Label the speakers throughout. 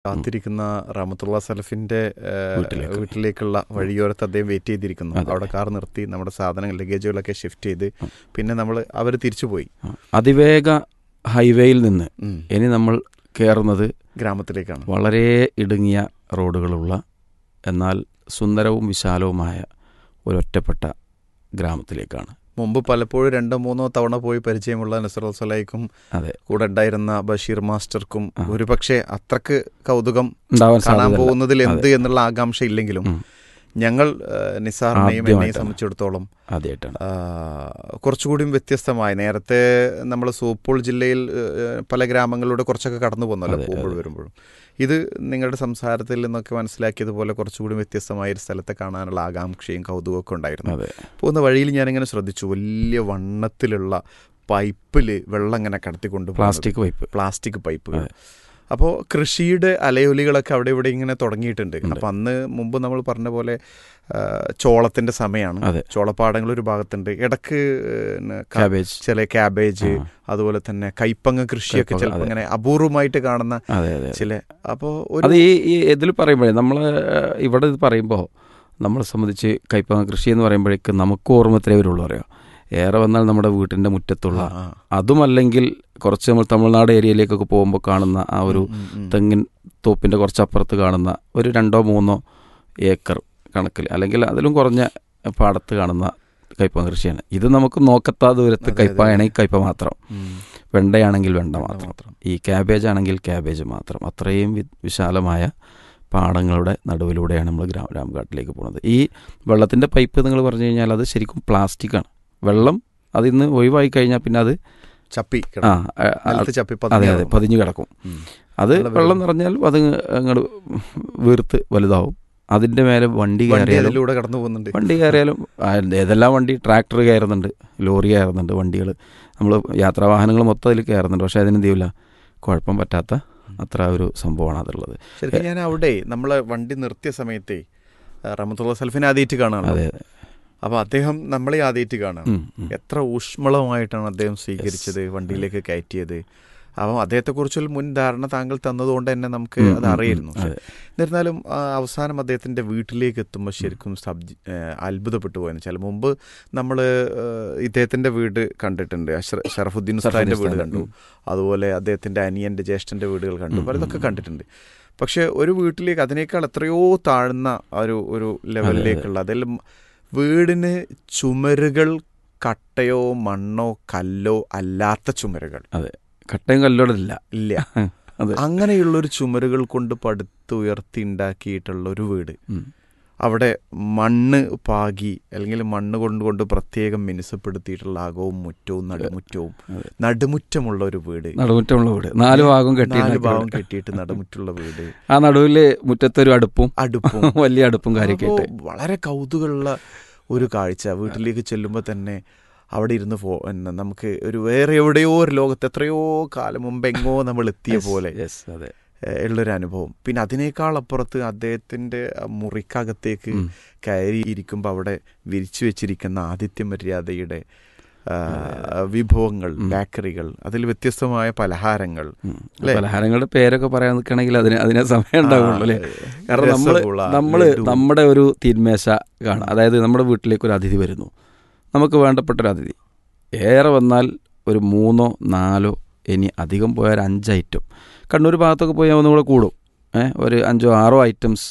Speaker 1: കാത്തിരിക്കുന്ന റഹമത്തുള്ള സലഫിന്റെ ഏഹ്,
Speaker 2: വീട്ടിലേക്ക്.
Speaker 1: വീട്ടിലേക്കുള്ള വഴിയോരത്ത് അദ്ദേഹം വെയിറ്റ് ചെയ്തിരിക്കുന്നു
Speaker 2: അതെ.
Speaker 1: അവിടെ കാർ നിർത്തി നമ്മുടെ സാധനങ്ങൾ ലഗേജുകളൊക്കെ ഷിഫ്റ്റ് ചെയ്ത് പിന്നെ നമ്മൾ അവർ തിരിച്ചു പോയി
Speaker 2: ആ. അതിവേഗ ഹൈവേയിൽ നിന്ന്
Speaker 1: ഉം.
Speaker 2: ഇനി നമ്മൾ കയറുന്നത്
Speaker 1: ഗ്രാമത്തിലേക്കാണ്
Speaker 2: വളരെ ഇടുങ്ങിയ റോഡുകളുള്ള എന്നാൽ സുന്ദരവും വിശാലവുമായ ഒരൊറ്റപ്പെട്ട ഗ്രാമത്തിലേക്കാണ്
Speaker 1: മുമ്പ് പലപ്പോഴും രണ്ടോ മൂന്നോ തവണ പോയി പരിചയമുള്ള നസർ സലായിക്കും
Speaker 2: അതെ
Speaker 1: കൂടെ ഉണ്ടായിരുന്ന ബഷീർ മാസ്റ്റർക്കും
Speaker 2: ആ.
Speaker 1: ഒരുപക്ഷെ അത്രക്ക് കൗതുകം
Speaker 2: ഉണ്ടാവാൻ
Speaker 1: കാണാൻ
Speaker 2: സാധ്യതയില്ല.
Speaker 1: പോകുന്നതിൽ എന്ത്
Speaker 2: അതെ.
Speaker 1: എന്നുള്ള ആകാംക്ഷ ഇല്ലെങ്കിലും
Speaker 2: ഉം.
Speaker 1: ഞങ്ങൾ ഏഹ്, നിസാറിനെയും എന്നെയും
Speaker 2: ആദ്യമായിട്ടാണ്.
Speaker 1: സംബന്ധിച്ചിടത്തോളം
Speaker 2: ആദ്യമായിട്ടാണ്
Speaker 1: ആ, കുറച്ചുകൂടിയും വ്യത്യസ്തമായി നേരത്തെ നമ്മൾ സോപ്പോൾ ജില്ലയിൽ ഏഹ്, പല ഗ്രാമങ്ങളിലൂടെ കുറച്ചൊക്കെ കടന്നു പോകുന്നല്ലോ
Speaker 2: അതെ,
Speaker 1: പോകുമ്പോൾ
Speaker 2: അതെ.
Speaker 1: വരുമ്പോഴും ഇത് നിങ്ങളുടെ സംസാരത്തിൽ നിന്നൊക്കെ മനസ്സിലാക്കിയതുപോലെ കുറച്ചുകൂടി വ്യത്യസ്തമായ ഒരു സ്ഥലത്തെ കാണാനുള്ള ആകാംക്ഷയും കൗതുകമൊക്കെ ഉണ്ടായിരുന്നു
Speaker 2: അതെ
Speaker 1: പോകുന്ന വഴിയിൽ ഞാനിങ്ങനെ ശ്രദ്ധിച്ചു വലിയ വണ്ണത്തിലുള്ള പൈപ്പിൽ വെള്ളം ഇങ്ങനെ കടത്തിക്കൊണ്ട്
Speaker 2: പ്ലാസ്റ്റിക് പൈപ്പ്
Speaker 1: പ്ലാസ്റ്റിക് പൈപ്പുകൾ
Speaker 2: അതെ.
Speaker 1: അപ്പോൾ കൃഷിയുടെ അലയൊലികളൊക്കെ അവിടെ ഇവിടെ ഇങ്ങനെ തുടങ്ങിയിട്ടുണ്ട്
Speaker 2: ഉണ്ട്.
Speaker 1: അപ്പം അന്ന് മുമ്പ് നമ്മൾ പറഞ്ഞ പോലെ ആ, ചോളത്തിന്റെ സമയമാണ്
Speaker 2: അതെ
Speaker 1: ചോളപ്പാടങ്ങൾ ഒരു ഭാഗത്തുണ്ട് ഇടക്ക് പിന്നെ ക-
Speaker 2: ക്യാബേജ്
Speaker 1: ചില ക്യാബേജ്
Speaker 2: ആ.
Speaker 1: അതുപോലെ തന്നെ കൈപ്പങ്ങ കൃഷിയൊക്കെ
Speaker 2: കൈപ്പങ്ങ,
Speaker 1: ചിലപ്പോൾ
Speaker 2: അതെ.
Speaker 1: ഇങ്ങനെ അപൂർവമായിട്ട് കാണുന്ന
Speaker 2: അതെ അതെ
Speaker 1: ചില അപ്പോൾ
Speaker 2: അത്
Speaker 1: ഒരു
Speaker 2: ഈ ഈ ഇതിൽ പറയുമ്പോഴേ നമ്മൾ ഇവിടെ ഇത് പറയുമ്പോൾ നമ്മളെ സംബന്ധിച്ച് കൈപ്പങ്ങ കൃഷി എന്ന് പറയുമ്പോഴേക്ക് നമുക്ക് ഓർമ്മത്തിലേ വരുള്ളൂ അറിയാം ഏറെ വന്നാൽ നമ്മുടെ വീട്ടിൻ്റെ മുറ്റത്തുള്ള
Speaker 1: ആ, ആ.
Speaker 2: അതുമല്ലെങ്കിൽ കുറച്ച് നമ്മൾ തമിഴ്നാട് ഏരിയയിലേക്കൊക്കെ പോകുമ്പോൾ കാണുന്ന ആ ഒരു
Speaker 1: ഉം, ഉം.
Speaker 2: തെങ്ങിൻ തോപ്പിൻ്റെ കുറച്ചപ്പുറത്ത് കാണുന്ന ഒരു രണ്ടോ മൂന്നോ ഏക്കർ കണക്കിൽ അല്ലെങ്കിൽ അതിലും കുറഞ്ഞ പാടത്ത് കാണുന്ന കയ്പ കൃഷിയാണ് ഇത് നമുക്ക് നോക്കത്താ ദൂരത്ത്
Speaker 1: അതെ,
Speaker 2: കയ്പാണെങ്കിൽ കയ്പ മാത്രം
Speaker 1: ഉം.
Speaker 2: വെണ്ടയാണെങ്കിൽ വെണ്ട
Speaker 1: വെണ്ട
Speaker 2: മാത്രം
Speaker 1: മാത്രം.
Speaker 2: ഈ ക്യാബേജ് ആണെങ്കിൽ ക്യാബേജ് മാത്രം അത്രയും വി- വിശാലമായ പാടങ്ങളുടെ നടുവിലൂടെയാണ് നമ്മൾ ഗ്രാമ രാംഘാട്ടിലേക്ക് പോകുന്നത് ഈ വെള്ളത്തിൻ്റെ പൈപ്പ് നിങ്ങൾ പറഞ്ഞു കഴിഞ്ഞാൽ അത് ശരിക്കും പ്ലാസ്റ്റിക്കാണ് വെള്ളം അതിന്ന് ഒഴിവായി കഴിഞ്ഞാൽ പിന്നെ അത്
Speaker 1: ചപ്പി
Speaker 2: ആ
Speaker 1: കിടക്കും.
Speaker 2: ആ, ആ,
Speaker 1: നിലത്ത് ചപ്പി
Speaker 2: അതെ
Speaker 1: പതിഞ്ഞ്
Speaker 2: അതെ
Speaker 1: കിടക്കും.
Speaker 2: പതിഞ്ഞു കിടക്കും
Speaker 1: ഉം.
Speaker 2: അത്
Speaker 1: വെള്ളം
Speaker 2: വെള്ളം
Speaker 1: വരും.
Speaker 2: നിറഞ്ഞാൽ അത് അങ്ങോട്ട് വീർത്ത് വലുതാവും അതിൻ്റെ മേലെ വണ്ടി
Speaker 1: വണ്ടി
Speaker 2: കയറിയാലും
Speaker 1: അതിലൂടെ കടന്നു പോകുന്നുണ്ട്
Speaker 2: വണ്ടി കയറിയാലും ആ, ഏതെല്ലാം വണ്ടി ട്രാക്ടർ കയറുന്നുണ്ട് ലോറി കയറുന്നുണ്ട് വണ്ടികൾ നമ്മൾ യാത്രാവാഹനങ്ങൾ മൊത്തം അതിൽ കയറുന്നുണ്ട് പക്ഷേ അതിനെന്ത് ചെയ്യില്ല കുഴപ്പം പറ്റാത്ത അത്ര ഒരു സംഭവമാണ് അതുള്ളത്
Speaker 1: ശരിക്കും ഞാൻ അവിടെ നമ്മളെ വണ്ടി നിർത്തിയ സമയത്തെ റഹമത്തുള്ള സൽഫിനെ ആദ്യമായിട്ട് കാണാണ്
Speaker 2: അതെ അതെ
Speaker 1: അപ്പൊ അദ്ദേഹം നമ്മളെ ആദ്യമായിട്ട് കാണാണ്
Speaker 2: ഉം, ഉം.
Speaker 1: എത്ര ഊഷ്മളമായിട്ടാണ് അദ്ദേഹം സ്വീകരിച്ചത് വണ്ടിയിലേക്ക് കയറ്റിയത് അപ്പം അദ്ദേഹത്തെക്കുറിച്ചൊരു മുൻ ധാരണ താങ്കൾ തന്നതുകൊണ്ട് തന്നെ നമുക്ക്
Speaker 2: ഉം,
Speaker 1: അത്
Speaker 2: ഉം,
Speaker 1: അറിയായിരുന്നു
Speaker 2: ഉം, അതെ.
Speaker 1: എന്നിരുന്നാലും ആ, അവസാനം അദ്ദേഹത്തിന്റെ വീട്ടിലേക്ക് എത്തുമ്പോൾ ശരിക്കും സബ്ജി ഏഹ് അത്ഭുതപ്പെട്ടു പോയെന്ന് വെച്ചാൽ മുമ്പ് നമ്മൾ ഇദ്ദേഹത്തിന്റെ വീട് കണ്ടിട്ടുണ്ട് അഷ്റ- ഷറഫുദ്ദീൻ ഉസ്താദിന്റെ വീട്
Speaker 2: ഉസ്താദിന്റെ,
Speaker 1: കണ്ടു അതുപോലെ അദ്ദേഹത്തിന്റെ അനിയന്റെ ജ്യേഷ്ഠന്റെ വീടുകൾ കണ്ടു
Speaker 2: ഉം,
Speaker 1: പലതൊക്കെ
Speaker 2: ഉം, ഉം.
Speaker 1: കണ്ടിട്ടുണ്ട് പക്ഷെ ഒരു വീട്ടിലേക്ക് അതിനേക്കാൾ എത്രയോ താഴ്ന്ന ഒരു ഒരു ലെവലിലേക്കുള്ള അതെല്ലാം വീടിന് ചുമരുകൾ കട്ടയോ മണ്ണോ കല്ലോ അല്ലാത്ത ചുമരുകൾ
Speaker 2: കട്ടയും കല്ലോടില്ല
Speaker 1: ഇല്ല
Speaker 2: അതെ
Speaker 1: അങ്ങനെയുള്ള ഒരു ചുമരുകൾ കൊണ്ട് പടുത്ത് ഉയർത്തി ഉണ്ടാക്കിയിട്ടുള്ള ഒരു വീട്
Speaker 2: ഉം.
Speaker 1: അവിടെ മണ്ണ് പാകി അല്ലെങ്കിൽ മണ്ണ് കൊണ്ട് കൊണ്ട് പ്രത്യേകം മിനുസപ്പെടുത്തിയിട്ടുള്ള അകവും മുറ്റവും നടുമുറ്റവും
Speaker 2: അതെ.
Speaker 1: നടുമുറ്റമുള്ള ഒരു വീട്
Speaker 2: നടുമുറ്റമുള്ള വീട് നാല് ഭാഗം കെട്ടി
Speaker 1: നാല്
Speaker 2: ഉണ്ടാക്കിയ
Speaker 1: ഭാഗം
Speaker 2: വീട്.
Speaker 1: കെട്ടിയിട്ട് നടുമുറ്റുള്ള വീട്
Speaker 2: ആ നടുവില് മുറ്റത്തൊരു അടുപ്പും
Speaker 1: അടുപ്പും
Speaker 2: വലിയ അടുപ്പും കാര്യമൊക്കെ
Speaker 1: അപ്പോ
Speaker 2: ആയിട്ട്
Speaker 1: വളരെ കൗതുകമുള്ള ഒരു കാഴ്ച വീട്ടിലേക്ക് ചെല്ലുമ്പോൾ തന്നെ അവിടെ ഇരുന്ന് പോ എന്ന നമുക്ക് ഒരു വേറെ എവിടെയോ ഒരു ലോകത്ത് എത്രയോ കാലം മുമ്പ് എങ്ങോ നമ്മൾ എത്തിയ
Speaker 2: Yes,
Speaker 1: പോലെ
Speaker 2: yes, അതെ
Speaker 1: ഏഹ്, ഉള്ളൊരു അനുഭവം പിന്നെ അതിനേക്കാൾ അപ്പുറത്ത് അദ്ദേഹത്തിന്റെ ആ മുറിക്കകത്തേക്ക്
Speaker 2: ഉം.
Speaker 1: കയറി ഇരിക്കുമ്പോൾ അവിടെ വിരിച്ചു വെച്ചിരിക്കുന്ന ആദിത്യ മര്യാദയുടെ ആ, വിഭവങ്ങൾ
Speaker 2: ഉം.
Speaker 1: ബേക്കറികൾ അതിൽ വ്യത്യസ്തമായ പലഹാരങ്ങൾ
Speaker 2: ഉം.
Speaker 1: അല്ലേ?
Speaker 2: പലഹാരങ്ങളുടെ പേരൊക്കെ പറയാൻ നിൽക്കണമെങ്കിൽ അതിന് അതിനെ സമയം ഉണ്ടാവുള്ളൂ അല്ലേ
Speaker 1: ആ,
Speaker 2: കാരണം നമ്മൾ
Speaker 1: രസഗുള,
Speaker 2: നമ്മൾ
Speaker 1: ലഡു.
Speaker 2: നമ്മുടെ ഒരു തീന്മേശ കാണാം അതായത് നമ്മുടെ വീട്ടിലേക്ക് ഒരു അതിഥി വരുന്നു നമുക്ക് വേണ്ടപ്പെട്ട ഒരു അതിഥി ഏറെ വന്നാൽ ഒരു മൂന്നോ നാലോ ഇനി അധികം പോയാൽ ഒരു അഞ്ച് ഐറ്റം കണ്ണൂർ ഭാഗത്തൊക്കെ പോയാൽ ഒന്നും കൂടെ കൂടും ഏ ഒരു അഞ്ചോ ആറോ ഐറ്റംസ്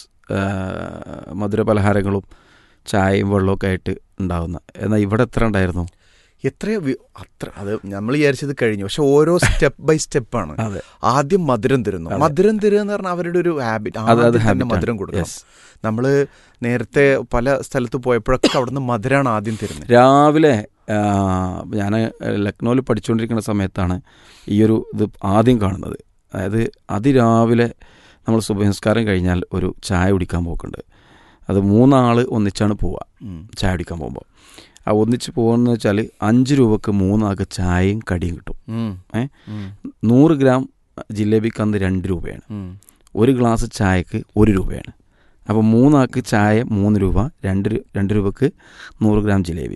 Speaker 2: മധുര പലഹാരങ്ങളും ചായയും വെള്ളമൊക്കെ ആയിട്ട് ഉണ്ടാവുന്ന എന്നാൽ ഇവിടെ എത്ര ഉണ്ടായിരുന്നു
Speaker 1: എത്രയോ വി- അത്ര അത് നമ്മൾ വിചാരിച്ചത് കഴിഞ്ഞു പക്ഷെ ഓരോ സ്റ്റെപ്പ് ബൈ സ്റ്റെപ്പാണ്
Speaker 2: അതെ
Speaker 1: ആദ്യം മധുരം തരുന്നു
Speaker 2: അതെ.
Speaker 1: മധുരം തരുക എന്ന് പറഞ്ഞാൽ അവരുടെ ഒരു ഹാബിറ്റ്
Speaker 2: അത് അത്
Speaker 1: ആദ്യം തന്നെ
Speaker 2: habit ആണ്.
Speaker 1: മധുരം കൊടുക്കണം
Speaker 2: Yes.
Speaker 1: നമ്മൾ നേരത്തെ പല സ്ഥലത്ത് പോയപ്പോഴൊക്കെ അവിടുന്ന് മധുരമാണ് ആദ്യം തരുന്നത്
Speaker 2: രാവിലെ ഞാൻ ലക്നൗവിൽ പഠിച്ചുകൊണ്ടിരിക്കുന്ന സമയത്താണ് ഈ ഒരു ഇത് ആദ്യം കാണുന്നത് അതായത് അതിരാവിലെ നമ്മൾ സുബഹംസ്കാരം കഴിഞ്ഞാൽ ഒരു ചായ കുടിക്കാൻ പോക്കുണ്ട് അത് മൂന്നാൾ ഒന്നിച്ചാണ് പോവുക
Speaker 1: ഉം.
Speaker 2: ചായ കുടിക്കാൻ പോകുമ്പോൾ ആ ഒന്നിച്ച് പോകുന്നത് വെച്ചാൽ അഞ്ച് രൂപക്ക് മൂന്നാൾക്ക് ചായയും കടിയും കിട്ടും
Speaker 1: ഉം.
Speaker 2: ഏ?
Speaker 1: ഉം.
Speaker 2: നൂറ് ഗ്രാം ജിലേബിക്ക് അന്ന് രണ്ട് രൂപയാണ്
Speaker 1: ഉം.
Speaker 2: ഒരു ഗ്ലാസ് ചായക്ക് ഒരു രൂപയാണ് അപ്പോൾ മൂന്നാൾക്ക് ചായ മൂന്ന് രൂപ രണ്ട് രു- രണ്ട് രൂപക്ക് നൂറ് ഗ്രാം ജിലേബി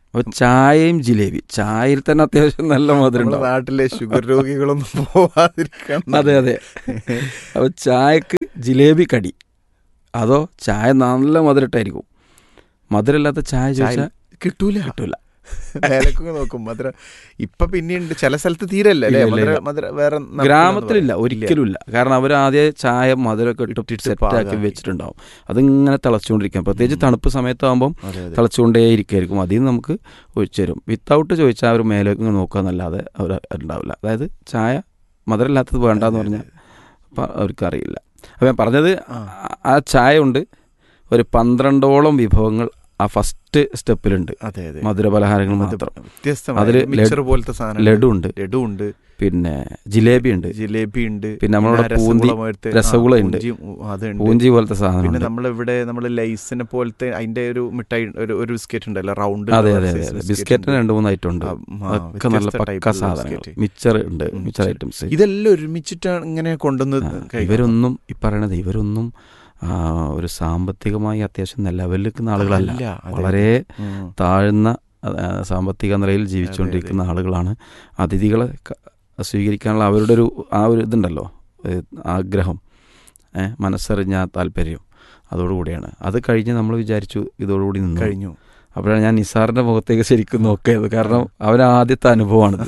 Speaker 2: അപ്പോൾ ചായയും ജിലേബി ചായയിൽ തന്നെ അത്യാവശ്യം നല്ല മധുരം
Speaker 1: നമ്മുടെ
Speaker 2: ഉണ്ടാവും
Speaker 1: നാട്ടിലെ ഷുഗർ രോഗികളൊന്നും പോവാതിരിക്കാൻ
Speaker 2: അതെ അതെ അപ്പോൾ ചായക്ക് ജിലേബി കടി അതോ ചായ നല്ല മധുരട്ടായിരിക്കും മധുരമില്ലാത്ത ചായ ചോദിച്ചാൽ
Speaker 1: കിട്ടൂല
Speaker 2: കിട്ടൂല
Speaker 1: മേലക്കൊക്കെ നോക്കും മധുര ഇപ്പൊ പിന്നെയുണ്ട് ചില സ്ഥലത്ത് തീരല്ല അല്ലേ
Speaker 2: ഇല്ല, ഇല്ല,
Speaker 1: മധുര
Speaker 2: ഇല്ല.
Speaker 1: മധുര വേറെ നടക്കില്ലെന്ന്
Speaker 2: ഗ്രാമത്തിലില്ല
Speaker 1: പറയും.
Speaker 2: ഒരിക്കലും ഇല്ല കാരണം അവർ ആദ്യം ചായ മധുരമൊക്കെ ഇട്ട്
Speaker 1: ഇട്ടിട്ട്
Speaker 2: സെറ്റാക്കി
Speaker 1: പാകാക്കി.
Speaker 2: വെച്ചിട്ടുണ്ടാവും അതിങ്ങനെ തിളച്ചുകൊണ്ടിരിക്കും പ്രത്യേകിച്ച്
Speaker 1: ഉം.
Speaker 2: തണുപ്പ് സമയത്താകുമ്പം
Speaker 1: അതെ, അതെ.
Speaker 2: തിളച്ചുകൊണ്ടേ ഇരിക്കുമായിരിക്കും അതിൽ നിന്ന് നമുക്ക് ഒഴിച്ചു തരും വിത്തൗട്ട് ചോദിച്ചാൽ അവർ മേലേക്ക് ഇങ്ങ് നോക്കുക എന്നല്ലാതെ അവർ ഉണ്ടാവില്ല അതായത് ചായ മധുരമില്ലാത്തത് വേണ്ടെന്ന്
Speaker 1: അതെ,
Speaker 2: പറഞ്ഞാൽ പ- അവർക്കറിയില്ല അപ്പം ഞാൻ പറഞ്ഞത്
Speaker 1: ആ.
Speaker 2: ആ- ആ ചായ ഉണ്ട് ഒരു പന്ത്രണ്ടോളം വിഭവങ്ങൾ ആ ഫസ്റ്റ് സ്റ്റെപ്പിലുണ്ട്
Speaker 1: അതെ അതെ
Speaker 2: മധുര പലഹാരങ്ങൾ
Speaker 1: അത്
Speaker 2: മാത്രം
Speaker 1: വ്യത്യസ്തമായ
Speaker 2: അതില്
Speaker 1: മിക്സർ
Speaker 2: ലഡു-
Speaker 1: പോലത്തെ സാധനം
Speaker 2: ലഡു ഉണ്ട്
Speaker 1: ലഡു ഉണ്ട്
Speaker 2: പിന്നെ ജിലേബി ഉണ്ട്
Speaker 1: ജിലേബി ഉണ്ട്
Speaker 2: പിന്നെ നമ്മളുടെ
Speaker 1: പിന്നെ
Speaker 2: പൂന്തി
Speaker 1: രസഗുള പോലത്തെ-
Speaker 2: രസഗുള
Speaker 1: ആ,
Speaker 2: ഉണ്ട്.
Speaker 1: പൂഞ്ചിയും, ഉ, അതുണ്ട്
Speaker 2: പൂഞ്ചി പോലത്തെ
Speaker 1: പിന്നെ
Speaker 2: സാധനം
Speaker 1: നമ്മളിവിടെ നമ്മൾ ലൈസിനെ പോലത്തെ അതിന്റെ ഒരു മിഠായി ഒരു ഒരു ബിസ്ക്കറ്റ് ഉണ്ടല്ലോ റൗണ്ട്
Speaker 2: അതെ അതെ അതെ ബിസ്ക്കറ്റിന് രണ്ട് മൂന്ന് ഐറ്റം ഉണ്ട് അതൊക്കെ നല്ല പക്ക സാധനങ്ങൾ മിച്ചർ ഉണ്ട്
Speaker 1: ഉം,
Speaker 2: മിച്ചർ
Speaker 1: മിച്ചർ.
Speaker 2: ഐറ്റംസ്
Speaker 1: ഇതെല്ലാം ഒരുമിച്ചിട്ടാണ് ഇങ്ങനെ കൊണ്ടുവന്ന്
Speaker 2: ആ,
Speaker 1: കഴിക്കുന്നത്.
Speaker 2: ഇവരൊന്നും ഈ പറയണത് ഇവരൊന്നും ആ, ഒരു സാമ്പത്തികമായി അത്യാവശ്യം ലെവലിൽ നിൽക്കുന്ന ആളുകളല്ല
Speaker 1: അല്ല, അതെ.
Speaker 2: വളരെ
Speaker 1: ഉം.
Speaker 2: താഴ്ന്ന ആ, സാമ്പത്തിക നിലയിൽ ജീവിച്ചുകൊണ്ടിരിക്കുന്ന ആളുകളാണ് അതിഥികളെ ക- സ്വീകരിക്കാനുള്ള അവരുടെ ഒരു ആ ഒരു ഇതുണ്ടല്ലോ ഏ, ആഗ്രഹം ഏ, മനസ്സറിഞ്ഞ ആ താല്പര്യം അതോടുകൂടിയാണ് അത് കഴിഞ്ഞ് നമ്മൾ വിചാരിച്ചു ഇതോടുകൂടി നിന്നു
Speaker 1: കഴിഞ്ഞു
Speaker 2: അപ്പോഴാണ് ഞാൻ നിസാറിൻ്റെ മുഖത്തേക്ക് ശരിക്കും നോക്കിയത് കാരണം അവൻ ആദ്യത്തെ അനുഭവമാണിത്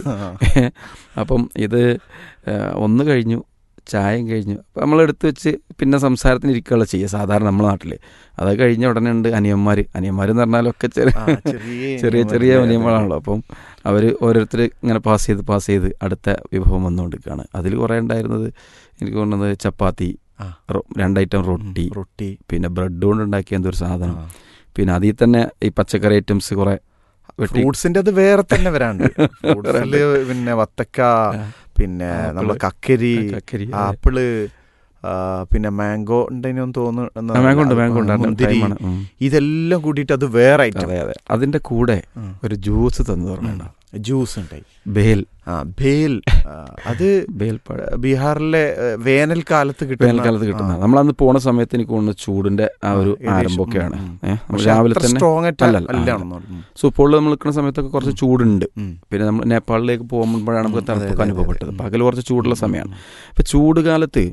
Speaker 2: അപ്പം ഇത് ഏ, ഒന്ന് കഴിഞ്ഞു ചായയും കഴിഞ്ഞു അപ്പം നമ്മൾ എടുത്തു വെച്ച് പിന്നെ സംസാരത്തിന് ഇരിക്കുകയുള്ള ചെയ്യുക സാധാരണ നമ്മുടെ നാട്ടിൽ അത് കഴിഞ്ഞ ഉടനെ ഉണ്ട് അനിയന്മാർ അനിയന്മാർ എന്ന് പറഞ്ഞാലൊക്കെ ചെറിയ
Speaker 1: ആ, ചെറിയ
Speaker 2: ചെറിയ ചെറിയ
Speaker 1: അതെ, അതെ.
Speaker 2: നിയമങ്ങളാണല്ലോ അപ്പം അവർ ഓരോരുത്തർ ഇങ്ങനെ പാസ് ചെയ്ത് പാസ് ചെയ്ത് അടുത്ത വിഭവം വന്നുകൊണ്ടിരിക്കുകയാണ് അതിൽ കുറേ ഉണ്ടായിരുന്നത് എനിക്ക് തോന്നുന്നത് ചപ്പാത്തി
Speaker 1: ആ.
Speaker 2: റൊ- രണ്ടൈറ്റം
Speaker 1: ഉം,
Speaker 2: റൊട്ടി
Speaker 1: റൊട്ടി
Speaker 2: പിന്നെ ബ്രെഡ് കൊണ്ട് ഉണ്ടാക്കിയ എന്തൊരു സാധനം
Speaker 1: ആ.
Speaker 2: പിന്നെ അതിൽ തന്നെ ഈ പച്ചക്കറി ഐറ്റംസ് കുറേ വെട്ടി
Speaker 1: ഫ്രൂട്ട്സിന്റെ അത് വേറെ തന്നെ വരാണ്ട് ഫ്രൂട്ട്സില് പിന്നെ വത്തക്ക പിന്നെ
Speaker 2: ആപ്പിള്.
Speaker 1: നമ്മളെ കക്കരി
Speaker 2: കക്കരി, അതെ.
Speaker 1: ആപ്പിള് ആ, പിന്നെ മാംഗോ ഉണ്ടെന്ന്
Speaker 2: ആ,
Speaker 1: തോന്നുന്നു
Speaker 2: മാംഗോ ഉണ്ട് മാംഗോ ഉണ്ട് അതിന്റെ
Speaker 1: മുന്തിരി
Speaker 2: ടൈമാണ്. ഉം.
Speaker 1: ഇതെല്ലാം കൂടിയിട്ട് അത് വേറെ ഐറ്റം
Speaker 2: അതെ അതെ അതിന്റെ കൂടെ ഒരു ജ്യൂസ് തന്നു പറഞ്ഞോ
Speaker 1: ജ്യൂസ് ഉണ്ടായി
Speaker 2: ബേൽ
Speaker 1: ആ ഭേൽ ആ, അത്
Speaker 2: ബേൽ പഴ
Speaker 1: ബീഹാറിലെ ഏ, വേനൽക്കാലത്ത് കിട്ടുന്ന
Speaker 2: വേനൽക്കാലത്ത് കിട്ടുന്ന നമ്മളന്ന് പോണ സമയത്ത് എനിക്ക് തോന്നുന്നു ചൂടിന്റെ ആ ഒരു
Speaker 1: ഏകദേശം,
Speaker 2: ആരംഭമൊക്കെയാണ്
Speaker 1: ഉം,
Speaker 2: ഏഹ് നമ്മൾ രാവിലെ തന്നെ
Speaker 1: സ്ട്രോങ് ആയിട്ട്
Speaker 2: അല്ലല്ല,
Speaker 1: അല്ലാണെന്ന് തോന്നുന്നു.
Speaker 2: സൂപ്പോളിൽ നമ്മൾ നിൽക്കുന്ന സമയത്തൊക്കെ കുറച്ച് ചൂടുണ്ട്
Speaker 1: ഉം.
Speaker 2: പിന്നെ നമ്മൾ നേപ്പാളിലേക്ക് പോകുമ്പോഴാണ് നമുക്ക്
Speaker 1: ഉം, അതെ,
Speaker 2: തണുപ്പൊക്കെ
Speaker 1: അതെ,
Speaker 2: അനുഭവപ്പെട്ടത്
Speaker 1: അതെ.
Speaker 2: പകൽ കുറച്ച് ചൂടുള്ള സമയമാണ്
Speaker 1: ഉം.
Speaker 2: ഇപ്പം ചൂട് കാലത്ത്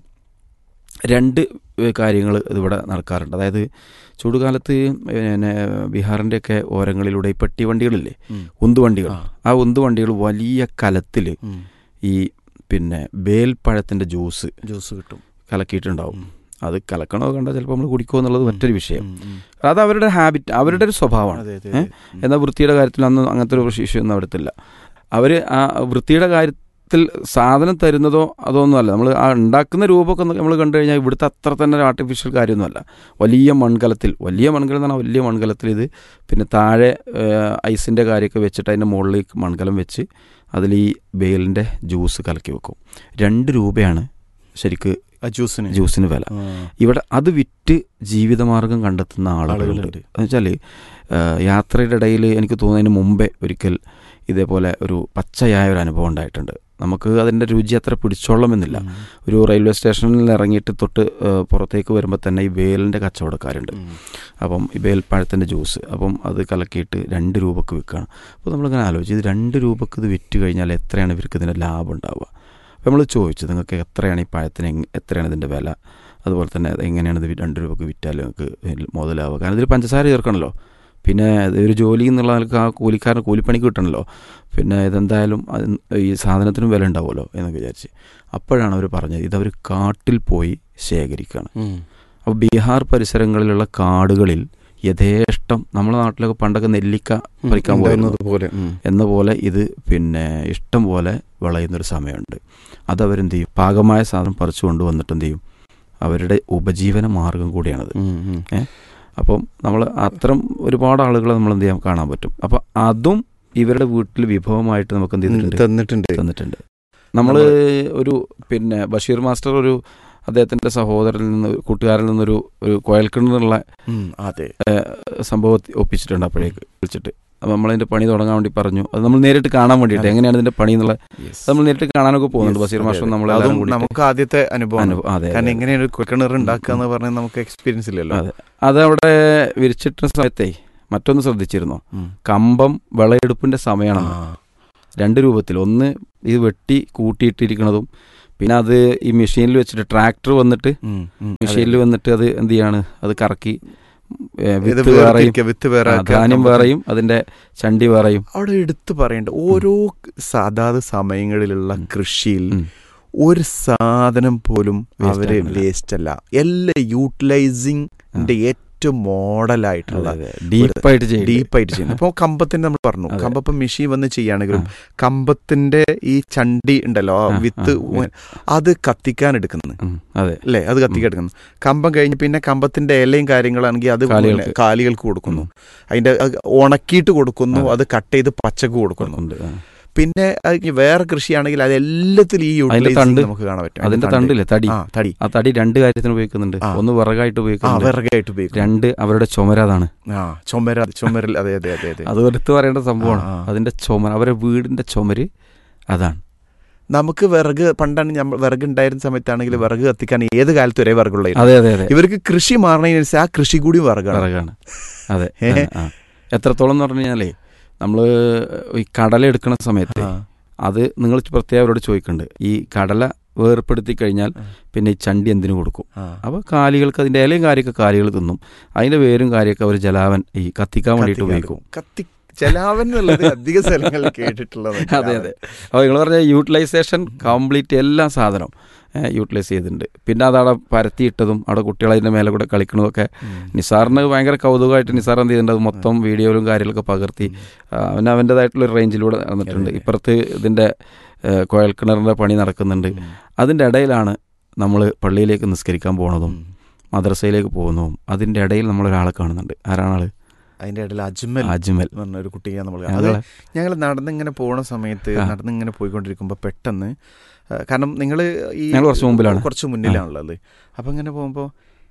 Speaker 2: രണ്ട് കാര്യങ്ങൾ ഇതിവിടെ നടക്കാറുണ്ട് അതായത് ചൂടുകാലത്ത് പിന്നെ ബീഹാറിൻ്റെയൊക്കെ ഓരങ്ങളിലൂടെ ഈ പെട്ടി വണ്ടികളില്ലേ
Speaker 1: ഉം.
Speaker 2: ഉന്തുവണ്ടികൾ
Speaker 1: ആ.
Speaker 2: ആ ഉന്തുവണ്ടികൾ വലിയ കലത്തിൽ
Speaker 1: ഉം.
Speaker 2: ഈ പിന്നെ ബേൽപ്പഴത്തിൻ്റെ ജ്യൂസ്
Speaker 1: ജ്യൂസ് കിട്ടും
Speaker 2: കലക്കിയിട്ടുണ്ടാവും
Speaker 1: ഉം.
Speaker 2: അത് കലക്കണോ കണ്ടാൽ ചിലപ്പോൾ നമ്മൾ കുടിക്കുമോ എന്നുള്ളത് മറ്റൊരു വിഷയം
Speaker 1: ഉം, ഉം.
Speaker 2: അത് അവരുടെ ഹാബിറ്റ് അവരുടെ ഒരു സ്വഭാവമാണ്
Speaker 1: അതെ, അതെ,
Speaker 2: ഏ?
Speaker 1: അതെ. ഉം.
Speaker 2: എന്നാൽ വൃത്തിയുടെ കാര്യത്തിൽ അന്ന് അങ്ങനത്തെ ഒരു ഇഷ്യൂ ഒന്നും അവിടത്തില്ല അവർ ആ വൃത്തിയുടെ കാര്യത്തിൽ സാധനം തരുന്നതോ അതൊന്നുമല്ല നമ്മൾ ആ ഉണ്ടാക്കുന്ന രൂപമൊക്കെ നമ്മൾ കണ്ടു കഴിഞ്ഞാൽ ഇവിടുത്തെ അത്ര തന്നെ ഒരു ആർട്ടിഫിഷ്യൽ കാര്യമൊന്നുമല്ല വലിയ മൺകലത്തിൽ വലിയ മൺകലം എന്ന് പറഞ്ഞാൽ വലിയ മൺകലത്തിൽ ഇത് പിന്നെ താഴെ ഐസിൻ്റെ കാര്യമൊക്കെ വെച്ചിട്ട് അതിൻ്റെ മുകളിലേക്ക് മൺകലം വെച്ച് അതിൽ ഈ ബേലിൻ്റെ ജ്യൂസ് കലക്കി വെക്കും രണ്ട് രൂപയാണ് ശരിക്ക്
Speaker 1: ആ ജ്യൂസിന്
Speaker 2: ജ്യൂസിന് വില
Speaker 1: ആ.
Speaker 2: ഇവിടെ അത് വിറ്റ് ജീവിതമാർഗം കണ്ടെത്തുന്ന ആളുകളുണ്ട്
Speaker 1: ആളുകളുണ്ട്.
Speaker 2: എന്ന് വെച്ചാൽ യാത്രയുടെ ഇടയിൽ എനിക്ക് തോന്നുന്നതിന് മുമ്പേ ഒരിക്കൽ ഇതേപോലെ ഒരു പച്ചയായ ഒരു അനുഭവം ഉണ്ടായിട്ടുണ്ട് നമുക്ക് അതിൻ്റെ രുചി അത്ര പിടിച്ചോളണമെന്നില്ല
Speaker 1: ഉം.
Speaker 2: ഒരു റെയിൽവേ സ്റ്റേഷനിൽ ഇറങ്ങിയിട്ട് തൊട്ട് ആ, പുറത്തേക്ക് വരുമ്പോൾ തന്നെ ഈ വേലിൻ്റെ കച്ചവടക്കാരുണ്ട്
Speaker 1: ഉം.
Speaker 2: അപ്പം ഈ വേൽപ്പഴത്തിൻ്റെ ജ്യൂസ് അപ്പം അത് കലക്കിയിട്ട് രണ്ട് രൂപക്ക് വിൽക്കുകയാണ് അപ്പോൾ നമ്മളിങ്ങനെ ആലോചിച്ച് ഇത് രണ്ട് രൂപക്ക് ഇത് വിറ്റ് കഴിഞ്ഞാൽ എത്രയാണ് ഇവർക്ക് ഇതിൻ്റെ ലാഭം ഉണ്ടാവുക അപ്പോൾ നമ്മൾ ചോദിച്ചു നിങ്ങൾക്ക് എത്രയാണ് ഈ പഴത്തിന് എങ്- എത്രയാണ് ഇതിൻ്റെ വില അതുപോലെ തന്നെ അത് എങ്ങനെയാണ് ഇത് വി- രണ്ട് രൂപക്ക് വിറ്റാൽ നിങ്ങൾക്ക് ഇതിൽ മുതലാവുക കാരണം ഇതിൽ പഞ്ചസാര ചേർക്കണമല്ലോ പിന്നെ ഇത് ഒരു ജോലി എന്നുള്ള നിലക്ക് ആ കൂലിക്കാരന് കൂലിപ്പണിക്ക് കിട്ടണമല്ലോ പിന്നെ ഇതെന്തായാലും അത് ഈ സാധനത്തിനും വില ഉണ്ടാവുമല്ലോ എന്നൊക്കെ വിചാരിച്ച് അപ്പോഴാണ് അവർ പറഞ്ഞത് ഇതവർ കാട്ടിൽ പോയി ശേഖരിക്കുകയാണ്
Speaker 1: ഉം.
Speaker 2: അപ്പോൾ ബീഹാർ പരിസരങ്ങളിലുള്ള കാടുകളിൽ യഥേഷ്ടം നമ്മുടെ നാട്ടിലൊക്കെ പണ്ടൊക്കെ നെല്ലിക്ക പറിക്കാൻ പോയിരുന്നത്
Speaker 1: ഉണ്ടായിരുന്നത് പോലെ ഉം.
Speaker 2: എന്ന പോലെ ഇത് പിന്നെ ഇഷ്ടം പോലെ വിളയുന്നൊരു സമയമുണ്ട് അതവരെന്ത് ചെയ്യും പാകമായ സാധനം പറിച്ചു കൊണ്ടുവന്നിട്ട് എന്ത് ചെയ്യും അവരുടെ ഉപജീവന മാർഗം കൂടിയാണത്
Speaker 1: ഉം, ഉം.
Speaker 2: അപ്പം നമ്മൾ അത്തരം ഒരുപാട് ആളുകളെ നമ്മൾ എന്ത് ചെയ്യാൻ കാണാൻ പറ്റും അപ്പം അതും ഇവരുടെ വീട്ടിൽ വിഭവമായിട്ട് നമുക്ക് എന്ത് ചെയ്തിട്ടുണ്ട്
Speaker 1: തന്നിട്ടുണ്ട്
Speaker 2: തന്നിട്ടുണ്ട് നമ്മൾ ഒരു പിന്നെ ബഷീർ മാസ്റ്റർ ഒരു അദ്ദേഹത്തിൻ്റെ സഹോദരനിൽ നിന്ന് കൂട്ടുകാരിൽ നിന്നൊരു ഒരു കോയൽക്കിണറുള്ള
Speaker 1: ഉം, അതെ
Speaker 2: സംഭവം ഒപ്പിച്ചിട്ടുണ്ട് അപ്പോഴേക്ക് വിളിച്ചിട്ട് അപ്പം നമ്മളതിൻ്റെ പണി തുടങ്ങാൻ വേണ്ടി പറഞ്ഞു അത് നമ്മൾ നേരിട്ട് കാണാൻ വേണ്ടിയിട്ട്
Speaker 1: അതെ.
Speaker 2: എങ്ങനെയാണ് ഇതിൻ്റെ പണി എന്നുള്ള
Speaker 1: Yes.
Speaker 2: അത് നമ്മൾ നേരിട്ട് കാണാനൊക്കെ പോകുന്നുണ്ട്
Speaker 1: Yes,
Speaker 2: ബഷീർ
Speaker 1: അതെ,
Speaker 2: മാസ്റ്റർ
Speaker 1: അതെ.
Speaker 2: നമ്മൾ
Speaker 1: അതും നമുക്ക് ആദ്യത്തെ അനുഭവമാണ്
Speaker 2: അതെ
Speaker 1: കാരണം
Speaker 2: അതെ.
Speaker 1: എങ്ങനെയാണ് ഒരു കിണർ ഉണ്ടാക്കുക എന്ന് പറഞ്ഞാൽ നമുക്ക് എക്സ്പീരിയൻസ് ഇല്ലല്ലോ
Speaker 2: അതെ. അതവിടെ വിരിച്ചിട്ട സമയത്തേ മറ്റൊന്ന് ശ്രദ്ധിച്ചിരുന്നോ
Speaker 1: ഉം.
Speaker 2: കമ്പം വിളയെടുപ്പിന്റെ സമയമാണ്
Speaker 1: ആ.
Speaker 2: രണ്ട് രൂപത്തിൽ ഒന്ന് ഇത് വെട്ടി കൂട്ടിയിട്ടിരിക്കുന്നതും പിന്നെ അത് ഈ മെഷീനിൽ വെച്ചിട്ട് ട്രാക്ടർ വന്നിട്ട്
Speaker 1: ഉം, ഉം.
Speaker 2: മെഷീനിൽ വന്നിട്ട് അത് എന്ത് ചെയ്യാണ് അത് കറക്കി ഏ,
Speaker 1: ഇത്
Speaker 2: വിത്ത് വേറെയും
Speaker 1: വേർതിരിക്കുക, വിത്ത് വേറെ
Speaker 2: ആ,
Speaker 1: ആക്കുക.
Speaker 2: ധാന്യം വേറെയും അതിന്റെ ചണ്ടി വേറെയും
Speaker 1: അവിടെ എടുത്തു പറയേണ്ട ഓരോ അതാത് സമയങ്ങളിലുള്ള കൃഷിയിൽ
Speaker 2: ഉം.
Speaker 1: ഒരു സാധനം പോലും
Speaker 2: Waste
Speaker 1: അവര്
Speaker 2: ആക്കുന്നില്ല.
Speaker 1: വേസ്റ്റ് അല്ല എല്ലാം യൂട്ടിലൈസിംഗിന്റെ ഏറ്റവും മോഡലായിട്ടുള്ള
Speaker 2: ഡീപ്പായിട്ട് ചെയ്യും
Speaker 1: ഡീപ്പായിട്ട് ചെയ്യുന്നത് ഇപ്പോൾ കമ്പത്തിന് നമ്മൾ പറഞ്ഞു
Speaker 2: അതെ.
Speaker 1: കമ്പപ്പം മെഷീൻ വന്ന് ചെയ്യുകയാണെങ്കിലും കമ്പത്തിന്റെ ഈ ചണ്ടി ഉണ്ടല്ലോ ആ
Speaker 2: ആ,
Speaker 1: വിത്ത്
Speaker 2: ആ,
Speaker 1: ഉ- അത് കത്തിക്കാൻ എടുക്കുന്നത്
Speaker 2: അതെ
Speaker 1: അല്ലേ അത് കത്തിക്കാൻ എടുക്കുന്നു കമ്പം കഴിഞ്ഞ് പിന്നെ കമ്പത്തിന്റെ ഇലയും കാര്യങ്ങളാണെങ്കിൽ അത്
Speaker 2: കാലികൾക്ക്.
Speaker 1: പിന്നെ കാലികൾക്ക് കൊടുക്കുന്നു അതിന്റെ അത് ഉണക്കിയിട്ട് കൊടുക്കുന്നു അത് കട്ട് ചെയ്ത് പച്ചക്ക് കൊടുക്കുന്നു
Speaker 2: ഉണ്ട്. ആ.
Speaker 1: പിന്നെ അത് ഇനി വേറെ കൃഷിയാണെങ്കിൽ അത് എല്ലാത്തിലും ഈ
Speaker 2: അതിന്റെ
Speaker 1: utilizing
Speaker 2: തണ്ട്,
Speaker 1: നമുക്ക് കാണാൻ പറ്റും
Speaker 2: അതിന്റെ തണ്ടില്ലേ തടി
Speaker 1: ആ തടി
Speaker 2: ആ തടി രണ്ട് കാര്യത്തിന് ഉപയോഗിക്കുന്നുണ്ട്
Speaker 1: ആ.
Speaker 2: ഒന്ന് വിറകായിട്ട്
Speaker 1: ആ
Speaker 2: ഉപയോഗിക്കുന്നുണ്ട്
Speaker 1: വിറകായിട്ട് ഉപയോഗിക്കും
Speaker 2: രണ്ട് അവരുടെ ചുമര അതാണ്
Speaker 1: ആ ചുമര ചുമരിൽ അതെ അതെ അതെ അതെ
Speaker 2: അത് എടുത്ത് പറയേണ്ട സംഭവമാണ്
Speaker 1: ആ, ആ.
Speaker 2: അതിന്റെ ചുമര അവരുടെ വീടിന്റെ ചുമര് അതാണ്
Speaker 1: നമുക്ക് വിറക് പണ്ടാണ് നമ്മൾ വിറക് ഉണ്ടായിരുന്ന സമയത്താണെങ്കിൽ വിറക് കത്തിക്കാൻ ഏത് കാലത്ത് ഒരേ വിറകുള്ളായിരുന്നു
Speaker 2: അതെ അതെ അതെ
Speaker 1: ഇവർക്ക് കൃഷി മാറണതിനനുസരിച്ച് ആ കൃഷി കൂടി വിറകാണ്
Speaker 2: വിറകാണ് അതെ
Speaker 1: ഏ?
Speaker 2: ആ, ആ. എത്രത്തോളം എന്ന് പറഞ്ഞു കഴിഞ്ഞാലേ നമ്മൾ ഈ കടല എടുക്കുന്ന സമയത്ത്
Speaker 1: ആ.
Speaker 2: അത് നിങ്ങൾ പ്രത്യേകം അവരോട് ചോദിക്കുന്നുണ്ട് ഈ കടല വേർപ്പെടുത്തി കഴിഞ്ഞാൽ
Speaker 1: ആ.
Speaker 2: പിന്നെ ഈ ചണ്ടി എന്തിനു കൊടുക്കും
Speaker 1: ആ.
Speaker 2: അപ്പോൾ കാലികൾക്ക് അതിൻ്റെ ഇലയും കാര്യമൊക്കെ കാലികൾ തിന്നും അതിൻ്റെ വേരും കാര്യമൊക്കെ അവർ ജലാവൻ ഈ കത്തിക്കാൻ വേണ്ടിയിട്ട്
Speaker 1: കത്തിക്കാൻ
Speaker 2: ഉപയോഗിക്കും
Speaker 1: കത്തി ജലാവൻ എന്നുള്ളത് അധിക സ്ഥലങ്ങളിൽ കേട്ടിട്ടുള്ളത്
Speaker 2: അതെ അതെ അപ്പോൾ നിങ്ങൾ പറഞ്ഞ യൂട്ടിലൈസേഷൻ കംപ്ലീറ്റ് എല്ലാ സാധനവും യൂട്ടിലൈസ് ചെയ്തിട്ടുണ്ട് പിന്നെ അതവിടെ പരത്തിയിട്ടതും അവിടെ കുട്ടികൾ അതിൻ്റെ മേലെ കൂടെ കളിക്കണതൊക്കെ നിസാറിന് ഭയങ്കര കൗതുകമായിട്ട് നിസാർ എന്ത് ചെയ്തിട്ടുണ്ട് അത് മൊത്തം വീഡിയോയിലും കാര്യങ്ങളൊക്കെ പകർത്തി ആ, അവന് അവൻ്റെതായിട്ടുള്ള ഒരു റേഞ്ചിലൂടെ നടന്നിട്ടുണ്ട് ഇപ്പുറത്ത് ഇതിൻ്റെ കുഴൽക്കിണറിൻ്റെ പണി നടക്കുന്നുണ്ട് അതിൻ്റെ ഇടയിലാണ് നമ്മൾ പള്ളിയിലേക്ക് നിസ്കരിക്കാൻ പോണതും മദ്രസയിലേക്ക് പോകുന്നതും അതിൻ്റെ ഇടയിൽ നമ്മൾ ഒരാളെ കാണുന്നുണ്ട് ആരാണ് ആള്
Speaker 1: അതിന്റെ ഇടയിൽ അജ്മൽ
Speaker 2: അജ്മൽ
Speaker 1: എന്ന് പറഞ്ഞ ഒരു കുട്ടിയെ നമ്മൾ അത്
Speaker 2: ഞങ്ങളെ
Speaker 1: ഞങ്ങൾ നടന്നിങ്ങനെ പോണ സമയത്ത്
Speaker 2: ആ.
Speaker 1: നടന്നിങ്ങനെ പോയിക്കൊണ്ടിരിക്കുമ്പോൾ പെട്ടെന്ന് ആ, കാരണം നിങ്ങൾ ഈ
Speaker 2: ഞങ്ങൾ കുറച്ച് മുമ്പിലാണ്.
Speaker 1: കുറച്ച് മുന്നിലാണുള്ളത് അപ്പം ഇങ്ങനെ പോകുമ്പോൾ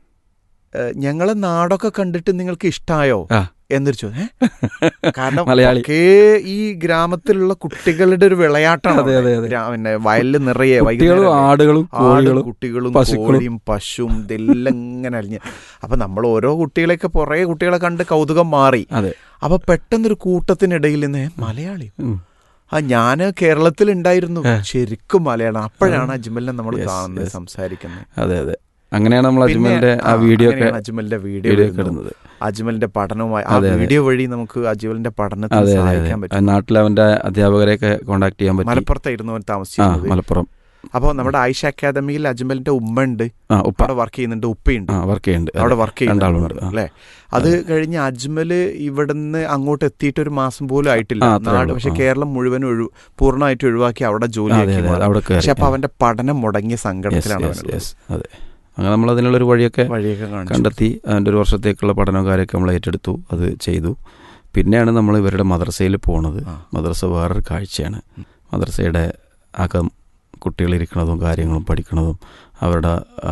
Speaker 1: ഞങ്ങളെ നാടൊക്കെ കണ്ടിട്ട് നിങ്ങൾക്ക് ഇഷ്ടായോ
Speaker 2: ആ.
Speaker 1: എന്നൊരു ചോദ്യം ഏ? കാരണം
Speaker 2: മലയാളി.
Speaker 1: ഒക്കെ ഈ ഗ്രാമത്തിലുള്ള കുട്ടികളുടെ ഒരു വിളയാട്ടാണ്
Speaker 2: അതെ, അതെ, അതെ.
Speaker 1: ഗ്രാ- പിന്നെ വയലിൽ നിറയെ
Speaker 2: കുട്ടികളും
Speaker 1: വൈകുന്നേരം
Speaker 2: ആടുകളും
Speaker 1: ആടും
Speaker 2: കോഴികളും
Speaker 1: കുട്ടികളും
Speaker 2: പശുക്കളും.
Speaker 1: കോഴിയും പശുവും ഇതെല്ലാം ഇങ്ങനെ അലിഞ്ഞ് അപ്പൊ നമ്മൾ ഓരോ കുട്ടികളെയൊക്കെ പുറകെ കുട്ടികളെ കണ്ട് കൗതുകം മാറി
Speaker 2: അതെ
Speaker 1: അപ്പൊ പെട്ടെന്നൊരു കൂട്ടത്തിനിടയിൽ നിന്ന് "ഏ, മലയാളി
Speaker 2: ഉം.
Speaker 1: ആ ഞാന് കേരളത്തിൽ ഉണ്ടായിരുന്നു
Speaker 2: ഏ.
Speaker 1: ശരിക്കും മലയാളം അപ്പോഴാണ് അജ്മലിനെ നമ്മൾ
Speaker 2: Yes,
Speaker 1: കാണുന്നത്
Speaker 2: yes.
Speaker 1: സംസാരിക്കുന്നത്
Speaker 2: അതെ അതെ അങ്ങനെയാണ് നമ്മൾ
Speaker 1: പിന്നെ,
Speaker 2: അജ്മലിന്റെ ആ
Speaker 1: ആ,
Speaker 2: വീഡിയോ ഒക്കെ
Speaker 1: അങ്ങനെയാണ് അജ്മലിന്റെ വീഡിയോ
Speaker 2: വീഡിയോ ഒക്കെ
Speaker 1: വരുന്നത്.
Speaker 2: ഇടുന്നത്
Speaker 1: അജ്മലിന്റെ പഠനവുമായി ആ
Speaker 2: അതെ, അതെ.
Speaker 1: വീഡിയോ വഴി നമുക്ക് അജ്മലിന്റെ പഠനത്തിന്
Speaker 2: അതെ അതെ അതെ
Speaker 1: സഹായിക്കാൻ പറ്റും
Speaker 2: നാട്ടിൽ അവന്റെ അധ്യാപകരെയൊക്കെ കോണ്ടാക്ട് ചെയ്യാൻ പറ്റി
Speaker 1: മലപ്പുറത്തായിരുന്നു അവൻ
Speaker 2: ആ
Speaker 1: താമസിച്ചിരുന്നത്
Speaker 2: മലപ്പുറം
Speaker 1: അപ്പോൾ നമ്മുടെ ആയിഷ അക്കാദമിയിൽ അജ്മലിന്റെ ഉമ്മ ഉണ്ട്
Speaker 2: ആ ഉപ്പ
Speaker 1: അവിടെ വർക്ക് ചെയ്യുന്നുണ്ട് ഉപ്പയുണ്ട്
Speaker 2: ആ വർക്ക് ചെയ്യുന്നുണ്ട്
Speaker 1: അവിടെ
Speaker 2: അതെ.
Speaker 1: വർക്ക് ചെയ്യുന്നുണ്ട്
Speaker 2: രണ്ടാളുണ്ട്. ആ.
Speaker 1: അല്ലേ അത് കഴിഞ്ഞ് അജ്മല് ഇവിടുന്ന് അങ്ങോട്ട് എത്തിയിട്ട് ഒരു മാസം പോലും ആയിട്ടില്ല
Speaker 2: ആ, അത്രേ
Speaker 1: നാട്
Speaker 2: ഉള്ളൂ.
Speaker 1: പക്ഷെ
Speaker 2: ആ.
Speaker 1: കേരളം മുഴുവൻ ഒഴു പൂർണ്ണമായിട്ട് ഒഴിവാക്കി അവിടെ
Speaker 2: അതെ
Speaker 1: ജോലിയാക്കി
Speaker 2: അതെ
Speaker 1: മാറി.
Speaker 2: അവിടെ കയറി
Speaker 1: പക്ഷെ അപ്പൊ
Speaker 2: ആ.
Speaker 1: അവന്റെ പഠനം മുടങ്ങിയ
Speaker 2: Yes,
Speaker 1: സങ്കടത്തിലാണ്
Speaker 2: yes,
Speaker 1: അവനുള്ളത്.
Speaker 2: yes. അതെ അങ്ങനെ നമ്മൾ അതിനുള്ളൊരു വഴിയൊക്കെ
Speaker 1: വഴിയൊക്കെ കാണിച്ചു
Speaker 2: കണ്ടെത്തി അതിൻ്റെ ഒരു വർഷത്തേക്കുള്ള പഠനവും കാര്യമൊക്കെ നമ്മൾ ഏറ്റെടുത്തു അത് ചെയ്തു പിന്നെയാണ് നമ്മൾ ഇവരുടെ മദ്രസയിൽ പോണത്
Speaker 1: ആ.
Speaker 2: മദ്രസ വേറൊരു കാഴ്ചയാണ് മദ്രസയുടെ അകം കുട്ടികളിരിക്കണതും കാര്യങ്ങളും പഠിക്കണതും അവരുടെ ആ,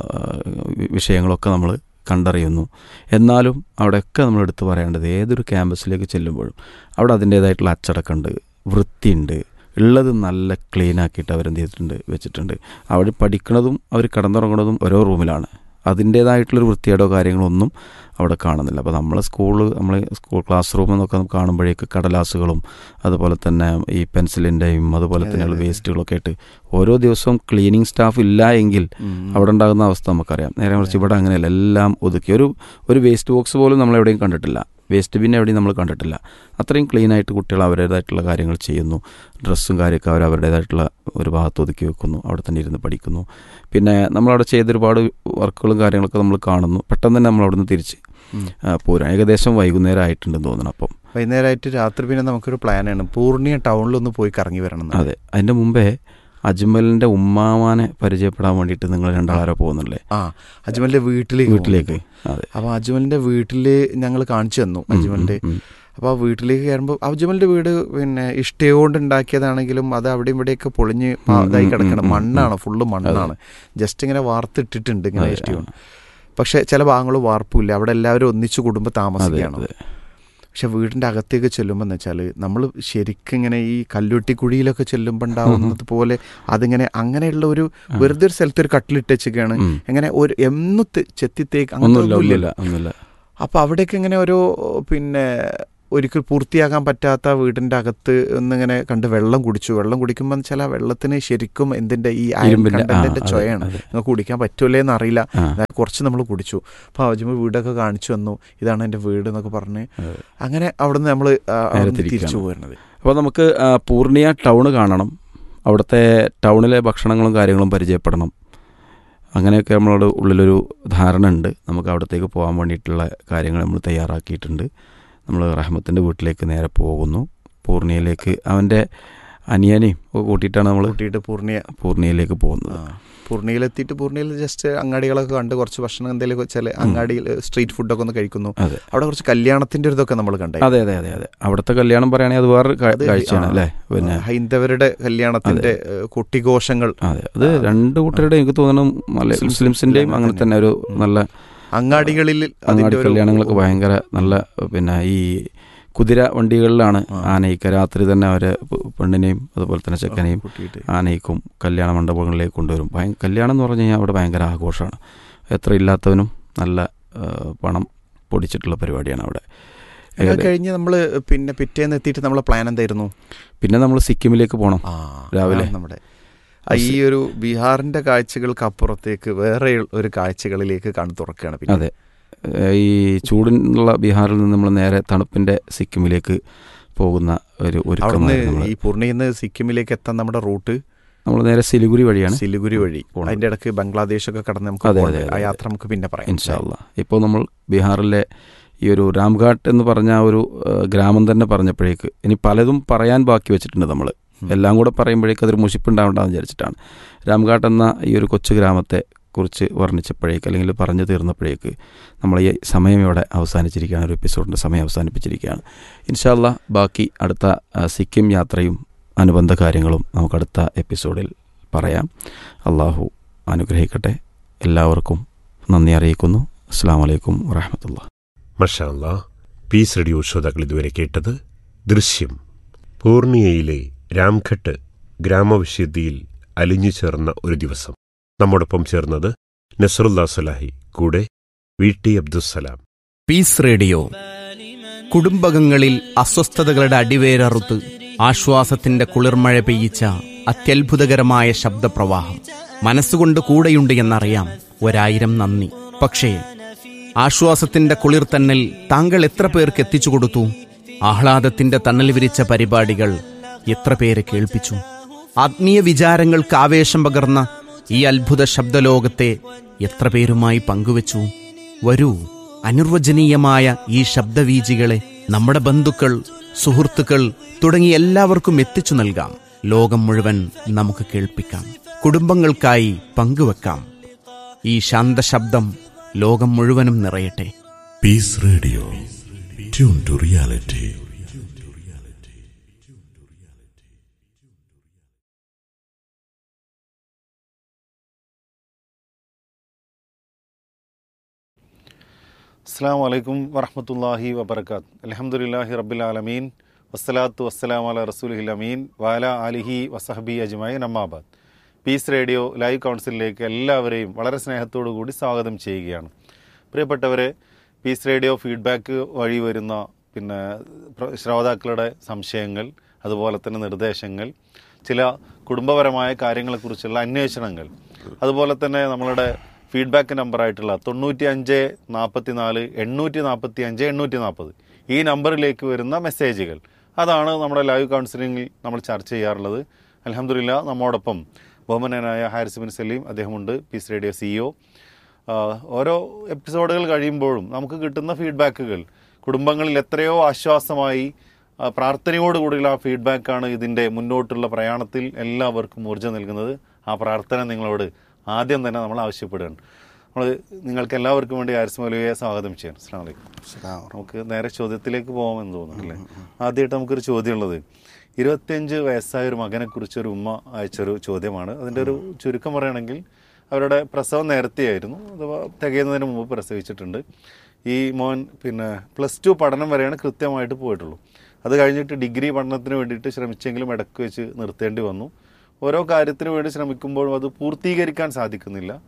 Speaker 2: വി- വിഷയങ്ങളൊക്കെ നമ്മൾ കണ്ടറിയുന്നു എന്നാലും അവിടെയൊക്കെ നമ്മൾ എടുത്തു പറയേണ്ടത് ഏതൊരു ക്യാമ്പസിലേക്ക് ചെല്ലുമ്പോഴും അവിടെ അതിൻ്റേതായിട്ടുള്ള അച്ചടക്കമുണ്ട് വൃത്തിയുണ്ട് ഉള്ളത് നല്ല ക്ലീൻ ആക്കിയിട്ട് അവരെന്ത് ചെയ്തിട്ടുണ്ട് വെച്ചിട്ടുണ്ട് അവർ പഠിക്കുന്നതും അവർ കിടന്നുറങ്ങുന്നതും ഓരോ റൂമിലാണ് അതിൻ്റേതായിട്ടുള്ളൊരു വൃത്തിയേടോ കാര്യങ്ങളൊന്നും അവിടെ കാണുന്നില്ല അപ്പോൾ നമ്മൾ സ്കൂൾ നമ്മൾ സ്കൂൾ ക്ലാസ് റൂം എന്നൊക്കെ നമുക്ക് കാണുമ്പോഴേക്ക് കടലാസുകളും അതുപോലെ തന്നെ ഈ പെൻസിലിൻ്റെയും അതുപോലെ
Speaker 1: അതെ,
Speaker 2: തന്നെയുള്ള
Speaker 1: അതെ.
Speaker 2: വേസ്റ്റുകളൊക്കെ ആയിട്ട് ഓരോ ദിവസവും ക്ലീനിങ് സ്റ്റാഫ് ഇല്ല എങ്കിൽ
Speaker 1: ഉം.
Speaker 2: അവിടെ ഉണ്ടാകുന്ന അവസ്ഥ നമുക്കറിയാം നേരെ മറിച്ച് ഇവിടെ അങ്ങനെയല്ല എല്ലാം ഒതുക്കി ഒരു ഒരു വേസ്റ്റ് ബോക്സ് പോലും നമ്മൾ എവിടെയും കണ്ടിട്ടില്ല വേസ്റ്റ് ബിൻ എവിടെയും നമ്മൾ കണ്ടിട്ടില്ല അത്രയും ക്ലീൻ ആയിട്ട് കുട്ടികൾ അവരുടേതായിട്ടുള്ള കാര്യങ്ങൾ ചെയ്യുന്നു ഡ്രസ്സും കാര്യമൊക്കെ അവർ അവരുടേതായിട്ടുള്ള ഒരു ഭാഗത്ത് ഒതുക്കി വെക്കുന്നു അവിടെ തന്നെ ഇരുന്ന് പഠിക്കുന്നു പിന്നെ നമ്മളവിടെ ചെയ്ത ഒരുപാട് വർക്കുകളും കാര്യങ്ങളൊക്കെ നമ്മൾ കാണുന്നു പെട്ടെന്ന് തന്നെ നമ്മൾ അവിടുന്ന് തിരിച്ച്
Speaker 1: ഉം.
Speaker 2: ആ, പോരാ ഏകദേശം വൈകുന്നേരം ആയിട്ടുണ്ടെന്ന് തോന്നണം അപ്പം
Speaker 1: വൈകുന്നേരമായിട്ട് രാത്രി പിന്നെ നമുക്കൊരു പ്ലാനാണ് പൂർണിയ ടൗണിലൊന്ന് പോയി കറങ്ങി വരണം എന്ന്.
Speaker 2: അതെ അതിൻ്റെ മുമ്പേ അജ്മലിൻ്റെ ഉമ്മാമാനെ പരിചയപ്പെടാൻ വേണ്ടിയിട്ട് നിങ്ങൾ രണ്ടാളാരോ പോകുന്നില്ലേ
Speaker 1: ആ അജ്മലിന്റെ വീട്ടിലേക്ക്
Speaker 2: വീട്ടിലേക്ക്
Speaker 1: പോകുന്നു.
Speaker 2: അതെ
Speaker 1: അപ്പൊ അജ്മലിന്റെ വീട്ടില് ഞങ്ങൾ കാണിച്ചു തന്നു
Speaker 2: ഉം,
Speaker 1: അജ്മലിന്റെ
Speaker 2: ഉം, ഉം.
Speaker 1: അപ്പോൾ ആ വീട്ടിലേക്ക് കയറുമ്പോൾ അജ്മലിന്റെ വീട് പിന്നെ ഇഷ്ടയോണ്ട് ഉണ്ടാക്കിയതാണെങ്കിലും അത് അവിടെ ഇവിടെയൊക്കെ പൊളിഞ്ഞ് പാ-
Speaker 2: ഉം,
Speaker 1: ഇതായി
Speaker 2: ഉം,
Speaker 1: കിടക്കണം
Speaker 2: ഉം, ഉം,
Speaker 1: മണ്ണാണ് ഫുള്ള് മണ്ണാണ് ജസ്റ്റ് ഇങ്ങനെ വാർത്തിട്ടിട്ടുണ്ട് ഇങ്ങനെ
Speaker 2: അതെ,
Speaker 1: ഇഷ്ടയോണ്ട് പക്ഷെ ചില ഭാഗങ്ങൾ വാർപ്പില്ല അവിടെ എല്ലാവരും ഒന്നിച്ച് കുടുംബം
Speaker 2: അതെ
Speaker 1: താമസിക്കുകയാണ്
Speaker 2: അതെ
Speaker 1: പക്ഷെ വീടിന്റെ അകത്തേക്ക് ചെല്ലുമ്പോൾ എന്ന് വെച്ചാൽ നമ്മൾ ശരിക്കും ഇങ്ങനെ ഈ കല്ലുട്ടി കുഴിയിലൊക്കെ ചെല്ലുമ്പോൾ ഉണ്ടാവുന്നത് പോലെ അതിങ്ങനെ അങ്ങനെയുള്ള ഒരു വെറുതെ ഒരു സ്ഥലത്ത് ഒരു കട്ടിലിട്ട് വെച്ചൊക്കെയാണ്
Speaker 2: ഉം.
Speaker 1: എങ്ങനെ ഒരു എന്നു ചെത്തിത്തേക്ക്
Speaker 2: ഒന്നുമില്ല
Speaker 1: അങ്ങനത്തെ
Speaker 2: ഒന്നുമില്ല ഒന്നുമില്ല
Speaker 1: അപ്പോൾ അവിടേക്ക് ഇങ്ങനെ ഓരോ പിന്നെ ഒരിക്കൽ പൂർത്തിയാക്കാൻ പറ്റാത്ത വീടിൻ്റെ അകത്ത് ഒന്നിങ്ങനെ കണ്ട് വെള്ളം കുടിച്ചു വെള്ളം കുടിക്കുമ്പോൾ ചില വെള്ളത്തിന് ശരിക്കും എന്തിൻ്റെ ഈ അയൺ
Speaker 2: ഇരുമ്പിന്റെ- ആ,
Speaker 1: കണ്ടന്റിന്റെ
Speaker 2: അതെ,
Speaker 1: ചൊയാണ്
Speaker 2: അതെ.
Speaker 1: നിങ്ങൾക്ക് കുടിക്കാൻ പറ്റൂലേ എന്നറിയില്ല
Speaker 2: ആ.
Speaker 1: അതായത് കുറച്ച് നമ്മൾ കുടിച്ചു അപ്പോൾ അജ്മൽ വീടൊക്കെ കാണിച്ചു വന്നു ഇതാണ് എൻ്റെ വീട് എന്നൊക്കെ പറഞ്ഞ്
Speaker 2: അതെ.
Speaker 1: അങ്ങനെ അവിടുന്ന് നമ്മൾ തിരിച്ചു
Speaker 2: തിരിക്കുകയാണ്.
Speaker 1: പോരുന്നത്
Speaker 2: അപ്പോൾ നമുക്ക് ആ, പൂർണിയ ടൗൺ കാണണം അവിടുത്തെ ടൗണിലെ ഭക്ഷണങ്ങളും കാര്യങ്ങളും പരിചയപ്പെടണം അങ്ങനെയൊക്കെ നമ്മളോട് ഉള്ളിലൊരു ധാരണ ഉണ്ട് നമുക്ക് അവിടത്തേക്ക് പോകാൻ വേണ്ടിയിട്ടുള്ള കാര്യങ്ങൾ നമ്മൾ തയ്യാറാക്കിയിട്ടുണ്ട് നമ്മൾ റഹ്മത്തിൻ്റെ വീട്ടിലേക്ക് നേരെ പോകുന്നു പൂർണിയയിലേക്ക് അവൻ്റെ അനിയനെയും ഒക്കെ കൂട്ടിയിട്ടാണ് നമ്മൾ
Speaker 1: കൂട്ടിയിട്ട് പൂർണിയ
Speaker 2: പൂർണിയയിലേക്ക് പോകുന്നത്
Speaker 1: ആ. പൂർണിയയിലെത്തിയിട്ട് പൂർണിയയിൽ ജസ്റ്റ് അങ്ങാടികളൊക്കെ കണ്ട് കുറച്ച് ഭക്ഷണം എന്തെങ്കിലും ചില അങ്ങാടിയിൽ സ്ട്രീറ്റ് ഫുഡൊക്കെ ഒന്ന് കഴിക്കുന്നു
Speaker 2: അതെ
Speaker 1: അവിടെ കുറച്ച് കല്യാണത്തിന്റെ ഒരു ഇതൊക്കെ നമ്മൾ കണ്ടേ
Speaker 2: അതെ അതെ അതെ അതെ അവിടുത്തെ കല്യാണം പറയുകയാണെങ്കിൽ അത് വേറൊരു കാ-
Speaker 1: അത്
Speaker 2: കാഴ്ചയാണ്
Speaker 1: ആ,
Speaker 2: അല്ലേ പിന്നെ
Speaker 1: ഹൈന്ദവരുടെ കല്യാണത്തിന്റെ ഏഹ്, കൊട്ടിഘോഷങ്ങൾ
Speaker 2: അതെ അത് രണ്ട് കൂട്ടരുടെ എനിക്ക് തോന്നുന്നു നല്ല
Speaker 1: മുസ്ലിംസ്
Speaker 2: മുസ്ലിംസിന്റെയും അങ്ങനെ തന്നെ ഒരു
Speaker 1: ഉം.
Speaker 2: നല്ല
Speaker 1: അങ്ങാടികളിൽ അതിന്റെ
Speaker 2: അങ്ങാടി
Speaker 1: ഒരു
Speaker 2: കല്യാണങ്ങളൊക്കെ ഭയങ്കര നല്ല പിന്നെ ഈ കുതിര വണ്ടികളിലാണ്
Speaker 1: ആ.
Speaker 2: ആനയിക്ക രാത്രി തന്നെ അവരെ പെ- പെണ്ണിനെയും അതുപോലെ തന്നെ ചെക്കനെയും
Speaker 1: കൂട്ടിയിട്ട്
Speaker 2: ആനയിക്കും കല്യാണ മണ്ഡപങ്ങളിലേക്ക് കൊണ്ടുവരും ഭയ കല്യാണം എന്ന് പറഞ്ഞു കഴിഞ്ഞാൽ അവിടെ ഭയങ്കര ആഘോഷമാണ് എത്ര ഇല്ലാത്തവനും നല്ല ആ, പണം പൊടിച്ചിട്ടുള്ള പരിപാടിയാണ് അവിടെ
Speaker 1: അത്
Speaker 2: ഏകദേ-
Speaker 1: കഴിഞ്ഞ് നമ്മൾ പിന്നെ പിറ്റേന്ന് എത്തിയിട്ട് നമ്മളെ പ്ലാൻ എന്തായിരുന്നു
Speaker 2: പിന്നെ നമ്മൾ സിക്കിമിലേക്ക് പോകണം
Speaker 1: ആ
Speaker 2: രാവിലെ.
Speaker 1: ആ, നമ്മുടെ ആ, ഈ ഒരു ബീഹാറിന്റെ കാഴ്ചകൾക്ക് അപ്പുറത്തേക്ക് വേറെ ഒരു കാഴ്ചകളിലേക്ക് കണ്ണു തുറക്കുകയാണ് പിന്നെ
Speaker 2: അതെ ഏഹ് ഈ ചൂടിനുള്ള ബീഹാറിൽ നിന്ന് നമ്മൾ നേരെ തണുപ്പിന്റെ സിക്കിമിലേക്ക് പോകുന്ന ഒരു
Speaker 1: അവിടുന്ന്
Speaker 2: ഒരുക്കമായിരുന്നു നമ്മൾ
Speaker 1: ഈ പൂർണിയിൽ സിക്കിമിലേക്ക് എത്താൻ നമ്മുടെ റൂട്ട്
Speaker 2: നമ്മൾ നേരെ സിലിഗുരി വഴിയാണ്
Speaker 1: സിലിഗുരി വഴി
Speaker 2: പോണത്.
Speaker 1: അതിന്റെ ഇടയ്ക്ക് ബംഗ്ലാദേശ് ഒക്കെ കടന്ന് നമുക്ക്
Speaker 2: അതെ,
Speaker 1: പോകണ്ടേ?
Speaker 2: അതെ,
Speaker 1: ആ
Speaker 2: അതെ.
Speaker 1: യാത്ര നമുക്ക് പിന്നെ പറയാം
Speaker 2: ഇൻഷാല്ല ഇപ്പോൾ നമ്മൾ ബീഹാറിലെ ഈ ഒരു രാംഘാട്ട് എന്ന് പറഞ്ഞ ആ ഒരു ഏഹ്, ഗ്രാമം തന്നെ പറഞ്ഞപ്പോഴേക്ക് ഇനി പലതും പറയാൻ ബാക്കി വെച്ചിട്ടുണ്ട് നമ്മൾ
Speaker 1: ഉം.
Speaker 2: എല്ലാം കൂടെ പറയുമ്പോഴേക്ക് അതൊരു മുഷിപ്പുണ്ടാവണ്ടെന്ന് വിചാരിച്ചിട്ടാണ് രാംഘാട്ട് എന്ന ഈ ഒരു കൊച്ചു ഗ്രാമത്തെ കുറിച്ച് വർണ്ണിച്ചപ്പോഴേക്ക് അല്ലെങ്കിൽ പറഞ്ഞു തീർന്നപ്പോഴേക്ക് നമ്മൾ ഈ സമയം ഇവിടെ അവസാനിച്ചിരിക്കുകയാണ് ഒരു എപ്പിസോഡിൻ്റെ സമയം അവസാനിപ്പിച്ചിരിക്കുകയാണ് ഇൻഷാല്ല ബാക്കി അടുത്ത ആ, സിക്കിം യാത്രയും അനുബന്ധ കാര്യങ്ങളും നമുക്ക് അടുത്ത എപ്പിസോഡിൽ പറയാം അള്ളാഹു അനുഗ്രഹിക്കട്ടെ എല്ലാവർക്കും നന്ദി അറിയിക്കുന്നു അസ്സാം വലൈക്കും വാഹമത്തുള്ള
Speaker 3: മഷാല്ല പീസ് റേഡിയോ ശ്രോതാക്കൾ ഇതുവരെ കേട്ടത് ദൃശ്യം പൂർണിയയിലെ രാംഘട്ട് ഗ്രാമവിശുദ്ധിയിൽ അലിഞ്ഞു ചേർന്ന ഒരു ദിവസം നമ്മോടൊപ്പം ചേർന്നത് നസറുല്ലാ സലാഹി കൂടെ V T Abdussalam
Speaker 4: peace radio കുടുംബകങ്ങളിൽ അസ്വസ്ഥതകളുടെ അടിവേരറുത്ത് ആശ്വാസത്തിന്റെ കുളിർമഴ പെയ്യിച്ച അത്യത്ഭുതകരമായ ശബ്ദപ്രവാഹം മനസ്സുകൊണ്ട് കൂടെയുണ്ട് എന്നറിയാം ഒരായിരം നന്ദി പക്ഷേ ആശ്വാസത്തിന്റെ കുളിർ തന്നൽ താങ്കൾ എത്ര പേർക്ക് എത്തിച്ചു കൊടുത്തു ആഹ്ലാദത്തിന്റെ തണൽ വിരിച്ച പരിപാടികൾ എത്ര പേരെ കേൾപ്പിച്ചു ആത്മീയ വിചാരങ്ങൾക്ക് ആവേശം പകർന്ന ഈ അത്ഭുത ശബ്ദലോകത്തെ എത്ര പേരുമായി പങ്കുവച്ചു വരൂ അനിർവചനീയമായ ഈ ശബ്ദവീജികളെ നമ്മുടെ ബന്ധുക്കൾ സുഹൃത്തുക്കൾ തുടങ്ങി എല്ലാവർക്കും എത്തിച്ചു നൽകാം ലോകം മുഴുവൻ നമുക്ക് കേൾപ്പിക്കാം കുടുംബങ്ങൾക്കായി പങ്കുവെക്കാം ഈ ശാന്തശബ്ദം ലോകം മുഴുവനും നിറയട്ടെ
Speaker 5: Peace Radio. Tune to reality.
Speaker 6: അസ്സാം വലൈക്കും വറഹമത്തല്ലാഹി വബർക്കാത്ത് അലഹമുല്ലാഹി റബ്ബിൽ ആലമീൻ വസ്സലാത്തു വസ്സലാം അല റസൂലിഹിൽ അമീൻ വാല അലിഹി വസഹബി അജ്മായി നമ്മാബാദ് പീസ് റേഡിയോ ലൈവ് കൗൺസിലിലേക്ക് എല്ലാവരെയും വളരെ സ്നേഹത്തോടു കൂടി സ്വാഗതം ചെയ്യുകയാണ് പ്രിയപ്പെട്ടവരെ പീസ് റേഡിയോ ഫീഡ്ബാക്ക് വഴി വരുന്ന പിന്നെ പ്ര- ശ്രോതാക്കളുടെ സംശയങ്ങൾ അതുപോലെ തന്നെ നിർദ്ദേശങ്ങൾ ചില കുടുംബപരമായ കാര്യങ്ങളെക്കുറിച്ചുള്ള അന്വേഷണങ്ങൾ അതുപോലെ തന്നെ നമ്മളുടെ ഫീഡ്ബാക്ക് നമ്പറായിട്ടുള്ള തൊണ്ണൂറ്റി അഞ്ച് നാൽപ്പത്തി നാല് എണ്ണൂറ്റി നാൽപ്പത്തി അഞ്ച് എണ്ണൂറ്റി നാൽപ്പത് ഈ നമ്പറിലേക്ക് വരുന്ന മെസ്സേജുകൾ അതാണ് നമ്മുടെ ലൈവ് കൗൺസിലിംഗിൽ നമ്മൾ ചർച്ച ചെയ്യാറുള്ളത് അലഹമില്ല നമ്മോടൊപ്പം ബഹുമാനായ ഹാരിസ് ബിൻ സലീം അദ്ദേഹമുണ്ട് പീസ് റേഡിയോ സിഇഒ ഓരോ എപ്പിസോഡുകൾ കഴിയുമ്പോഴും നമുക്ക് കിട്ടുന്ന ഫീഡ്ബാക്കുകൾ കുടുംബങ്ങളിൽ എത്രയോ ആശ്വാസമായി ആ, പ്രാർത്ഥനയോടുകൂടിയുള്ള ആ ഫീഡ്ബാക്കാണ് ഇതിൻ്റെ മുന്നോട്ടുള്ള പ്രയാണത്തിൽ എല്ലാവർക്കും ഊർജ്ജം നൽകുന്നത് ആ പ്രാർത്ഥന നിങ്ങളോട് ആദ്യം തന്നെ നമ്മൾ ആവശ്യപ്പെടുകയാണ് നമ്മൾ നിങ്ങൾക്ക് എല്ലാവർക്കും വേണ്ടി ആരിസ് മൗലവിയെ സ്വാഗതം ചെയ്യാം അസ്സാം വലൈക്കും നമുക്ക് നേരെ ചോദ്യത്തിലേക്ക് പോകാമെന്ന് തോന്നുന്നു അല്ലേ ആദ്യമായിട്ട് നമുക്കൊരു ചോദ്യമുള്ളത് ഇരുപത്തിയഞ്ച് വയസ്സായ ഒരു മകനെ കുറിച്ച് ഒരു ഉമ്മ അയച്ചൊരു ചോദ്യമാണ് അതിൻ്റെ ഒരു ചുരുക്കം പറയുകയാണെങ്കിൽ അവരുടെ പ്രസവം നേരത്തെയായിരുന്നു അഥവാ തികയുന്നതിന് മുമ്പ് പ്രസവിച്ചിട്ടുണ്ട് ഈ മോൻ പിന്നെ പ്ലസ് ടു പഠനം വരെയാണ് കൃത്യമായിട്ട് പോയിട്ടുള്ളൂ അത് കഴിഞ്ഞിട്ട് ഡിഗ്രി പഠനത്തിന് വേണ്ടിയിട്ട് ശ്രമിച്ചെങ്കിലും ഇടയ്ക്ക് വെച്ച് നിർത്തേണ്ടി വന്നു ഓരോ കാര്യത്തിന് വേണ്ടി ശ്രമിക്കുമ്പോഴും അത് പൂർത്തീകരിക്കാൻ സാധിക്കുന്നില്ല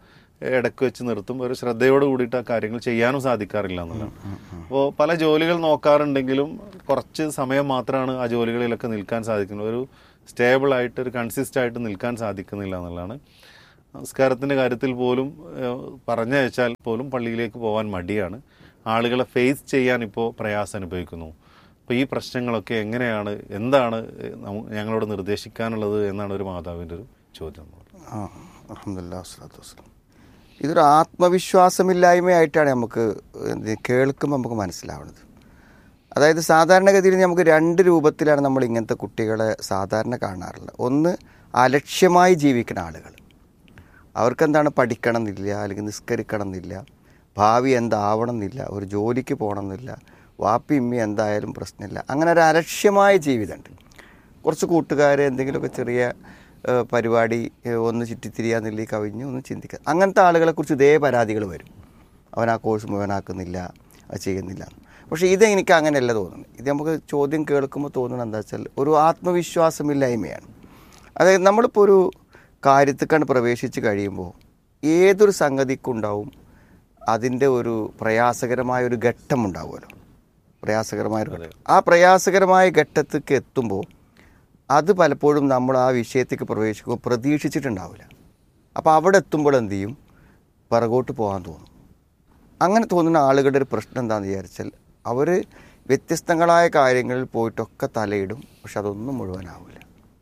Speaker 6: ഇടയ്ക്ക് വെച്ച് നിർത്തും ഒരു ശ്രദ്ധയോട് കൂടിയിട്ട് ആ കാര്യങ്ങൾ ചെയ്യാനും സാധിക്കാറില്ല എന്നുള്ളതാണ് അപ്പോൾ പല ജോലികൾ നോക്കാറുണ്ടെങ്കിലും കുറച്ച് സമയം മാത്രമാണ് ആ ജോലികളിലൊക്കെ നിൽക്കാൻ സാധിക്കുന്നത് ഒരു സ്റ്റേബിൾ ആയിട്ട് ഒരു കൺസിസ്റ്റ് ആയിട്ട് നിൽക്കാൻ സാധിക്കുന്നില്ല എന്നുള്ളതാണ് നമസ്കാരത്തിൻ്റെ കാര്യത്തിൽ പോലും ഏഹ്, പറഞ്ഞയച്ചാൽ പോലും പള്ളിയിലേക്ക് പോകാൻ മടിയാണ് ആളുകളെ ഫേസ് ചെയ്യാൻ ഇപ്പോൾ പ്രയാസം അനുഭവിക്കുന്നു അപ്പോൾ ഈ പ്രശ്നങ്ങളൊക്കെ എങ്ങനെയാണ് എന്താണ് ഏഹ്, നമു- ഞങ്ങളോട് നിർദ്ദേശിക്കാനുള്ളത് എന്നാണ് ഒരു മാതാവിൻ്റെ ഒരു ചോദ്യം
Speaker 7: ആ അലഹമില്ല വസ്സലാത്തു വസ്സലാം ഇതൊരു ആത്മവിശ്വാസമില്ലായ്മയായിട്ടാണ് നമുക്ക് എന്ത് കേൾക്കുമ്പോൾ നമുക്ക് മനസ്സിലാവുന്നത് അതായത് സാധാരണഗതിയിൽ നമുക്ക് രണ്ട് രൂപത്തിലാണ് നമ്മൾ ഇങ്ങനത്തെ കുട്ടികളെ സാധാരണ കാണാറുള്ളത് ഒന്ന് അലക്ഷ്യമായി ജീവിക്കുന്ന ആളുകൾ അവർക്കെന്താണ് പഠിക്കണം എന്നില്ല അല്ലെങ്കിൽ നിസ്കരിക്കണം എന്നില്ല ഭാവി എന്താവണം എന്നില്ല ഒരു ജോലിക്ക് പോകണം എന്നില്ല വാപ്പി ഇമ്മി എന്തായാലും പ്രശ്നമില്ല അങ്ങനെ ഒരു അലക്ഷ്യമായ ജീവിതമുണ്ട് കുറച്ച് കൂട്ടുകാർ എന്തെങ്കിലുമൊക്കെ ചെറിയ ഏഹ്, പരിപാടി ഏഹ്, ഒന്ന് ചുറ്റിത്തിരിയാന്നില്ല കവിഞ്ഞ് ഒന്ന് ചിന്തിക്കുക അങ്ങനത്തെ ആളുകളെക്കുറിച്ച് ഇതേ പരാതികൾ വരും അവൻ ആ കോഴ്സ് മുഴുവനാക്കുന്നില്ല അത് ചെയ്യുന്നില്ല പക്ഷേ ഇത് എനിക്ക് അങ്ങനെയല്ല തോന്നുന്നത് ഇത് നമുക്ക് ചോദ്യം കേൾക്കുമ്പോൾ തോന്നുന്നത് എന്താ വെച്ചാൽ ഒരു ആത്മവിശ്വാസമില്ലായ്മയാണ് അതായത് നമ്മളിപ്പോൾ ഒരു കാര്യത്തിക്കാണ് പ്രവേശിച്ച് കഴിയുമ്പോൾ ഏതൊരു സംഗതിക്കുണ്ടാവും അതിൻ്റെ ഒരു പ്രയാസകരമായ ഒരു ഘട്ടം ഉണ്ടാവുമല്ലോ പ്രയാസകരമായ ഒരു ഘട്ടം ആ പ്രയാസകരമായ ഘട്ടത്തേക്ക് എത്തുമ്പോൾ അത് പലപ്പോഴും നമ്മൾ ആ വിഷയത്തേക്ക് പ്രവേശിക്കുമ്പോൾ പ്രതീക്ഷിച്ചിട്ടുണ്ടാവില്ല അപ്പോൾ അവിടെ എത്തുമ്പോൾ എന്ത് ചെയ്യും പിറകോട്ട് പോകാൻ തോന്നും അങ്ങനെ തോന്നുന്ന ആളുകളുടെ ഒരു പ്രശ്നം എന്താണെന്ന് വിചാരിച്ചാൽ അവർ വ്യത്യസ്തങ്ങളായ കാര്യങ്ങളിൽ പോയിട്ടൊക്കെ തലയിടും പക്ഷെ അതൊന്നും മുഴുവനാവില്ല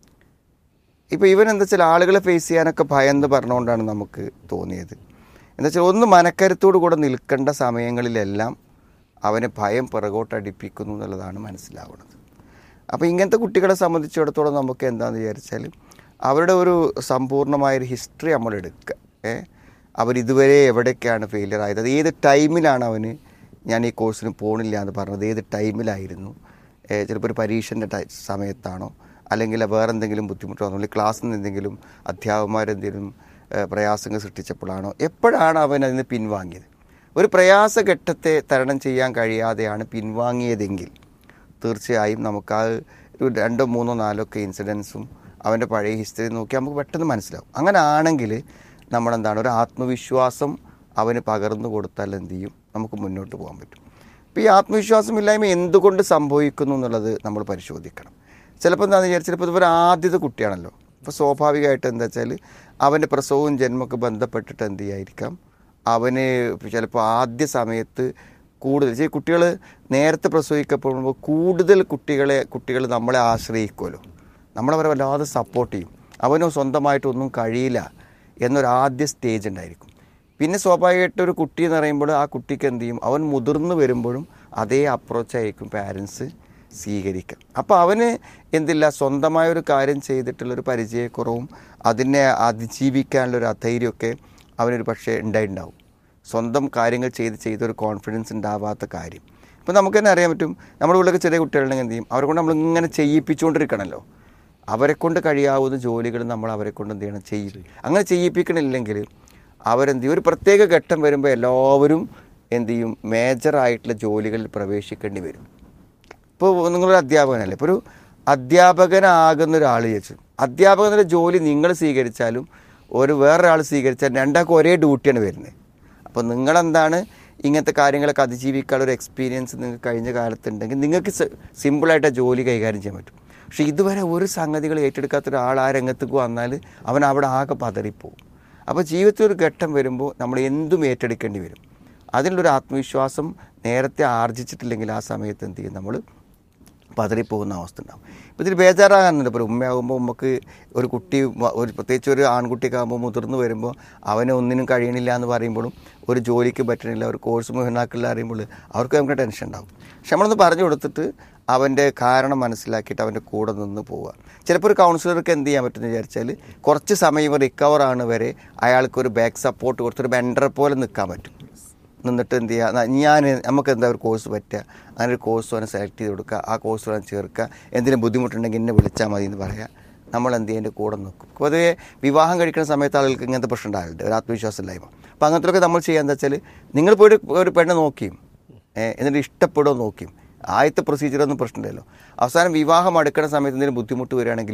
Speaker 7: ഇപ്പോൾ ഇവൻ എന്താ വെച്ചാൽ ആളുകളെ ഫേസ് ചെയ്യാനൊക്കെ ഭയന്ന് പറഞ്ഞുകൊണ്ടാണ് നമുക്ക് തോന്നിയത് എന്താ വെച്ചാൽ ഒന്ന് മനക്കരുത്തോടു കൂടെ നിൽക്കേണ്ട സമയങ്ങളിലെല്ലാം അവനെ ഭയം പിറകോട്ടടിപ്പിക്കുന്നു എന്നുള്ളതാണ് മനസ്സിലാവുന്നത് അപ്പോൾ ഇങ്ങനത്തെ കുട്ടികളെ സംബന്ധിച്ചിടത്തോളം നമുക്ക് എന്താണെന്ന് വിചാരിച്ചാൽ അവരുടെ ഒരു സമ്പൂർണ്ണമായൊരു ഹിസ്റ്ററി നമ്മൾ എടുക്കുക ഏ അവരിതുവരെ എവിടെയൊക്കെയാണ് ഫെയിലിയർ ആയത് അത് ഏത് ടൈമിലാണ് അവന് ഞാൻ ഈ കോഴ്സിന് പോണില്ല എന്ന് പറഞ്ഞത് ഏത് ടൈമിലായിരുന്നു ഏ, ചിലപ്പോൾ ഒരു പരീക്ഷൻ്റെ ടൈ സമയത്താണോ അല്ലെങ്കിൽ വേറെ എന്തെങ്കിലും ബുദ്ധിമുട്ടോ അല്ലെങ്കിൽ ക്ലാസ്സിൽ നിന്ന് എന്തെങ്കിലും അധ്യാപകന്മാരെന്തെങ്കിലും ഏ, പ്രയാസങ്ങൾ സൃഷ്ടിച്ചപ്പോഴാണോ എപ്പോഴാണ് അവൻ അതിന് പിൻവാങ്ങിയത് ഒരു പ്രയാസഘട്ടത്തെ തരണം ചെയ്യാൻ കഴിയാതെയാണ് പിൻവാങ്ങിയതെങ്കിൽ തീർച്ചയായും നമുക്ക് ആ ഒരു രണ്ടോ മൂന്നോ നാലോ ഒക്കെ ഇൻസിഡൻസും അവൻ്റെ പഴയ ഹിസ്റ്ററി നോക്കി നമുക്ക് പെട്ടെന്ന് മനസ്സിലാവും അങ്ങനെ ആണെങ്കിൽ നമ്മളെന്താണ് ഒരു ആത്മവിശ്വാസം അവന് പകർന്നു കൊടുത്താൽ എന്ത് ചെയ്യും നമുക്ക് മുന്നോട്ട് പോകാൻ പറ്റും ഇപ്പോൾ ഈ ആത്മവിശ്വാസമില്ലായ്മ എന്തുകൊണ്ട് സംഭവിക്കുന്നു എന്നുള്ളത് നമ്മൾ പരിശോധിക്കണം ചിലപ്പോൾ എന്താണെന്ന് വിചാരിച്ചാൽ ചിലപ്പോൾ ഇതൊരു ആദ്യത്തെ കുട്ടിയാണല്ലോ അപ്പോൾ സ്വാഭാവികമായിട്ട് എന്താ വെച്ചാൽ അവൻ്റെ പ്രസവവും ജന്മമൊക്കെ ബന്ധപ്പെട്ടിട്ട് എന്ത് ചെയ്യായിരിക്കാം അവന് ചിലപ്പോൾ ആദ്യ സമയത്ത് കൂടുതൽ ഈ കുട്ടികൾ നേരത്തെ പ്രസവിക്കപ്പെടുമ്പോൾ കൂടുതൽ കുട്ടികളെ കുട്ടികൾ നമ്മളെ ആശ്രയിക്കുമല്ലോ നമ്മളവരെ വല്ലാതെ സപ്പോർട്ട് ചെയ്യും അവനും സ്വന്തമായിട്ടൊന്നും കഴിയില്ല എന്നൊരു ആദ്യ സ്റ്റേജ് ഉണ്ടായിരിക്കും പിന്നെ സ്വാഭാവികമായിട്ട് ഒരു കുട്ടി എന്ന് പറയുമ്പോൾ ആ കുട്ടിക്ക് എന്ത് ചെയ്യും അവൻ മുതിർന്നു വരുമ്പോഴും അതേ അപ്രോച്ചായിരിക്കും പാരൻസ് സ്വീകരിക്കുക അപ്പോൾ അവന് എന്തില്ല സ്വന്തമായ ഒരു കാര്യം ചെയ്തിട്ടുള്ളൊരു പരിചയക്കുറവും അതിനെ അതിജീവിക്കാനുള്ളൊരു അധൈര്യമൊക്കെ അവനൊരു പക്ഷേ ഉണ്ടായിട്ടുണ്ടാവും സ്വന്തം കാര്യങ്ങൾ ചെയ്ത് ചെയ്തൊരു കോൺഫിഡൻസ് ഉണ്ടാവാത്ത കാര്യം ഇപ്പം നമുക്ക് തന്നെ അറിയാൻ പറ്റും നമ്മുടെ ഉള്ളിലൊക്കെ ചെറിയ കുട്ടികളുണ്ടെങ്കിൽ എന്ത് ചെയ്യും അവരെ കൊണ്ട് നമ്മൾ ഇങ്ങനെ ചെയ്യിപ്പിച്ചുകൊണ്ടിരിക്കണമല്ലോ അവരെ കൊണ്ട് കഴിയാവുന്ന ജോലികൾ നമ്മൾ അവരെ കൊണ്ട് എന്ത് ചെയ്യണം ചെയ്യും അങ്ങനെ ചെയ്യിപ്പിക്കണില്ലെങ്കിൽ അവരെന്ത് ചെയ്യും ഒരു പ്രത്യേക ഘട്ടം വരുമ്പോൾ എല്ലാവരും എന്ത് ചെയ്യും മേജറായിട്ടുള്ള ജോലികളിൽ പ്രവേശിക്കേണ്ടി വരും ഇപ്പോൾ നിങ്ങളൊരു അധ്യാപകനല്ലേ ഇപ്പോൾ ഒരു അധ്യാപകനാകുന്ന ഒരാൾ ചോദിച്ചു അധ്യാപകൻ്റെ ജോലി നിങ്ങൾ സ്വീകരിച്ചാലും ഒരു വേറൊരാൾ സ്വീകരിച്ചാൽ രണ്ടാൾക്കും ഒരേ ഡ്യൂട്ടിയാണ് വരുന്നത് അപ്പോൾ നിങ്ങളെന്താണ് ഇങ്ങനത്തെ കാര്യങ്ങളൊക്കെ അതിജീവിക്കാനുള്ള ഒരു എക്സ്പീരിയൻസ് നിങ്ങൾക്ക് കഴിഞ്ഞ കാലത്തുണ്ടെങ്കിൽ നിങ്ങൾക്ക് സ- സിമ്പിളായിട്ട് ആ ജോലി കൈകാര്യം ചെയ്യാൻ പറ്റും പക്ഷേ ഇതുവരെ ഒരു സംഗതികൾ ഏറ്റെടുക്കാത്ത ഒരാൾ ആ രംഗത്തേക്ക് വന്നാൽ അവൻ അവിടെ ആകെ പതറിപ്പോവും അപ്പോൾ ജീവിതത്തിൽ ഒരു ഘട്ടം വരുമ്പോൾ നമ്മൾ എന്തും ഏറ്റെടുക്കേണ്ടി വരും അതിനുള്ളൊരു ആത്മവിശ്വാസം നേരത്തെ ആർജിച്ചിട്ടില്ലെങ്കിൽ ആ സമയത്ത് എന്ത് ചെയ്യും നമ്മൾ പതറിപ്പോകുന്ന അവസ്ഥ ഉണ്ടാവും ഇപ്പോൾ ഇതിൽ ബേജാറാകുന്നുണ്ട് ഇപ്പോൾ ഒരു ഉമ്മയാകുമ്പോൾ നമുക്ക് ഒരു കുട്ടി വ- ഒരു പ്രത്യേകിച്ച് ഒരു ആൺകുട്ടിയൊക്കെ ആകുമ്പോൾ മുതിർന്ന് വരുമ്പോൾ അവനെ ഒന്നിനും കഴിയണില്ല എന്ന് പറയുമ്പോഴും ഒരു ജോലിക്ക് പറ്റണില്ല ഒരു കോഴ്സ് മുഴുവനാക്കില്ല അറിയുമ്പോൾ അവർക്ക് നമുക്ക് ടെൻഷൻ ഉണ്ടാവും പക്ഷെ നമ്മളൊന്ന് പറഞ്ഞു കൊടുത്തിട്ട് അവൻ്റെ കാരണം മനസ്സിലാക്കിയിട്ട് അവൻ്റെ കൂടെ നിന്ന് പോവുക ചിലപ്പോൾ ഒരു കൗൺസിലർക്ക് എന്ത് ചെയ്യാൻ പറ്റുമെന്ന് വിചാരിച്ചാൽ കുറച്ച് സമയം റിക്കവർ ആണ് വരെ അയാൾക്കൊരു ബാക്ക് സപ്പോർട്ട് കൊടുത്തൊരു ബെൻഡറെ പോലെ നിൽക്കാൻ പറ്റും നിന്നിട്ട് എന്ത് ചെയ്യുക ഞാൻ നമുക്ക് എന്താ ഒരു കോഴ്സ് പറ്റുക അങ്ങനെ ഒരു കോഴ്സ് വേണം സെലക്ട് ചെയ്ത് കൊടുക്കുക ആ കോഴ്സ് വേണം ചേർക്കുക എന്തെങ്കിലും ബുദ്ധിമുട്ടുണ്ടെങ്കിൽ എന്നെ വിളിച്ചാൽ മതി എന്ന് പറയുക നമ്മൾ എന്ത് ചെയ്യും എൻ്റെ കൂടെ നോക്കും പൊതുവെ വിവാഹം കഴിക്കുന്ന സമയത്ത് ആളുകൾക്ക് ഇങ്ങനത്തെ പ്രശ്നം ഉണ്ടാവില്ല ഒരു ആത്മവിശ്വാസം ഇല്ലായ്മ അപ്പോൾ അങ്ങനത്തെ നമ്മൾ ചെയ്യുക എന്താ വെച്ചാൽ നിങ്ങൾ പോയിട്ട് ഒരു പെണ്ണ് നോക്കിയും ഏ, എന്നിട്ട് ഇഷ്ടപ്പെടുമോ നോക്കിയും ആദ്യത്തെ പ്രൊസീജിയറൊന്നും പ്രശ്നമില്ലല്ലോ അവസാനം വിവാഹം അടുക്കുന്ന സമയത്ത് എന്തെങ്കിലും ബുദ്ധിമുട്ട് വരികയാണെങ്കിലും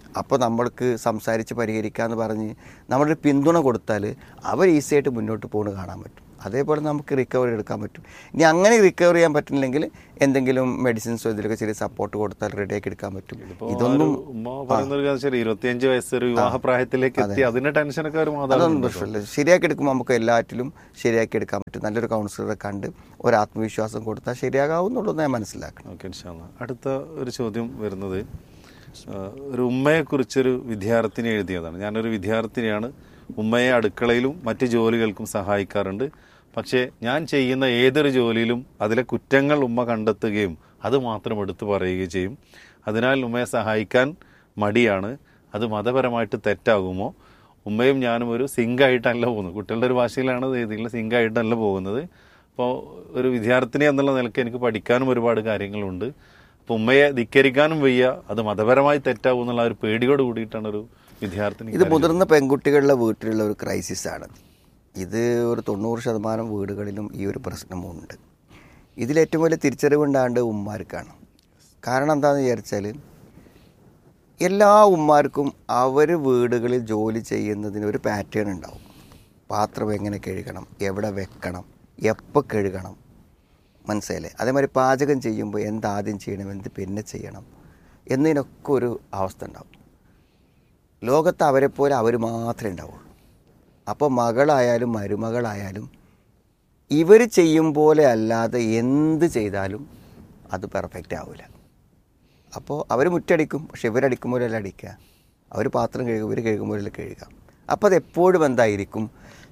Speaker 7: അപ്പോൾ നമ്മൾക്ക് സംസാരിച്ച് പരിഹരിക്കാമെന്ന് പറഞ്ഞ് നമ്മളൊരു പിന്തുണ കൊടുത്താൽ അവർ ഈസിയായിട്ട് മുന്നോട്ട് പോകുന്നത് കാണാൻ പറ്റും അതേപോലെ നമുക്ക് റിക്കവറി എടുക്കാൻ പറ്റും ഇനി അങ്ങനെ റിക്കവർ ചെയ്യാൻ പറ്റുന്നില്ലെങ്കിൽ എന്തെങ്കിലും മെഡിസിൻസോ ഇതിലൊക്കെ ചെറിയ സപ്പോർട്ട് കൊടുത്താൽ റെഡിയാക്കി എടുക്കാൻ പറ്റും ഇതൊന്നും
Speaker 6: ഒരു ഉമ്മ പറയുന്ന ഒരു കാര്യം ശരി ഇരുപത്തിയഞ്ച് വയസ്സ് ഒരു വിവാഹ പ്രായത്തിലേക്ക് എത്തി അതിന്റെ ടെൻഷനൊക്കെ ഒരു
Speaker 7: അതൊന്നും
Speaker 6: മാതാപിതാക്കൾ
Speaker 7: പ്രശ്നമില്ല ശരിയാക്കി എടുക്കുമ്പോൾ നമുക്ക് എല്ലാറ്റിലും ശരിയാക്കി എടുക്കാൻ പറ്റും നല്ലൊരു കൗൺസിലറെ കണ്ട് ഒരു ആത്മവിശ്വാസം കൊടുത്താൽ ശരിയാകാവുന്നുള്ളൂ ഞാൻ മനസ്സിലാക്കണം
Speaker 6: ഓക്കെ ഇൻഷാല്ല അടുത്ത ഒരു ചോദ്യം വരുന്നത് ആ, ഒരു ഉമ്മയെക്കുറിച്ചൊരു വിദ്യാർത്ഥിനി എഴുതിയതാണ് ഞാനൊരു വിദ്യാർത്ഥിനിയാണ് ഉമ്മയെ അടുക്കളയിലും മറ്റ് ജോലികൾക്കും സഹായിക്കാറുണ്ട് പക്ഷേ ഞാൻ ചെയ്യുന്ന ഏതൊരു ജോലിയിലും അതിലെ കുറ്റങ്ങൾ ഉമ്മ കണ്ടെത്തുകയും അത് മാത്രം എടുത്തു പറയുകയും ചെയ്യും അതിനാൽ ഉമ്മയെ സഹായിക്കാൻ മടിയാണ് അത് മതപരമായിട്ട് തെറ്റാകുമോ ഉമ്മയും ഞാനും ഒരു സിങ്കായിട്ടല്ല പോകുന്നത് കുട്ടികളുടെ ഒരു ഭാഷയിലാണ് ഇത് എഴുതിയിട്ടുള്ളത് സിങ്കായിട്ടല്ല പോകുന്നത് അപ്പോൾ ഒരു വിദ്യാർത്ഥിനി എന്നുള്ള നിലയ്ക്ക് എനിക്ക് പഠിക്കാനും ഒരുപാട് കാര്യങ്ങളുണ്ട് അപ്പോൾ ഉമ്മയെ ധിക്കരിക്കാനും വയ്യ അത് മതപരമായി തെറ്റാവും എന്നുള്ള ആ ഒരു പേടിയോട് കൂടിയിട്ടാണ് ഒരു വിദ്യാർത്ഥിനി
Speaker 7: ഇത് മുതിർന്ന പെൺകുട്ടികളുടെ വീട്ടിലുള്ള ഒരു ക്രൈസിസ് ആണ് ഇത് ഒരു തൊണ്ണൂറ് ശതമാനം വീടുകളിലും ഈ ഒരു പ്രശ്നമുണ്ട് ഇതിലേറ്റവും വലിയ തിരിച്ചറിവുണ്ടാണ്ട് ഉമ്മാർക്കാണ് കാരണം എന്താണെന്ന് വിചാരിച്ചാൽ എല്ലാ ഉമ്മാർക്കും അവർ വീടുകളിൽ ജോലി ചെയ്യുന്നതിന് ഒരു പാറ്റേൺ ഉണ്ടാവും പാത്രം എങ്ങനെ കഴുകണം എവിടെ വെക്കണം എപ്പോൾ കഴുകണം മനസ്സിലായില്ലേ അതേമാതിരി പാചകം ചെയ്യുമ്പോൾ എന്താദ്യം ചെയ്യണം എന്ത് പിന്നെ ചെയ്യണം എന്നതിനൊക്കെ ഒരു അവസ്ഥ ഉണ്ടാവും ലോകത്ത് അവരെപ്പോലെ അവർ മാത്രമേ ഉണ്ടാവുള്ളൂ അപ്പോൾ മകളായാലും മരുമകളായാലും ഇവർ ചെയ്യും പോലെ അല്ലാതെ എന്ത് ചെയ്താലും അത് പെർഫെക്റ്റ് ആവില്ല അപ്പോൾ അവർ മുറ്റടിക്കും പക്ഷെ ഇവരടിക്കുമ്പോഴല്ല അടിക്കുക അവർ പാത്രം കഴുകും ഇവർ കഴുകുമ്പോഴല്ല കഴുകുക അപ്പോൾ അത് എപ്പോഴും എന്തായിരിക്കും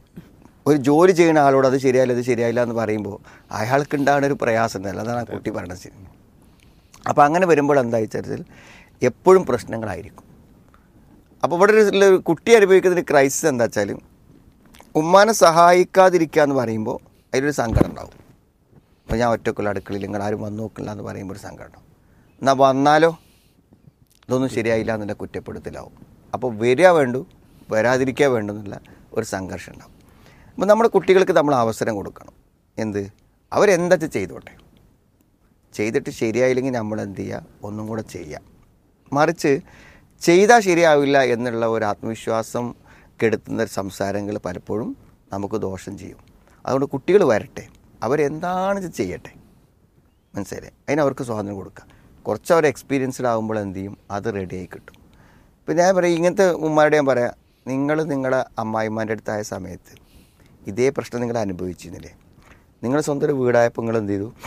Speaker 7: ഒരു ജോലി ചെയ്യുന്ന ആളോട് അത് ശരിയായില്ല അത് ശരിയായില്ല എന്ന് പറയുമ്പോൾ അയാൾക്ക് ഉണ്ടാകുന്ന ഒരു പ്രയാസം ഉണ്ടല്ലോ അതാണ് ആ കുട്ടി പറഞ്ഞത് ശരി അപ്പോൾ അങ്ങനെ വരുമ്പോൾ എന്താ വെച്ചാൽ എപ്പോഴും പ്രശ്നങ്ങളായിരിക്കും അപ്പോൾ ഇവിടെ ഒരു ഉള്ള ഒരു കുട്ടി അനുഭവിക്കുന്ന ഒരു ക്രൈസിസ് എന്താ വെച്ചാൽ ഉമ്മാനെ സഹായിക്കാതിരിക്കുക എന്ന് പറയുമ്പോൾ അതിലൊരു സങ്കടം ഉണ്ടാവും അപ്പോൾ ഞാൻ ഒറ്റക്കുള്ള അടുക്കളയിൽ നിങ്ങൾ ആരും വന്നു നോക്കില്ല എന്ന് പറയുമ്പോൾ ഒരു സങ്കടം ഉണ്ടാവും എന്നാൽ വന്നാലോ ഇതൊന്നും ശരിയായില്ല എന്നുള്ള കുറ്റപ്പെടുത്തലാവും അപ്പോൾ വരിക വേണ്ടു വരാതിരിക്കുക വേണ്ടു എന്നുള്ള ഒരു സംഘർഷം ഉണ്ടാവും അപ്പോൾ നമ്മുടെ കുട്ടികൾക്ക് നമ്മൾ അവസരം കൊടുക്കണം എന്ത് അവരെന്താ ചെയ്തോട്ടെ ചെയ്തിട്ട് ശരിയായില്ലെങ്കിൽ നമ്മൾ എന്ത് ചെയ്യുക ഒന്നും കൂടെ ചെയ്യാം മറിച്ച് ചെയ്താൽ ശരിയാവില്ല എന്നുള്ള ഒരു ആത്മവിശ്വാസം കെടുത്തുന്ന സംസാരങ്ങൾ പലപ്പോഴും നമുക്ക് ദോഷം ചെയ്യും അതുകൊണ്ട് കുട്ടികൾ വരട്ടെ അവരെന്താണ് ഇത് ചെയ്യട്ടെ മനസ്സിലായി അതിന് അവർക്ക് സ്വാതന്ത്ര്യം കൊടുക്കുക കുറച്ച് അവർ എക്സ്പീരിയൻസ്ഡ് ആകുമ്പോൾ എന്ത് ചെയ്യും അത് റെഡിയായി കിട്ടും ഇപ്പം ഞാൻ പറയും ഇങ്ങനത്തെ ഉമ്മാരുടെ ഞാൻ പറയാം നിങ്ങൾ നിങ്ങളുടെ അമ്മായിമാൻ്റെ അടുത്തായ സമയത്ത് ഇതേ പ്രശ്നം നിങ്ങൾ അനുഭവിച്ചിരുന്നില്ലേ നിങ്ങൾ സ്വന്തം ഒരു വീടായപ്പോൾ നിങ്ങൾ എന്ത് ചെയ്തു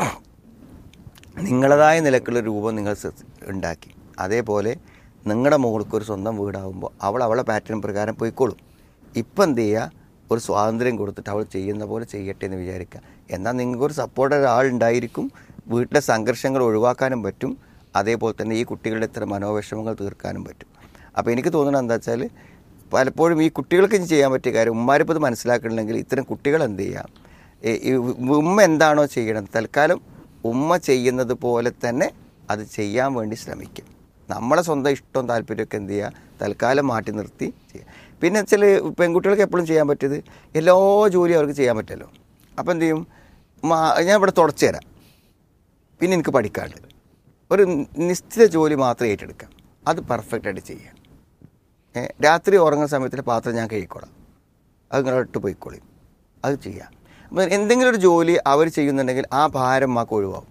Speaker 7: നിങ്ങളതായ നിലക്കുള്ള രൂപം നിങ്ങൾ സ- ഉണ്ടാക്കി അതേപോലെ നിങ്ങളുടെ മോൾക്ക് ഒരു സ്വന്തം വീടാകുമ്പോൾ അവൾ അവളെ പാറ്റേൺ പ്രകാരം പോയിക്കോളും ഇപ്പം എന്ത് ചെയ്യുക ഒരു സ്വാതന്ത്ര്യം കൊടുത്തിട്ട് അവൾ ചെയ്യുന്ന പോലെ ചെയ്യട്ടെ എന്ന് വിചാരിക്കുക എന്നാൽ നിങ്ങൾക്കൊരു സപ്പോർട്ട് ഒരാളുണ്ടായിരിക്കും വീട്ടിലെ സംഘർഷങ്ങൾ ഒഴിവാക്കാനും പറ്റും അതേപോലെ തന്നെ ഈ കുട്ടികളുടെ ഇത്തരം മനോവിഷമങ്ങൾ തീർക്കാനും പറ്റും അപ്പോൾ എനിക്ക് തോന്നുന്നത് എന്താ വെച്ചാൽ പലപ്പോഴും ഈ കുട്ടികൾക്ക് ഇനി ചെയ്യാൻ പറ്റിയ കാര്യം ഉമ്മാരിപ്പോൾ ഇത് മനസ്സിലാക്കണമെങ്കിൽ ഇത്തരം കുട്ടികൾ എന്ത് ചെയ്യാം ഈ ഈ ഉമ്മ എന്താണോ ചെയ്യണം തൽക്കാലം ഉമ്മ ചെയ്യുന്നത് പോലെ തന്നെ അത് ചെയ്യാൻ വേണ്ടി ശ്രമിക്കും നമ്മളെ സ്വന്തം ഇഷ്ടവും താല്പര്യമൊക്കെ എന്ത് ചെയ്യുക തൽക്കാലം മാറ്റി നിർത്തി ചെയ്യുക പിന്നെ ചില പെൺകുട്ടികൾക്ക് എപ്പോഴും ചെയ്യാൻ പറ്റിയത് എല്ലാ ജോലിയും അവർക്ക് ചെയ്യാൻ പറ്റുമല്ലോ അപ്പോൾ എന്ത് ചെയ്യും മാ- ഞാൻ ഇവിടെ തുടച്ചു തരാം പിന്നെ എനിക്ക് പഠിക്കാണ്ട് ഒരു നിശ്ചിത ജോലി മാത്രം ഏറ്റെടുക്കാം അത് പെർഫെക്റ്റായിട്ട് ചെയ്യാം ഏ, രാത്രി ഉറങ്ങുന്ന സമയത്തിൽ പാത്രം ഞാൻ കഴിക്കോളാം അത് നിങ്ങൾ ഇട്ട് പോയിക്കോളിയും അത് ചെയ്യാം അപ്പം എന്തെങ്കിലും ഒരു ജോലി അവർ ചെയ്യുന്നുണ്ടെങ്കിൽ ആ ഭാരം മാക്ക് ഒഴിവാകും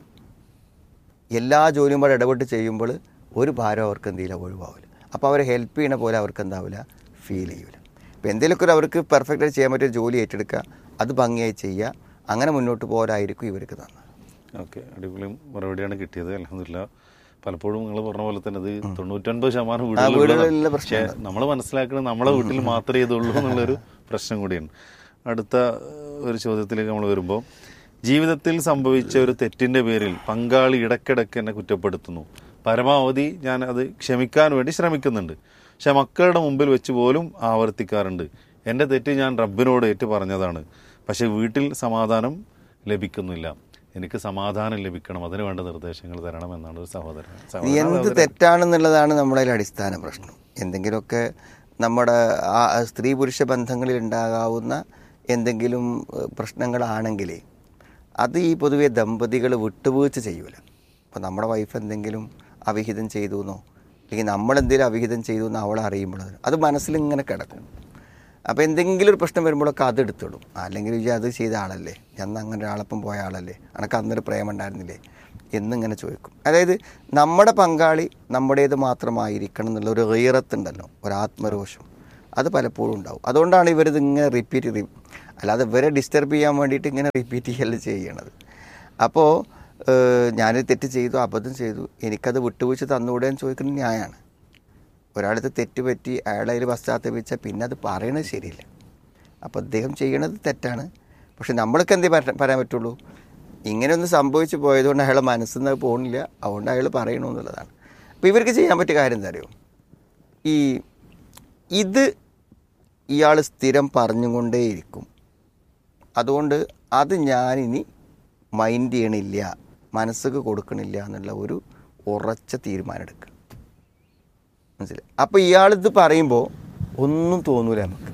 Speaker 7: എല്ലാ ജോലിയും കൂടെ ഇടപെട്ട് ചെയ്യുമ്പോൾ ഒരു ഭാരം അവർക്ക് എന്ത് ചെയ്യില്ല ഒഴിവാവില്ല അപ്പോൾ അവരെ ഹെൽപ്പ് ചെയ്യണ പോലെ അവർക്ക് എന്താവില്ല ഫീൽ ചെയ്യില്ല അപ്പോൾ എന്തെങ്കിലുമൊക്കെ ഒരു അവർക്ക് പെർഫെക്റ്റായിട്ട് ചെയ്യാൻ പറ്റിയ ജോലി ഏറ്റെടുക്കുക അത് ഭംഗിയായി ചെയ്യുക അങ്ങനെ മുന്നോട്ട് പോകാനായിരിക്കും ഇവർക്ക് നന്നാണ്
Speaker 6: ഓക്കെ അടിപൊളി മറുപടിയാണ് കിട്ടിയത് അലഹമില്ല പലപ്പോഴും നിങ്ങൾ പറഞ്ഞ പോലെ തന്നെ ഇത് തൊണ്ണൂറ്റൊൻപത് ശതമാനം
Speaker 7: വീടുകളിലുള്ള
Speaker 6: വീടുകളിൽ പക്ഷേ
Speaker 7: പ്രശ്നമാണ്.
Speaker 6: നമ്മൾ മനസ്സിലാക്കുന്നത് നമ്മളെ വീട്ടിൽ മാത്രമേ ഇതുള്ളൂ എന്നുള്ളൊരു പ്രശ്നം കൂടിയാണ് അടുത്ത ഏഹ്, ഒരു ചോദ്യത്തിലേക്ക് നമ്മൾ വരുമ്പോൾ ജീവിതത്തിൽ സംഭവിച്ച ഒരു തെറ്റിന്റെ പേരിൽ പങ്കാളി ഇടയ്ക്കിടയ്ക്ക് എന്നെ കുറ്റപ്പെടുത്തുന്നു പരമാവധി ഞാൻ അത് ക്ഷമിക്കാൻ വേണ്ടി ശ്രമിക്കുന്നുണ്ട് പക്ഷെ മക്കളുടെ മുമ്പിൽ വെച്ച് പോലും ആവർത്തിക്കാറുണ്ട് എൻ്റെ തെറ്റ് ഞാൻ റബ്ബിനോട് ഏറ്റു പറഞ്ഞതാണ് പക്ഷെ വീട്ടിൽ സമാധാനം ലഭിക്കുന്നില്ല എനിക്ക് സമാധാനം ലഭിക്കണം അതിന് വേണ്ട നിർദ്ദേശങ്ങൾ തരണം എന്നാണ് ഒരു സഹോദരൻ
Speaker 7: ഇത്
Speaker 6: സഹോദരൻ
Speaker 7: എന്ത്
Speaker 6: സഹോദരൻ.
Speaker 7: തെറ്റാണെന്നുള്ളതാണ് നമ്മുടെ അതിൽ അടിസ്ഥാന പ്രശ്നം എന്തെങ്കിലുമൊക്കെ നമ്മുടെ ആ സ്ത്രീ പുരുഷ ബന്ധങ്ങളിൽ ഉണ്ടാകാവുന്ന എന്തെങ്കിലും ഏഹ്, പ്രശ്നങ്ങളാണെങ്കിൽ അത് ഈ പൊതുവെ ദമ്പതികൾ വിട്ടുവീഴ്ച ചെയ്യൂല അപ്പോൾ നമ്മുടെ വൈഫ് എന്തെങ്കിലും അവിഹിതം ചെയ്തു എന്നോ അല്ലെങ്കിൽ നമ്മളെന്തെങ്കിലും അവിഹിതം ചെയ്തു എന്ന് അവൾ അറിയുമ്പോൾ അത് മനസ്സിൽ ഇങ്ങനെ കിടക്കും അപ്പോൾ എന്തെങ്കിലും ഒരു പ്രശ്നം വരുമ്പോഴൊക്കെ അത് എടുത്തിടും അല്ലെങ്കിൽ വിജയ് അത് ചെയ്ത ആളല്ലേ ഞാൻ അങ്ങനെ ഒരാളപ്പം പോയ ആളല്ലേ അനക്ക് അന്നൊരു പ്രേമം ഉണ്ടായിരുന്നില്ലേ എന്നിങ്ങനെ ചോദിക്കും അതായത് നമ്മുടെ പങ്കാളി നമ്മുടേത് മാത്രമായിരിക്കണം എന്നുള്ള ഒരു ഗീറത്തുണ്ടല്ലോ ഒരു ആത്മരോഷം അത് പലപ്പോഴും ഉണ്ടാവും അതുകൊണ്ടാണ് ഇവരിത് ഇങ്ങനെ റിപ്പീറ്റ് ചെയ്ത് അല്ലാതെ ഇവരെ ഡിസ്റ്റർബ് ചെയ്യാൻ വേണ്ടിയിട്ട് ഇങ്ങനെ റിപ്പീറ്റ് ചെയ്യല്ല ചെയ്യണത് അപ്പോൾ ഞാൻ തെറ്റ് ചെയ്തു അബദ്ധം ചെയ്തു എനിക്കത് വിട്ടുവീഴ്ച തന്നുകൂടെ എന്ന് ചോദിക്കുന്നത് ന്യായമാണ് ഒരാളത് തെറ്റ് പറ്റി അയാളെ അതിൽ പശ്ചാത്തപിച്ചാൽ പിന്നെ അത് പറയണത് ശരിയില്ല അപ്പോൾ അദ്ദേഹം ചെയ്യണത് തെറ്റാണ് പക്ഷെ നമ്മൾക്ക് എന്തേ പറ- പറയാൻ പറ്റുള്ളൂ ഇങ്ങനെ ഒന്ന് സംഭവിച്ചു പോയതുകൊണ്ട് അയാളെ മനസ്സിൽ നിന്ന് അത് പോകുന്നില്ല അതുകൊണ്ട് അയാൾ പറയണമെന്നുള്ളതാണ് അപ്പോൾ ഇവർക്ക് ചെയ്യാൻ പറ്റിയ കാര്യം എന്താ അറിയോ ഈ ഇത് ഇയാൾ സ്ഥിരം പറഞ്ഞുകൊണ്ടേയിരിക്കും അതുകൊണ്ട് അത് ഞാനിനി മൈൻഡ് ചെയ്യണില്ല മനസ്സുക്ക് കൊടുക്കണില്ല എന്നുള്ള ഒരു ഉറച്ച തീരുമാനം എടുക്കുക മനസ്സിലായി അപ്പോൾ ഇയാളിത് പറയുമ്പോൾ ഒന്നും തോന്നൂല നമുക്ക്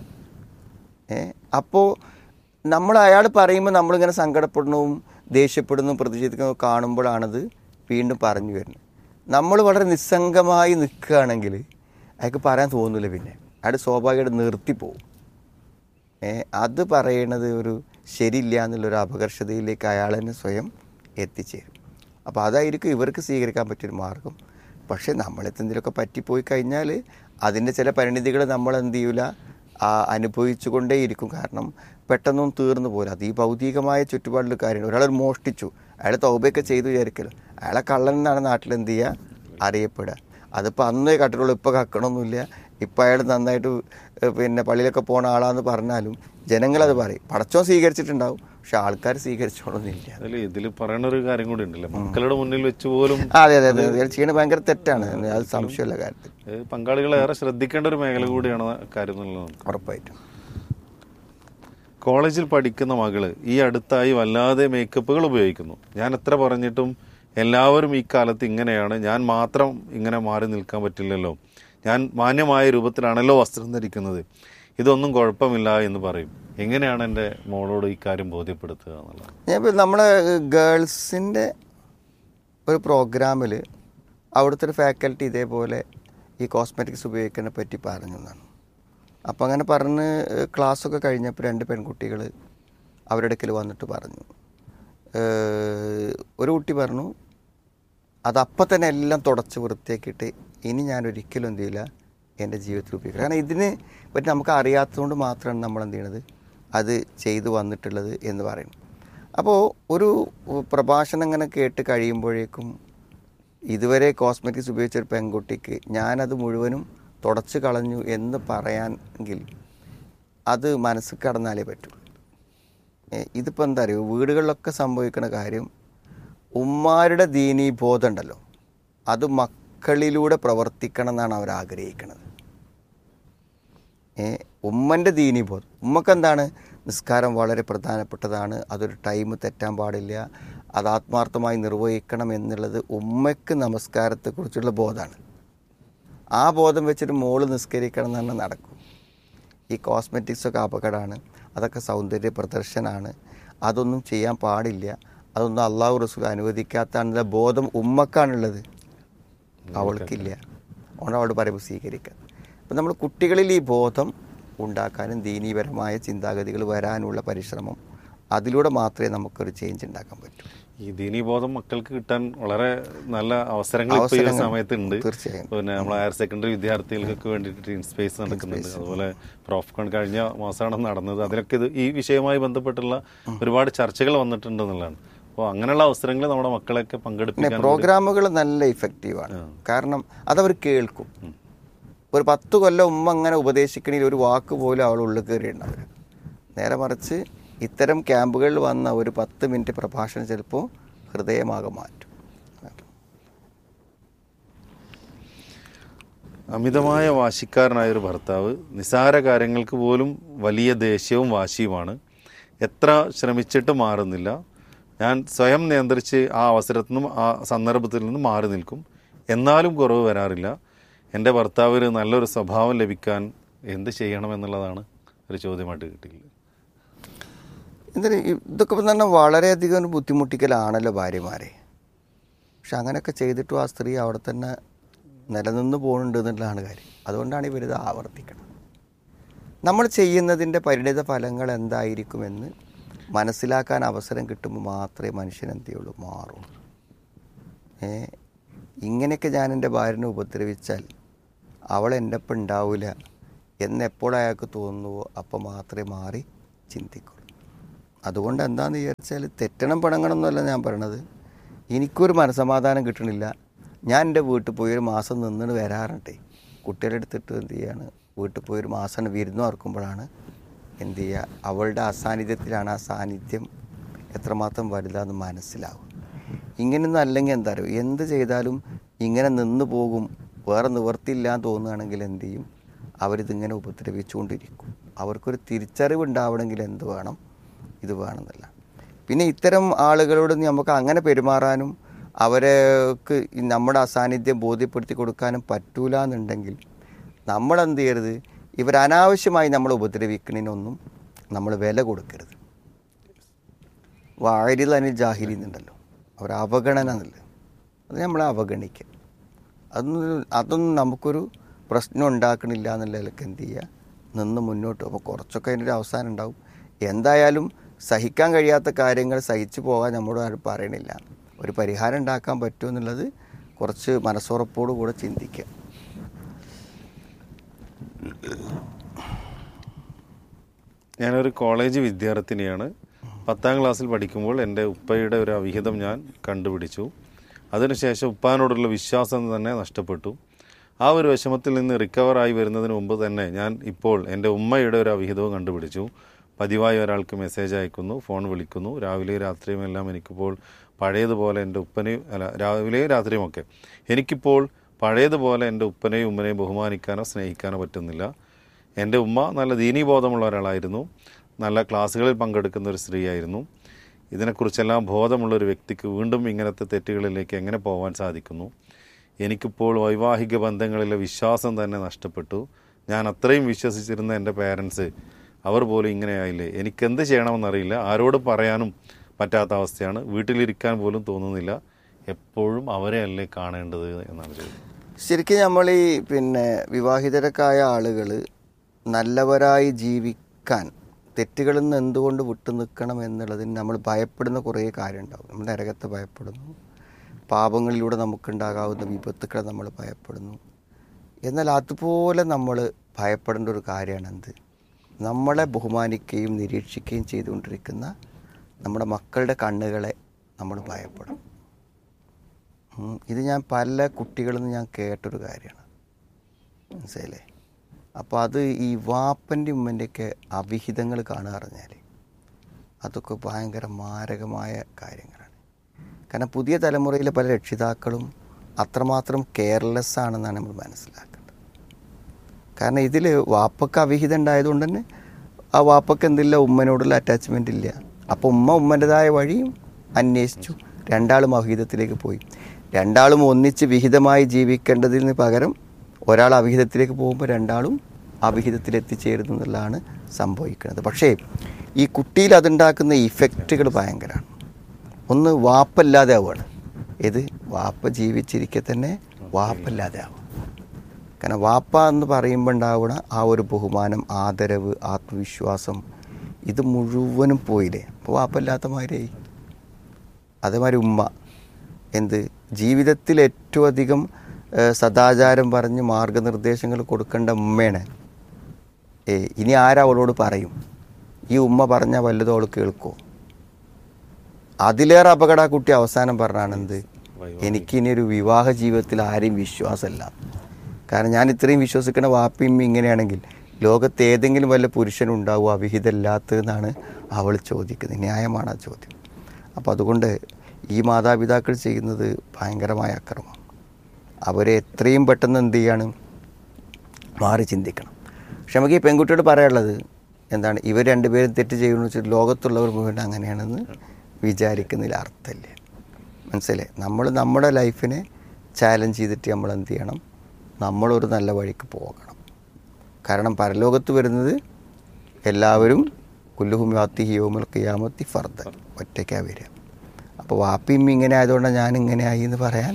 Speaker 7: ഏ അപ്പോൾ നമ്മൾ അയാൾ പറയുമ്പോൾ നമ്മളിങ്ങനെ സങ്കടപ്പെടുന്നതും ദേഷ്യപ്പെടുന്നതും പ്രതിഷേധിക്കുന്നതും കാണുമ്പോഴാണത് വീണ്ടും പറഞ്ഞു വരുന്നത് നമ്മൾ വളരെ നിസ്സംഗമായി നിൽക്കുകയാണെങ്കിൽ അയാൾക്ക് പറയാൻ തോന്നില്ല പിന്നെ അയാൾ സ്വാഭാവികമായിട്ട് നിർത്തിപ്പോവും ഏ അത് പറയണത് ഒരു ശരിയില്ല എന്നുള്ളൊരു അപകർഷതയിലേക്ക് അയാൾ തന്നെ സ്വയം എത്തിച്ചേരും അപ്പോൾ അതായിരിക്കും ഇവർക്ക് സ്വീകരിക്കാൻ പറ്റിയൊരു മാർഗം പക്ഷേ നമ്മളെന്തെങ്കിലുമൊക്കെ പറ്റിപ്പോയി കഴിഞ്ഞാൽ അതിൻ്റെ ചില പരിണിതികൾ നമ്മൾ എന്ത് ചെയ്യൂല ആ അനുഭവിച്ചു കൊണ്ടേയിരിക്കും കാരണം പെട്ടെന്നൊന്നും തീർന്നു പോരാ അത് ഈ ഭൗതികമായ ചുറ്റുപാടിൽ കാര്യമാണ് ഒരാൾ മോഷ്ടിച്ചു അയാൾ തൗബയൊക്കെ ചെയ്തു വിചാരിക്കല്ലോ അയാളെ കള്ളൻ എന്നാണ് നാട്ടിൽ എന്ത് ചെയ്യുക അറിയപ്പെടുക അതിപ്പോൾ അന്നേ കട്ടിട്ടുള്ളൂ ഇപ്പോൾ കക്കണമൊന്നുമില്ല ഇപ്പം അയാൾ നന്നായിട്ട് ഏഹ് പിന്നെ പള്ളിയിലൊക്കെ പോണ ആളാന്ന് പറഞ്ഞാലും ജനങ്ങളത് പറയും പടച്ചോൻ സ്വീകരിച്ചിട്ടുണ്ടാവും പക്ഷെ ആൾക്കാർ സ്വീകരിച്ചോളന്നില്ല
Speaker 6: അതിൽ ഇതിൽ പറയുന്ന ഒരു കാര്യം കൂടി ഉണ്ടല്ലേ മക്കളുടെ മുന്നിൽ വെച്ച് പോലും
Speaker 7: അതെ അതെ അതെ അയാൾ ചെയ്യണത് ഭയങ്കര തെറ്റാണ് അത് സംശയമുള്ള കാര്യത്തിൽ
Speaker 6: ഏഹ് പങ്കാളികളെ ഏറെ ശ്രദ്ധിക്കേണ്ട ഒരു മേഖല കൂടിയാണ് ആ കാര്യം എന്നുള്ളത്
Speaker 7: ഉറപ്പായിട്ടും
Speaker 6: കോളേജിൽ പഠിക്കുന്ന മകള് ഈ അടുത്തായി വല്ലാതെ മേക്കപ്പുകൾ ഉപയോഗിക്കുന്നു ഞാൻ എത്ര പറഞ്ഞിട്ടും എല്ലാവരും ഈ കാലത്ത് ഇങ്ങനെയാണ് ഞാൻ മാത്രം ഇങ്ങനെ മാറി നിൽക്കാൻ പറ്റില്ലല്ലോ ഞാൻ മാന്യമായ രൂപത്തിലാണല്ലോ വസ്ത്രം ധരിക്കുന്നത് ഇതൊന്നും കുഴപ്പമില്ല എന്ന് പറയും എങ്ങനെയാണ് എൻ്റെ മോളോട് ഈ കാര്യം ബോധ്യപ്പെടുത്തുക എന്നുള്ളത്
Speaker 7: ഞാൻ ഇപ്പം നമ്മളെ ഗേൾസിൻ്റെ ഒരു പ്രോഗ്രാമിൽ അവിടുത്തെ ഒരു ഫാക്കൽറ്റി ഇതേപോലെ ഈ കോസ്മെറ്റിക്സ് ഉപയോഗിക്കുന്നതിനെ പറ്റി പറഞ്ഞു എന്നാണ് അപ്പം അങ്ങനെ പറഞ്ഞ് ക്ലാസ്സൊക്കെ കഴിഞ്ഞപ്പോൾ രണ്ട് പെൺകുട്ടികൾ അവരുടെ അടുക്കൽ വന്നിട്ട് പറഞ്ഞു ഏഹ് ഒരു കുട്ടി പറഞ്ഞു അതപ്പം തന്നെ എല്ലാം തുടച്ച് വൃത്തിയാക്കിയിട്ട് ഇനി ഞാൻ ഒരിക്കലും എന്ത് ചെയ്യില്ല എൻ്റെ ജീവിതത്തിൽ ഉപയോഗിക്കില്ല കാരണം ഇതിന് പറ്റി നമുക്ക് അറിയാത്തതുകൊണ്ട് മാത്രമാണ് നമ്മൾ എന്ത് ചെയ്യണത് അത് ചെയ്തു വന്നിട്ടുള്ളത് എന്ന് പറയുന്നു അപ്പോൾ ഒരു പ്രഭാഷണം ഇങ്ങനെ കേട്ട് കഴിയുമ്പോഴേക്കും ഇതുവരെ കോസ്മെറ്റിക്സ് ഉപയോഗിച്ച ഒരു പെൺകുട്ടിക്ക് ഞാനത് മുഴുവനും തുടച്ച് കളഞ്ഞു എന്ന് പറയാനെങ്കിൽ അത് മനസ്സിൽ കടന്നാലേ പറ്റുള്ളൂ ഏ, ഇതിപ്പോൾ എന്താ അറിയോ വീടുകളിലൊക്കെ സംഭവിക്കുന്ന കാര്യം ഉമ്മാരുടെ ദീനീബോധം ഉണ്ടല്ലോ അത് മക്കളിലൂടെ പ്രവർത്തിക്കണം എന്നാണ് അവർ ആഗ്രഹിക്കുന്നത് ഏ ഉമ്മൻ്റെ ദീനീബോധം ഉമ്മക്ക് എന്താണ് നിസ്കാരം വളരെ പ്രധാനപ്പെട്ടതാണ് അതൊരു ടൈം തെറ്റാൻ പാടില്ല അത് ആത്മാർത്ഥമായി നിർവഹിക്കണം എന്നുള്ളത് ഉമ്മയ്ക്ക് നമസ്കാരത്തെക്കുറിച്ചുള്ള ബോധമാണ് ആ ബോധം വെച്ചിട്ട് മോള് നിസ്കരിക്കണം എന്ന് തന്നെ നടക്കും ഈ കോസ്മെറ്റിക്സൊക്കെ അപകടമാണ് അതൊക്കെ സൗന്ദര്യ പ്രദർശനമാണ് അതൊന്നും ചെയ്യാൻ പാടില്ല അതൊന്നും അള്ളാഹു റസൂൽ അനുവദിക്കാത്ത ബോധം ഉമ്മക്കാണുള്ളത് അവൾക്കില്ല അതുകൊണ്ട് അവളോട് പറയുമ്പോൾ സ്വീകരിക്കാം അപ്പം നമ്മൾ കുട്ടികളിൽ ഈ ബോധം ഉണ്ടാക്കാനും ദീനീപരമായ ചിന്താഗതികൾ വരാനുള്ള പരിശ്രമം അതിലൂടെ മാത്രമേ നമുക്കൊരു ചേഞ്ച് ഉണ്ടാക്കാൻ പറ്റൂ
Speaker 6: ഈ ദീനീബോധം മക്കൾക്ക് കിട്ടാൻ വളരെ നല്ല അവസരങ്ങൾ ഇപ്പോൾ ഈ ഒരു
Speaker 7: അവസരങ്ങൾ
Speaker 6: സമയത്ത് ഉണ്ട്
Speaker 7: തീർച്ചയായും.
Speaker 6: പിന്നെ നമ്മൾ ഹയർ സെക്കൻഡറി വിദ്യാർത്ഥികൾക്കൊക്കെ വേണ്ടിയിട്ട് ടീം സ്പേസ് നടക്കുന്നുണ്ട് അതുപോലെ പ്രോഫ്കോൺ കഴിഞ്ഞ മാസമാണ് നടന്നത് അതിലൊക്കെ ഇത് ഈ വിഷയവുമായി ബന്ധപ്പെട്ടുള്ള ഒരുപാട് ചർച്ചകൾ വന്നിട്ടുണ്ട് എന്നുള്ളതാണ് അപ്പോൾ അങ്ങനെയുള്ള അവസരങ്ങൾ നമ്മുടെ മക്കളെയൊക്കെ
Speaker 7: പിന്നെ
Speaker 6: പങ്കെടുപ്പിക്കാൻ കൂടി-
Speaker 7: പ്രോഗ്രാമുകൾ നല്ല ഇഫക്റ്റീവാണ് കാരണം അതവർ കേൾക്കും ഒരു പത്ത് കൊല്ലം ഉമ്മ അങ്ങനെ ഉപദേശിക്കണമെങ്കിൽ ഒരു വാക്ക് പോലും അവൾ ഉള്ളിൽ കയറിയിട്ടുണ്ടാവില്ല നേരെ മറിച്ച് ഇത്തരം ക്യാമ്പുകളിൽ വന്ന ഒരു പത്ത് മിനിറ്റ് പ്രഭാഷണം ചിലപ്പോൾ ഹൃദയമാകെ മാറ്റും
Speaker 6: അമിതമായ വാശിക്കാരനായ ഒരു ഭർത്താവ് നിസാര കാര്യങ്ങൾക്ക് പോലും വലിയ ദേഷ്യവും വാശിയുമാണ് എത്ര ശ്രമിച്ചിട്ട് മാറുന്നില്ല ഞാൻ സ്വയം നിയന്ത്രിച്ച് ആ അവസരത്തിൽ നിന്നും ആ സന്ദർഭത്തിൽ നിന്നും മാറി നിൽക്കും എന്നാലും കുറവ് വരാറില്ല എൻ്റെ ഭർത്താവിന് നല്ലൊരു സ്വഭാവം ലഭിക്കാൻ എന്ത് ചെയ്യണമെന്നുള്ളതാണ് ഒരു ചോദ്യമായിട്ട് കിട്ടിയില്ല
Speaker 7: എന്തിന് ഇതൊക്കെ ഇപ്പം തന്നെ വളരെയധികം ഒരു ബുദ്ധിമുട്ടിക്കലാണല്ലോ ഭാര്യമാരെ പക്ഷെ അങ്ങനെയൊക്കെ ചെയ്തിട്ടും ആ സ്ത്രീ അവിടെ തന്നെ നിലനിന്ന് പോകുന്നുണ്ട് എന്നുള്ളതാണ് കാര്യം അതുകൊണ്ടാണ് ഇവരിത് ആവർത്തിക്കുന്നത് നമ്മൾ ചെയ്യുന്നതിൻ്റെ പരിണിത ഫലങ്ങൾ എന്തായിരിക്കുമെന്ന് മനസ്സിലാക്കാൻ അവസരം കിട്ടുമ്പോൾ മാത്രമേ മനുഷ്യൻ എന്ത് ചെയ്യുള്ളൂ മാറുള്ളൂ ഏ ഇങ്ങനെയൊക്കെ ഞാൻ എൻ്റെ ഭാര്യനെ ഉപദ്രവിച്ചാൽ അവൾ എൻ്റെ ഒപ്പം ഉണ്ടാവില്ല എന്നെപ്പോൾ അയാൾക്ക് തോന്നുന്നുവോ അപ്പോൾ മാത്രമേ മാറി ചിന്തിക്കുള്ളൂ അതുകൊണ്ട് എന്താണെന്ന് വിചാരിച്ചാൽ തെറ്റണം പിണങ്ങണം എന്നല്ല ഞാൻ പറയണത് എനിക്കൊരു മനസമാധാനം കിട്ടണില്ല ഞാൻ എൻ്റെ വീട്ടിൽ പോയി ഒരു മാസം നിന്നിട്ട് വരാറുണ്ട് കുട്ടികളെ എടുത്തിട്ട് എന്ത് ചെയ്യാണ് വീട്ടിൽ പോയി ഒരു മാസം വിരുന്ന് ഓർക്കുമ്പോഴാണ് എന്ത് ചെയ്യുക അവളുടെ അസാന്നിധ്യത്തിലാണ് ആ സാന്നിധ്യം എത്രമാത്രം വലുതാന്ന് മനസ്സിലാവും ഇങ്ങനെയൊന്നും അല്ലെങ്കിൽ എന്താ പറയുക എന്ത് ചെയ്താലും ഇങ്ങനെ നിന്ന് പോകും വേറെ നിവർത്തിയില്ല എന്ന് തോന്നുകയാണെങ്കിൽ എന്ത് ചെയ്യും അവരിതിങ്ങനെ ഉപദ്രവിച്ചുകൊണ്ടിരിക്കും അവർക്കൊരു തിരിച്ചറിവ് ഉണ്ടാവണമെങ്കിൽ എന്ത് വേണം ഇത് വേണമെന്നല്ല പിന്നെ ഇത്തരം ആളുകളോട് നമുക്ക് അങ്ങനെ പെരുമാറാനും അവർക്ക് ഈ നമ്മുടെ അസാന്നിധ്യം ബോധ്യപ്പെടുത്തി കൊടുക്കാനും പറ്റൂല എന്നുണ്ടെങ്കിൽ നമ്മൾ എന്ത് ചെയ്യരുത് ഇവർ അനാവശ്യമായി നമ്മൾ ഉപദ്രവിക്കുന്നതിനൊന്നും നമ്മൾ വില കൊടുക്കരുത് വാരിൽ അതിന് ജാഹിലി എന്നുണ്ടല്ലോ അവർ അവഗണന എന്നുള്ളത് അത് നമ്മൾ അവഗണിക്കുക അതൊന്നും അതൊന്നും നമുക്കൊരു പ്രശ്നം ഉണ്ടാക്കണില്ല എന്നുള്ള നിലക്ക് എന്ത് ചെയ്യുക നിന്ന് മുന്നോട്ട് അപ്പോൾ കുറച്ചൊക്കെ അതിൻ്റെ ഒരു അവസാനം ഉണ്ടാവും എന്തായാലും സഹിക്കാൻ കഴിയാത്ത കാര്യങ്ങൾ സഹിച്ചു പോകാൻ നമ്മളോട് ആരും പറയണില്ല ഒരു പരിഹാരം ഉണ്ടാക്കാൻ പറ്റുമോ എന്നുള്ളത് കുറച്ച് മനസ്സുറപ്പോടു കൂടെ ചിന്തിക്കുക
Speaker 6: ഞാനൊരു കോളേജ് വിദ്യാർത്ഥിനിയാണ് പത്താം ക്ലാസ്സിൽ പഠിക്കുമ്പോൾ എൻ്റെ ഉപ്പയുടെ ഒരു അവിഹിതം ഞാൻ കണ്ടുപിടിച്ചു അതിനുശേഷം ഉപ്പാനോടുള്ള വിശ്വാസം തന്നെ നഷ്ടപ്പെട്ടു ആ ഒരു വിഷമത്തിൽ നിന്ന് റിക്കവറായി വരുന്നതിന് മുമ്പ് തന്നെ ഞാൻ ഇപ്പോൾ എൻ്റെ ഉമ്മയുടെ ഒരു അവിഹിതവും കണ്ടുപിടിച്ചു പതിവായി ഒരാൾക്ക് മെസ്സേജ് അയക്കുന്നു ഫോൺ വിളിക്കുന്നു രാവിലെയും രാത്രിയും എല്ലാം എനിക്കിപ്പോൾ പഴയതുപോലെ എൻ്റെ ഉപ്പനെയും അല്ല രാവിലെയും രാത്രിയുമൊക്കെ എനിക്കിപ്പോൾ പഴയതുപോലെ എൻ്റെ ഉപ്പനെയും ഉമ്മനെയും ബഹുമാനിക്കാനോ സ്നേഹിക്കാനോ പറ്റുന്നില്ല എൻ്റെ ഉമ്മ നല്ല ദീനീബോധമുള്ള ഒരാളായിരുന്നു നല്ല ക്ലാസ്സുകളിൽ പങ്കെടുക്കുന്ന ഒരു സ്ത്രീയായിരുന്നു ഇതിനെക്കുറിച്ചെല്ലാം ബോധമുള്ള ഒരു വ്യക്തിക്ക് വീണ്ടും ഇങ്ങനത്തെ തെറ്റുകളിലേക്ക് എങ്ങനെ പോകാൻ സാധിക്കുന്നു എനിക്കിപ്പോൾ വൈവാഹിക ബന്ധങ്ങളിലെ വിശ്വാസം തന്നെ നഷ്ടപ്പെട്ടു ഞാൻ അത്രയും വിശ്വസിച്ചിരുന്ന എൻ്റെ പേരൻസ് അവർ പോലും ഇങ്ങനെയായില്ലേ എനിക്കെന്ത് ചെയ്യണമെന്നറിയില്ല ആരോട് പറയാനും പറ്റാത്ത അവസ്ഥയാണ് വീട്ടിലിരിക്കാൻ പോലും തോന്നുന്നില്ല എപ്പോഴും അവരെ അല്ലേ കാണേണ്ടത് എന്നാണ് ചോദിക്കുന്നത്
Speaker 7: ശരിക്കും നമ്മൾ ഈ പിന്നെ വിവാഹിതരക്കായ ആളുകൾ നല്ലവരായി ജീവിക്കാൻ തെറ്റുകളിൽ നിന്ന് എന്തുകൊണ്ട് വിട്ടു നിൽക്കണം എന്നുള്ളതിന് നമ്മൾ ഭയപ്പെടുന്ന കുറേ കാര്യമുണ്ടാവും നമ്മൾ നരകത്തെ ഭയപ്പെടുന്നു പാപങ്ങളിലൂടെ നമുക്കുണ്ടാകാവുന്ന വിപത്തുക്കളെ നമ്മൾ ഭയപ്പെടുന്നു എന്നാൽ അതുപോലെ നമ്മൾ ഭയപ്പെടേണ്ട ഒരു കാര്യമാണ് എന്ത് നമ്മളെ ബഹുമാനിക്കുകയും നിരീക്ഷിക്കുകയും ചെയ്തുകൊണ്ടിരിക്കുന്ന നമ്മുടെ മക്കളുടെ കണ്ണുകളെ നമ്മൾ ഭയപ്പെടും ഉം. ഇത് ഞാൻ പല കുട്ടികളിൽ നിന്ന് ഞാൻ കേട്ടൊരു കാര്യമാണ് മനസ്സിലായില്ലേ അപ്പോൾ അത് ഈ വാപ്പൻ്റെ ഉമ്മൻ്റെയൊക്കെ അവിഹിതങ്ങൾ കാണുക പറഞ്ഞാൽ അതൊക്കെ ഭയങ്കര മാരകമായ കാര്യങ്ങളാണ് കാരണം പുതിയ തലമുറയിലെ പല രക്ഷിതാക്കളും അത്രമാത്രം കെയർലെസ് ആണെന്നാണ് നമ്മൾ മനസ്സിലാക്കേണ്ടത് കാരണം ഇതിൽ വാപ്പക്ക് അവിഹിതം ഉണ്ടായതുകൊണ്ട് തന്നെ ആ വാപ്പക്ക് എന്തില്ല ഉമ്മനോടുള്ള അറ്റാച്ച്മെൻ്റ് ഇല്ല അപ്പോൾ ഉമ്മ ഉമ്മൻ്റെതായ വഴിയും അന്വേഷിച്ചു രണ്ടാളും അവിഹിതത്തിലേക്ക് പോയി രണ്ടാളും ഒന്നിച്ച് വിഹിതമായി ജീവിക്കേണ്ടതിന് പകരം ഒരാൾ അവിഹിതത്തിലേക്ക് പോകുമ്പോൾ രണ്ടാളും അവിഹിതത്തിൽ എത്തിച്ചേരുന്നു എന്നുള്ളതാണ് സംഭവിക്കുന്നത് പക്ഷേ ഈ കുട്ടിയിൽ അതുണ്ടാക്കുന്ന ഇഫക്റ്റുകൾ ഭയങ്കരമാണ് ഒന്ന് വാപ്പല്ലാതെ ആവുകയാണ് ഇത് വാപ്പ ജീവിച്ചിരിക്കെ തന്നെ വാപ്പല്ലാതെ ആവും കാരണം വാപ്പ എന്ന് പറയുമ്പോൾ ഉണ്ടാവുന്ന ആ ഒരു ബഹുമാനം ആദരവ് ആത്മവിശ്വാസം ഇത് മുഴുവനും പോയില്ലേ അപ്പോൾ വാപ്പല്ലാത്ത മാതിരിയായി അതേമാതിരി ഉമ്മ എന്ത് ജീവിതത്തിൽ ഏറ്റവും അധികം ഏഹ്, സദാചാരം പറഞ്ഞ് മാർഗനിർദ്ദേശങ്ങൾ കൊടുക്കേണ്ട ഉമ്മയാണ് ഏ ഇനി ആരാ അവളോട് പറയും ഈ ഉമ്മ പറഞ്ഞാൽ വല്ലതും അവൾ കേൾക്കോ അതിലേറെ അപകട ആ കുട്ടി അവസാനം പറഞ്ഞാണ് എന്ത് എനിക്കിനി ഒരു വിവാഹ ജീവിതത്തിൽ ആരെയും വിശ്വാസമല്ല കാരണം ഞാൻ ഇത്രയും വിശ്വസിക്കുന്ന വാപ്പിയും ഇങ്ങനെയാണെങ്കിൽ ലോകത്ത് ഏതെങ്കിലും വല്ല പുരുഷനുണ്ടാവുമോ അവിഹിതമില്ലാത്തതെന്നാണ് അവൾ ചോദിക്കുന്നത് ന്യായമാണ് ആ ചോദ്യം അപ്പോൾ അതുകൊണ്ട് ഈ മാതാപിതാക്കൾ ചെയ്യുന്നത് ഭയങ്കരമായ അക്രമം അവരെ എത്രയും പെട്ടെന്ന് എന്ത് ചെയ്യാണ് മാറി ചിന്തിക്കണം പക്ഷെ നമുക്ക് ഈ പെൺകുട്ടിയോട് പറയാനുള്ളത് എന്താണ് ഇവർ രണ്ടുപേരും തെറ്റ് ചെയ്യുമെന്ന് വെച്ചാൽ ലോകത്തുള്ളവർ മുഴുവൻ അങ്ങനെയാണെന്ന് വിചാരിക്കുന്നതിൽ അർത്ഥമില്ല മനസ്സിലായി നമ്മൾ നമ്മുടെ ലൈഫിനെ ചാലഞ്ച് ചെയ്തിട്ട് നമ്മൾ എന്ത് ചെയ്യണം നമ്മളൊരു നല്ല വഴിക്ക് പോകണം കാരണം പരലോകത്ത് വരുന്നത് എല്ലാവരും കുല്ലുഹും യാത്തി ഹിയോമുൽ ഖിയാമത്തി ഫർദൻ ഒറ്റയ്ക്കാണ് വരിക അപ്പോൾ വാപ്പിയും ഇങ്ങനെ ആയതുകൊണ്ട് ഞാൻ ഇങ്ങനെ ആയി എന്ന് പറയാൻ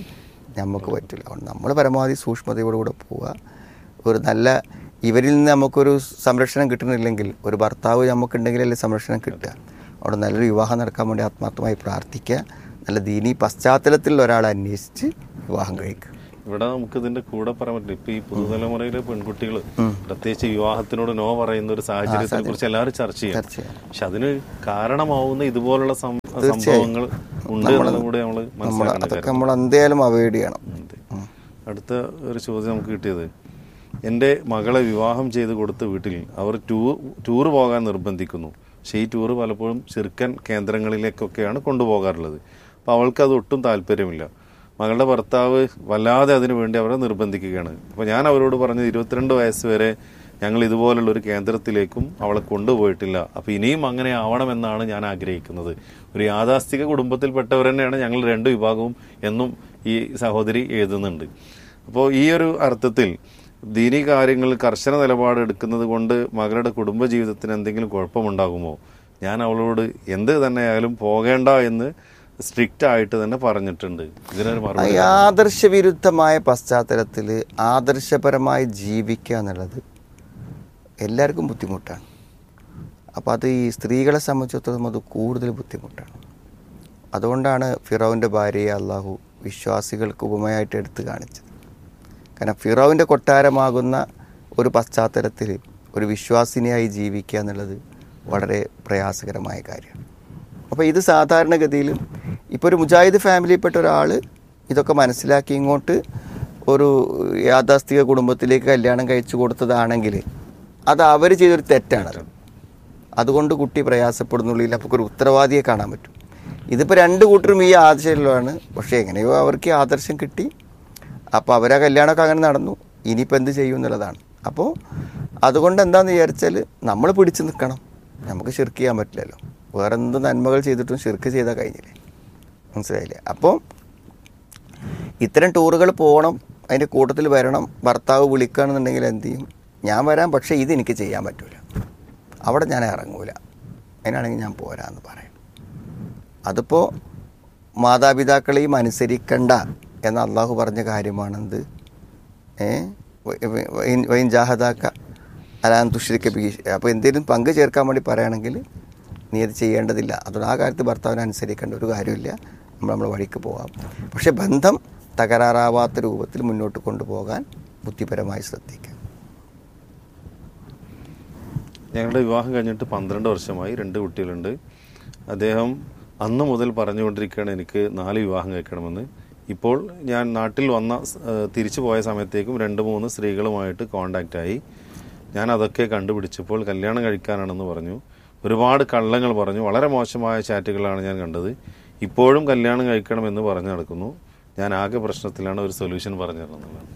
Speaker 7: നമുക്ക് പറ്റില്ല അതുകൊണ്ട് നമ്മൾ പരമാവധി സൂക്ഷ്മതയോടുകൂടെ പോവുക ഒരു നല്ല ഇവരിൽ നിന്ന് നമുക്കൊരു സംരക്ഷണം കിട്ടുന്നില്ലെങ്കിൽ ഒരു ഭർത്താവ് നമുക്കുണ്ടെങ്കിലല്ലേ സംരക്ഷണം കിട്ടുക അവിടെ നല്ലൊരു വിവാഹം നടക്കാൻ വേണ്ടി ആത്മാർത്ഥമായി പ്രാർത്ഥിക്കുക നല്ല ദീനീ പശ്ചാത്തലത്തിലുള്ള ഒരാളെ അന്വേഷിച്ച് വിവാഹം കഴിക്കുക
Speaker 6: ഇവിടെ നമുക്ക് ഇതിന്റെ കൂടെ പറയാൻ പറ്റില്ല ഇപ്പൊ ഈ പുതുതലമുറയിലെ പെൺകുട്ടികൾ പ്രത്യേകിച്ച് വിവാഹത്തിനോട് നോ പറയുന്ന ഒരു സാഹചര്യത്തെ കുറിച്ച് എല്ലാവരും ചർച്ച ചെയ്യും
Speaker 7: ചർച്ച ചെയ്യാം.
Speaker 6: പക്ഷെ അതിന് കാരണമാവുന്ന ഇതുപോലുള്ള സം- സംഭവങ്ങൾ ഉണ്ട് എന്നുള്ളത് കൂടി നമ്മൾ
Speaker 7: നമ്മൾ
Speaker 6: മനസ്സിലാക്കേണ്ട
Speaker 7: അതൊക്കെ
Speaker 6: കാര്യം
Speaker 7: നമ്മൾ എന്തായാലും അവോയ്ഡ് ചെയ്യണം
Speaker 6: ഉണ്ട്. അടുത്ത ഒരു ചോദ്യം നമുക്ക് കിട്ടിയത് എൻ്റെ മകളെ വിവാഹം ചെയ്ത് കൊടുത്ത വീട്ടിൽ അവർ ടൂർ ടൂർ പോകാൻ നിർബന്ധിക്കുന്നു പക്ഷേ ഈ ടൂർ പലപ്പോഴും ചെറുക്കൻ കേന്ദ്രങ്ങളിലേക്കൊക്കെയാണ് കൊണ്ടുപോകാറുള്ളത് അപ്പോൾ അവൾക്ക് അത് ഒട്ടും താല്പര്യമില്ല മകളുടെ ഭർത്താവ് വല്ലാതെ അതിനു വേണ്ടി അവരെ നിർബന്ധിക്കുകയാണ് അപ്പോൾ ഞാൻ അവരോട് പറഞ്ഞത് ഇരുപത്തിരണ്ട് വയസ്സ് വരെ ഞങ്ങൾ ഇതുപോലുള്ള ഒരു കേന്ദ്രത്തിലേക്കും അവളെ കൊണ്ടുപോയിട്ടില്ല അപ്പോൾ ഇനിയും അങ്ങനെ ആവണമെന്നാണ് ഞാൻ ആഗ്രഹിക്കുന്നത് ഒരു യാഥാസ്ഥിക കുടുംബത്തിൽപ്പെട്ടവർ തന്നെയാണ് ഞങ്ങൾ രണ്ട് വിഭാഗവും എന്നും ഈ സഹോദരി എഴുതുന്നുണ്ട് അപ്പോൾ ഈ ഒരു അർത്ഥത്തിൽ ദീനി കാര്യങ്ങളിൽ കർശന നിലപാട് എടുക്കുന്നത് കൊണ്ട് മകളുടെ കുടുംബജീവിതത്തിന് എന്തെങ്കിലും കുഴപ്പമുണ്ടാകുമോ ഞാൻ അവളോട് എന്ത് തന്നെയായാലും പോകേണ്ട എന്ന് സ്ട്രിക്റ്റ് ആയിട്ട് തന്നെ പറഞ്ഞിട്ടുണ്ട് ഇതിനൊരു
Speaker 7: ഈ
Speaker 6: മറുപടി
Speaker 7: ആദർശവിരുദ്ധമായ പശ്ചാത്തലത്തിൽ ആദർശപരമായി ജീവിക്കുക എന്നുള്ളത് എല്ലാവർക്കും ബുദ്ധിമുട്ടാണ് അപ്പോൾ അത് ഈ സ്ത്രീകളെ സംബന്ധിച്ചിടത്തോളം അത് കൂടുതൽ ബുദ്ധിമുട്ടാണ് അതുകൊണ്ടാണ് ഫിറോവിൻ്റെ ഭാര്യയെ അള്ളാഹു വിശ്വാസികൾക്ക് ഉപമയായിട്ട് എടുത്തു കാണിച്ചത് കാരണം ഫിറോവിൻ്റെ കൊട്ടാരമാകുന്ന ഒരു പശ്ചാത്തലത്തിൽ ഒരു വിശ്വാസിനിയായി ജീവിക്കുക എന്നുള്ളത് വളരെ പ്രയാസകരമായ കാര്യമാണ് അപ്പോൾ ഇത് സാധാരണഗതിയിൽ ഇപ്പോൾ ഒരു മുജാഹിദ് ഫാമിലിയിൽപ്പെട്ട ഒരാൾ ഇതൊക്കെ മനസ്സിലാക്കി ഇങ്ങോട്ട് ഒരു യാഥാസ്ഥിക കുടുംബത്തിലേക്ക് കല്യാണം കഴിച്ചു കൊടുത്തതാണെങ്കിൽ അത് അവർ ചെയ്തൊരു തെറ്റാണ് അതുകൊണ്ട് കുട്ടി പ്രയാസപ്പെടുന്നുള്ളിൽ അപ്പോൾ ഒരു ഉത്തരവാദിയെ കാണാൻ പറ്റും ഇതിപ്പോൾ രണ്ട് കൂട്ടരും ഈ ആദർശമാണ് പക്ഷേ എങ്ങനെയോ അവർക്ക് ഈ ആദർശം കിട്ടി അപ്പോൾ അവരാ കല്യാണമൊക്കെ അങ്ങനെ നടന്നു ഇനിയിപ്പോൾ എന്ത് ചെയ്യും എന്നുള്ളതാണ് അപ്പോൾ അതുകൊണ്ട് എന്താണെന്ന് വിചാരിച്ചാൽ നമ്മൾ പിടിച്ചു നിൽക്കണം നമുക്ക് ഷിർക്ക് ചെയ്യാൻ പറ്റില്ലല്ലോ വേറെ എന്ത് നന്മകൾ ചെയ്തിട്ടും ഷിർക്ക് ചെയ്താൽ കഴിഞ്ഞില്ലേ മനസ്സിലായില്ലേ അപ്പോൾ ഇത്തരം ടൂറുകൾ പോകണം അതിൻ്റെ കൂട്ടത്തിൽ വരണം ഭർത്താവ് വിളിക്കുകയാണെന്നുണ്ടെങ്കിൽ എന്ത് ചെയ്യും ഞാൻ വരാം പക്ഷേ ഇത് എനിക്ക് ചെയ്യാൻ പറ്റില്ല അവിടെ ഞാൻ ഇറങ്ങൂല അതിനാണെങ്കിൽ ഞാൻ പോരാന്ന് പറയും അതിപ്പോൾ മാതാപിതാക്കളെയും അനുസരിക്കണ്ട എന്ന് അള്ളാഹു പറഞ്ഞ കാര്യമാണെന്ത് ഏ വൈൻ ജാഹദാക്ക അലാൻ തുഷ്രിക്ക ബീഷ് അപ്പോൾ എന്തെങ്കിലും പങ്ക് ചേർക്കാൻ വേണ്ടി പറയുകയാണെങ്കിൽ നീ അത് ചെയ്യേണ്ടതില്ല അതുകൊണ്ട് ആ കാര്യത്തിൽ ഭർത്താവിനെ അനുസരിക്കേണ്ട ഒരു കാര്യമില്ല നമ്മൾ നമ്മുടെ വഴിക്ക് പോകാം പക്ഷെ ബന്ധം തകരാറാവാത്ത രൂപത്തിൽ മുന്നോട്ട് കൊണ്ടുപോകാൻ ബുദ്ധിപരമായി ശ്രദ്ധിക്കുക
Speaker 6: ഞങ്ങളുടെ വിവാഹം കഴിഞ്ഞിട്ട് പന്ത്രണ്ട് വർഷമായി രണ്ട് കുട്ടികളുണ്ട് അദ്ദേഹം അന്ന് മുതൽ പറഞ്ഞുകൊണ്ടിരിക്കുകയാണ് എനിക്ക് നാല് വിവാഹം കഴിക്കണമെന്ന് ഇപ്പോൾ ഞാൻ നാട്ടിൽ വന്ന ഏഹ്, തിരിച്ചു പോയ സമയത്തേക്കും രണ്ട് മൂന്ന് സ്ത്രീകളുമായിട്ട് കോണ്ടാക്റ്റ് ആയി ഞാൻ അതൊക്കെ കണ്ടുപിടിച്ചപ്പോൾ കല്യാണം കഴിക്കാനാണെന്ന് പറഞ്ഞു ഒരുപാട് കള്ളങ്ങൾ പറഞ്ഞു വളരെ മോശമായ ചാറ്റുകളാണ് ഞാൻ കണ്ടത് ഇപ്പോഴും കല്യാണം കഴിക്കണമെന്ന് പറഞ്ഞു നടക്കുന്നു ഞാൻ ആകെ പ്രശ്നത്തിലാണ് ഒരു സൊല്യൂഷൻ പറഞ്ഞു തരണമെന്നുള്ളത്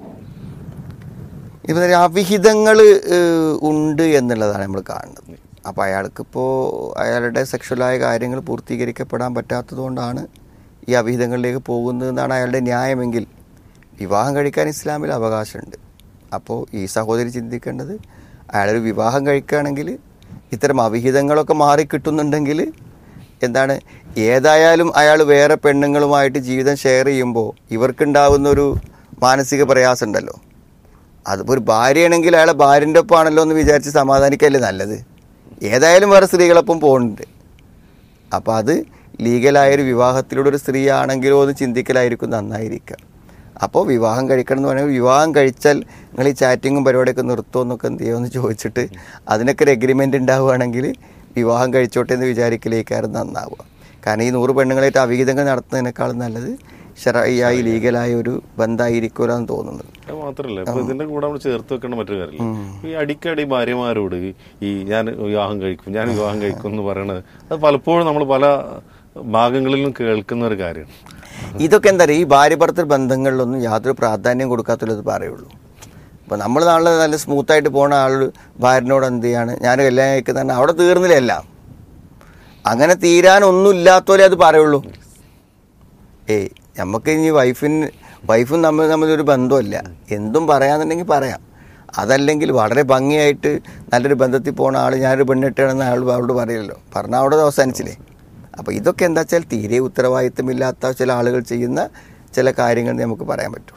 Speaker 7: ഇപ്പം അവിഹിതങ്ങൾ ഉണ്ട് എന്നുള്ളതാണ് നമ്മൾ കാണുന്നത് അപ്പോൾ അയാൾക്കിപ്പോൾ അയാളുടെ സെക്ഷലായ കാര്യങ്ങൾ പൂർത്തീകരിക്കപ്പെടാൻ പറ്റാത്തത് കൊണ്ടാണ് ഈ അവിഹിതങ്ങളിലേക്ക് പോകുന്നതെന്നാണ് അയാളുടെ ന്യായമെങ്കിൽ വിവാഹം കഴിക്കാൻ ഇസ്ലാമിൽ അവകാശമുണ്ട് അപ്പോൾ ഈ സഹോദരി ചിന്തിക്കേണ്ടത് അയാളൊരു വിവാഹം കഴിക്കുകയാണെങ്കിൽ ഇത്തരം അവിഹിതങ്ങളൊക്കെ മാറി കിട്ടുന്നുണ്ടെങ്കിൽ എന്താണ് ഏതായാലും അയാൾ വേറെ പെണ്ണുങ്ങളുമായിട്ട് ജീവിതം ഷെയർ ചെയ്യുമ്പോൾ ഇവർക്കുണ്ടാവുന്ന ഒരു മാനസിക പ്രയാസം ഉണ്ടല്ലോ അതിപ്പോൾ ഒരു ഭാര്യയാണെങ്കിൽ അയാളെ ഭാര്യൻ്റെ ഒപ്പമാണല്ലോ എന്ന് വിചാരിച്ച് സമാധാനിക്കല്ലേ നല്ലത് ഏതായാലും വേറെ സ്ത്രീകളൊപ്പം പോകുന്നുണ്ട് അപ്പോൾ അത് ലീഗലായൊരു വിവാഹത്തിലൂടെ ഒരു സ്ത്രീ ആണെങ്കിലോ എന്ന് ചിന്തിക്കലായിരിക്കും നന്നായിരിക്കുക അപ്പോൾ വിവാഹം കഴിക്കണം എന്ന് പറയുമ്പോൾ വിവാഹം കഴിച്ചാൽ നിങ്ങൾ ഈ ചാറ്റിങ്ങും പരിപാടിയൊക്കെ നിർത്തുമോ എന്നൊക്കെ എന്ത് ചെയ്യുമെന്ന് ചോദിച്ചിട്ട് അതിനൊക്കെ ഒരു എഗ്രിമെൻ്റ് ഉണ്ടാവുകയാണെങ്കിൽ വിവാഹം കഴിച്ചോട്ടെ എന്ന് വിചാരിക്കലേക്കാരും നന്നാവുക കാരണം ഈ നൂറ് പെണ്ണുങ്ങളായിട്ട് അവിഹിതങ്ങൾ നടത്തുന്നതിനേക്കാളും നല്ലത് ഷറായി ലീഗലായ ഒരു ബന്ധമായിരിക്കുമല്ലോ എന്ന് തോന്നുന്നത്
Speaker 6: അത് മാത്രല്ല ഇപ്പൊ ഇതിന്റെ കൂടെ നമ്മൾ ചേർത്ത് വെക്കേണ്ട മറ്റൊരു കാര്യമില്ല ഈ അടിക്കടി ഭാര്യമാരോട് ഈ ഞാൻ വിവാഹം കഴിക്കും ഞാൻ വിവാഹം കഴിക്കും എന്ന് പറയണത് അത് പലപ്പോഴും നമ്മൾ പല ഭാഗങ്ങളിലും കേൾക്കുന്ന ഒരു കാര്യമാണ്
Speaker 7: ഇതൊക്കെ എന്താ പറയുക ഈ ഭാര്യ ഭർത്തൃ ബന്ധങ്ങളിലൊന്നും യാതൊരു പ്രാധാന്യം കൊടുക്കാത്തുള്ളത് പറയുള്ളൂ ഇപ്പോൾ നമ്മൾ നാളെ നല്ല സ്മൂത്തായിട്ട് പോണ ആൾ ഭാര്യനോട് എന്ത് ചെയ്യാണ് ഞാൻ കല്യാണം കഴിക്കുന്ന അവിടെ തീർന്നില്ല എല്ലാം അങ്ങനെ തീരാനൊന്നും ഇല്ലാത്തോലെ അത് പറയുള്ളൂ ഏയ് നമുക്ക് ഇനി വൈഫിന് വൈഫും നമ്മൾ തമ്മിലൊരു ബന്ധമില്ല എന്തും പറയാന്നുണ്ടെങ്കിൽ പറയാം അതല്ലെങ്കിൽ വളരെ ഭംഗിയായിട്ട് നല്ലൊരു ബന്ധത്തിൽ പോണ ആൾ ഞാനൊരു പെണ്ണിട്ടാണെന്ന് അയാൾ അവളോട് പറയല്ലോ പറഞ്ഞാൽ അവിടെ അവസാനിച്ചില്ലേ അപ്പോൾ ഇതൊക്കെ എന്താ വെച്ചാൽ തീരെ ഉത്തരവാദിത്തമില്ലാത്ത ചില ആളുകൾ ചെയ്യുന്ന ചില കാര്യങ്ങൾ നമുക്ക് പറയാൻ പറ്റുള്ളൂ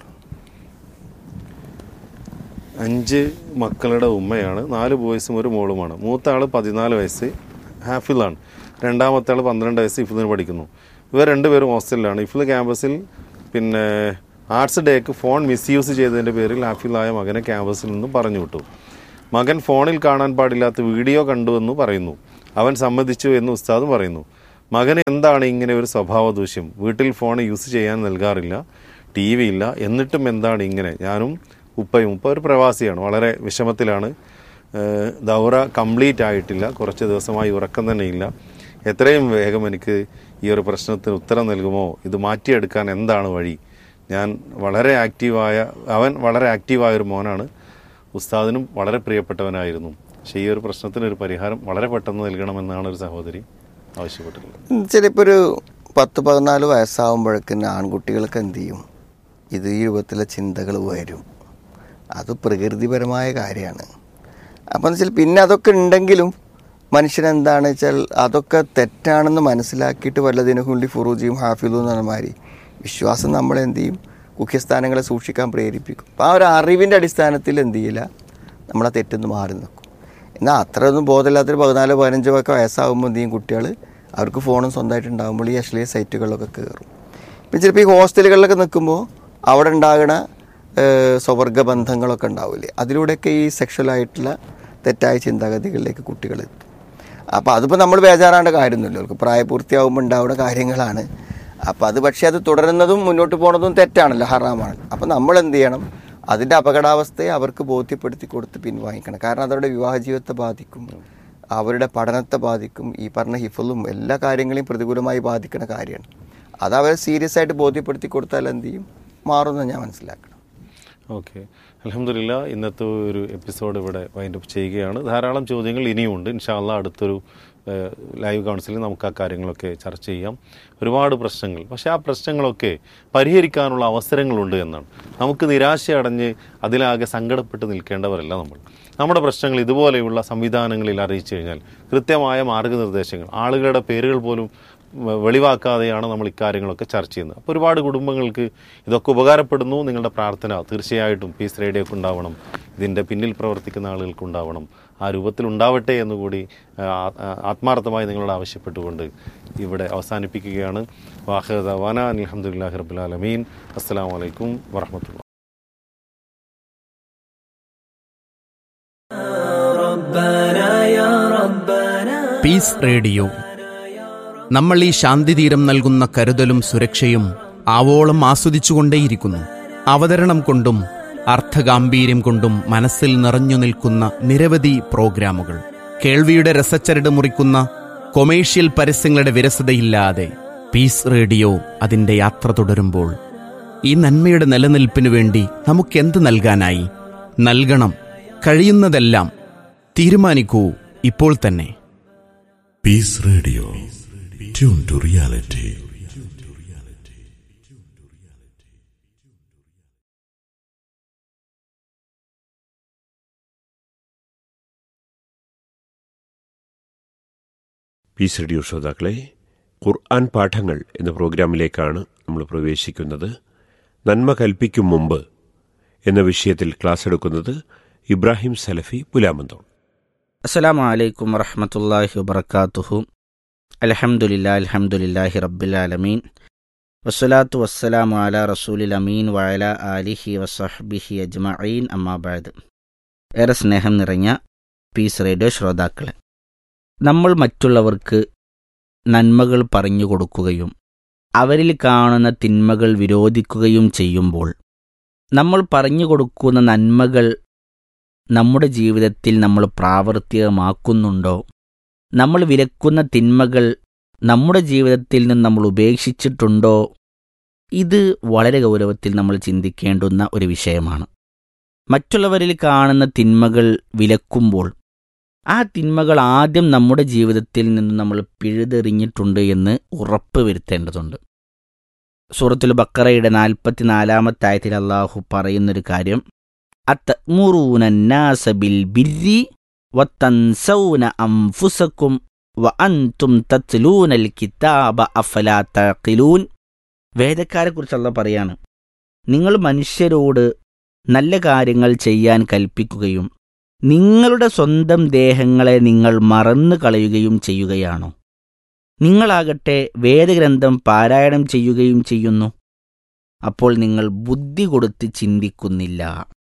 Speaker 6: അഞ്ച് മക്കളുടെ ഉമ്മയാണ് നാല് ബോയ്സും ഒരു മോളുമാണ് മൂത്ത ആൾ പതിനാല് വയസ്സ് ഹാഫിളാണ് രണ്ടാമത്തെ ആൾ പന്ത്രണ്ട് വയസ്സ് ഇഫിലിന് പഠിക്കുന്നു ഇവർ രണ്ടുപേരും ഹോസ്റ്റലിലാണ് ഇഫിൽ ക്യാമ്പസിൽ പിന്നെ ആർട്സ് ഡേക്ക് ഫോൺ മിസ്യൂസ് ചെയ്തതിൻ്റെ പേരിൽ ഹാഫിളായ മകനെ ക്യാമ്പസിൽ നിന്നും പറഞ്ഞു വിട്ടു മകൻ ഫോണിൽ കാണാൻ പാടില്ലാത്ത വീഡിയോ കണ്ടുവെന്ന് പറയുന്നു അവൻ സമ്മതിച്ചു എന്ന് ഉസ്താദ് പറയുന്നു മകന് എന്താണ് ഇങ്ങനെ ഒരു സ്വഭാവ ദൂഷ്യം വീട്ടിൽ ഫോൺ യൂസ് ചെയ്യാൻ നൽകാറില്ല ടി വി ഇല്ല എന്നിട്ടും എന്താണ് ഇങ്ങനെ ഞാനും ഉപ്പയും ഉപ്പ ഒരു പ്രവാസിയാണ് വളരെ വിഷമത്തിലാണ് ഏഹ് ദൗറ കംപ്ലീറ്റ് ആയിട്ടില്ല കുറച്ച് ദിവസമായി ഉറക്കം തന്നെ ഇല്ല എത്രയും വേഗം എനിക്ക് ഈ ഒരു പ്രശ്നത്തിന് ഉത്തരം നൽകുമോ ഇത് മാറ്റിയെടുക്കാൻ എന്താണ് വഴി ഞാൻ വളരെ ആക്റ്റീവായ അവൻ വളരെ ആക്റ്റീവായ ഒരു മോനാണ് ഉസ്താദിനും വളരെ പ്രിയപ്പെട്ടവനായിരുന്നു പക്ഷേ ഈ ഒരു പ്രശ്നത്തിന് ഒരു പരിഹാരം വളരെ പെട്ടെന്ന് നൽകണമെന്നാണ് ഒരു സഹോദരി ആവശ്യപ്പെട്ടിട്ടുള്ളത്
Speaker 7: ചിലപ്പോൾ ഒരു പത്ത് പതിനാല് വയസ്സാകുമ്പോഴേക്കും ആൺകുട്ടികൾക്ക് എന്ത് ചെയ്യും ഇത് ഈ രൂപത്തിലെ ചിന്തകൾ വരും അത് പ്രകൃതിപരമായ കാര്യമാണ് അപ്പം എന്ന് വെച്ചാൽ പിന്നെ അതൊക്കെ ഉണ്ടെങ്കിലും മനുഷ്യൻ എന്താണ് വെച്ചാൽ അതൊക്കെ തെറ്റാണെന്ന് മനസ്സിലാക്കിയിട്ട് വല്ലതിനു ഹുള്ളി ഫുറൂജിയും ഹാഫിദും എന്ന് പറഞ്ഞ മാതിരി വിശ്വാസം നമ്മളെ എന്ത് ചെയ്യും മുഖ്യസ്ഥാനങ്ങളെ സൂക്ഷിക്കാൻ പ്രേരിപ്പിക്കും അപ്പോൾ ആ ഒരു അറിവിൻ്റെ അടിസ്ഥാനത്തിൽ എന്ത് ചെയ്യില്ല നമ്മളെ തെറ്റെന്ന് മാറി നിൽക്കും എന്നാൽ അത്രയൊന്നും ബോധമില്ലാത്തൊരു പതിനാലോ പതിനഞ്ചോ ഒക്കെ വയസ്സാകുമ്പോൾ എന്ത് ചെയ്യും കുട്ടികൾ അവർക്ക് ഫോണും സ്വന്തമായിട്ട് ഉണ്ടാകുമ്പോൾ ഈ അശ്ലീല സൈറ്റുകളിലൊക്കെ കയറും ഇപ്പം ചിലപ്പോൾ ഈ ഹോസ്റ്റലുകളിലൊക്കെ നിൽക്കുമ്പോൾ അവിടെ ഉണ്ടാകണ ഏഹ്, സ്വവർഗ ബന്ധങ്ങളൊക്കെ ഉണ്ടാവില്ലേ അതിലൂടെയൊക്കെ ഈ സെക്ഷലായിട്ടുള്ള തെറ്റായ ചിന്താഗതികളിലേക്ക് കുട്ടികൾ എത്തും അപ്പോൾ അതിപ്പോൾ നമ്മൾ ബേജാറാണ്ട കാര്യമൊന്നുമില്ല അവർക്ക് പ്രായപൂർത്തിയാകുമ്പോൾ ഉണ്ടാവുന്ന കാര്യങ്ങളാണ് അപ്പോൾ അത് പക്ഷേ അത് തുടരുന്നതും മുന്നോട്ട് പോകുന്നതും തെറ്റാണല്ലോ ഹറാമാണ് അപ്പോൾ നമ്മൾ എന്ത് ചെയ്യണം അതിൻ്റെ അപകടാവസ്ഥയെ അവർക്ക് ബോധ്യപ്പെടുത്തി കൊടുത്ത് പിൻവാങ്ങിക്കണം കാരണം അതവരുടെ വിവാഹ ജീവിതത്തെ ബാധിക്കും അവരുടെ പഠനത്തെ ബാധിക്കും ഈ പറഞ്ഞ ഹിഫലും എല്ലാ കാര്യങ്ങളെയും പ്രതികൂലമായി ബാധിക്കുന്ന കാര്യമാണ് അത് അവരെ സീരിയസ് ആയിട്ട് ബോധ്യപ്പെടുത്തി കൊടുത്താൽ എന്ത് ചെയ്യും മാറുമെന്ന് ഞാൻ മനസ്സിലാക്കണം
Speaker 6: ഓക്കെ അലഹമില്ല ഇന്നത്തെ ഒരു എപ്പിസോഡ് ഇവിടെ വൈൻഡപ്പ് ചെയ്യുകയാണ് ധാരാളം ചോദ്യങ്ങൾ ഇനിയുമുണ്ട് ഇൻഷാല്ല അടുത്തൊരു ഏഹ്, ലൈവ് കൗൺസിലിൽ നമുക്ക് ആ കാര്യങ്ങളൊക്കെ ചർച്ച ചെയ്യാം ഒരുപാട് പ്രശ്നങ്ങൾ പക്ഷേ ആ പ്രശ്നങ്ങളൊക്കെ പരിഹരിക്കാനുള്ള അവസരങ്ങളുണ്ട് എന്നാണ് നമുക്ക് നിരാശ അടഞ്ഞ് അതിലാകെ സങ്കടപ്പെട്ട് നിൽക്കേണ്ടവരല്ല നമ്മൾ നമ്മുടെ പ്രശ്നങ്ങൾ ഇതുപോലെയുള്ള സംവിധാനങ്ങളിൽ അറിയിച്ചു കഴിഞ്ഞാൽ കൃത്യമായ മാർഗനിർദ്ദേശങ്ങൾ ആളുകളുടെ പേരുകൾ പോലും വ- വെളിവാക്കാതെയാണ് നമ്മൾ ഇക്കാര്യങ്ങളൊക്കെ ചർച്ച ചെയ്യുന്നത് അപ്പോൾ ഒരുപാട് കുടുംബങ്ങൾക്ക് ഇതൊക്കെ ഉപകാരപ്പെടുന്നു നിങ്ങളുടെ പ്രാർത്ഥന തീർച്ചയായിട്ടും പീസ് റേഡിയോക്ക് ഉണ്ടാവണം ഇതിൻ്റെ പിന്നിൽ പ്രവർത്തിക്കുന്ന ആളുകൾക്ക് ഉണ്ടാവണം ആ രൂപത്തിൽ ഉണ്ടാവട്ടെ എന്നുകൂടി ആ, ആ, ആത്മാർത്ഥമായി നിങ്ങളോട് ആവശ്യപ്പെട്ടുകൊണ്ട് ഇവിടെ അവസാനിപ്പിക്കുകയാണ് വാഹദവാന അലഹമുല്ലാഹി റബുലാലമീൻ അസ്സാം വലൈക്കും വറഹമത്തുള്ള
Speaker 4: പീസ് റേഡിയോ നമ്മൾ ഈ ശാന്തിതീരം നൽകുന്ന കരുതലും സുരക്ഷയും ആവോളം ആസ്വദിച്ചുകൊണ്ടേയിരിക്കുന്നു അവതരണം കൊണ്ടും അർത്ഥഗാംഭീര്യം കൊണ്ടും മനസ്സിൽ നിറഞ്ഞു നിൽക്കുന്ന നിരവധി പ്രോഗ്രാമുകൾ കേൾവിയുടെ രസച്ചരട് മുറിക്കുന്ന കൊമേഴ്ഷ്യൽ പരസ്യങ്ങളുടെ വിരസതയില്ലാതെ പീസ് റേഡിയോ അതിന്റെ യാത്ര തുടരുമ്പോൾ ഈ നന്മയുടെ നിലനിൽപ്പിനു വേണ്ടി നമുക്കെന്ത് നൽകാനായി നൽകണം കഴിയുന്നതെല്ലാം തീരുമാനിക്കൂ ഇപ്പോൾ തന്നെ
Speaker 5: Peace Radio. Tune to reality.
Speaker 3: Peace radio ശ്രോതാക്കളെ ഖുർആൻ പാഠങ്ങൾ എന്ന പ്രോഗ്രാമിലേക്കാണ് നമ്മൾ പ്രവേശിക്കുന്നത് നന്മ കൽപ്പിക്കും മുമ്പ് എന്ന വിഷയത്തിൽ ക്ലാസ് എടുക്കുന്നത് ഇബ്രാഹിം സലഫി പുലാമന്തോൾ
Speaker 8: അസ്സലാമു അലൈക്കും വറഹമത്തല്ലാഹി വബർക്കാത്തുഹു അലഹമുല്ലാ അലഹമുല്ലാഹി റബ്ബുലാലമീൻ വസ്സലാത്തു വസ്സലാമു അല റസൂലിൽ അമീൻ വഅല ആലിഹി വസഹ്ബിഹി അജ്മഈൻ അമ്മാബാദ് ഏറെ സ്നേഹം നിറഞ്ഞ പീസ് റേഡിയോ ശ്രോതാക്കളെ നമ്മൾ മറ്റുള്ളവർക്ക് നന്മകൾ പറഞ്ഞു കൊടുക്കുകയും അവരിൽ കാണുന്ന തിന്മകൾ വിരോധിക്കുകയും ചെയ്യുമ്പോൾ നമ്മൾ പറഞ്ഞു കൊടുക്കുന്ന നന്മകൾ നമ്മുടെ ജീവിതത്തിൽ നമ്മൾ പ്രാവർത്തികമാക്കുന്നുണ്ടോ നമ്മൾ വിലക്കുന്ന തിന്മകൾ നമ്മുടെ ജീവിതത്തിൽ നിന്ന് നമ്മൾ ഉപേക്ഷിച്ചിട്ടുണ്ടോ ഇത് വളരെ ഗൗരവത്തിൽ നമ്മൾ ചിന്തിക്കേണ്ടുന്ന ഒരു വിഷയമാണ് മറ്റുള്ളവരിൽ കാണുന്ന തിന്മകൾ വിലക്കുമ്പോൾ ആ തിന്മകൾ ആദ്യം നമ്മുടെ ജീവിതത്തിൽ നിന്ന് നമ്മൾ പിഴുതെറിഞ്ഞിട്ടുണ്ട് എന്ന് ഉറപ്പ് വരുത്തേണ്ടതുണ്ട് സൂറത്തുൽ ബക്കറയുടെ നാൽപ്പത്തിനാലാമത്തെ ആയത്തിൽ അള്ളാഹു പറയുന്നൊരു കാര്യം അത്തമുറൂന الناس بالبر وتنسون أنفسكم وأنتم تتلون الكتاب أفلا تعقلون വേദക്കാരെക്കുറിച്ചുള്ള പറയാണ് നിങ്ങൾ മനുഷ്യരോട് നല്ല കാര്യങ്ങൾ ചെയ്യാൻ കൽപ്പിക്കുകയും നിങ്ങളുടെ സ്വന്തം ദേഹങ്ങളെ നിങ്ങൾ മറന്നു കളയുകയും ചെയ്യുകയാണോ നിങ്ങളാകട്ടെ വേദഗ്രന്ഥം പാരായണം ചെയ്യുകയും ചെയ്യുന്നു അപ്പോൾ നിങ്ങൾ ബുദ്ധി കൊടുത്ത് ചിന്തിക്കുന്നില്ല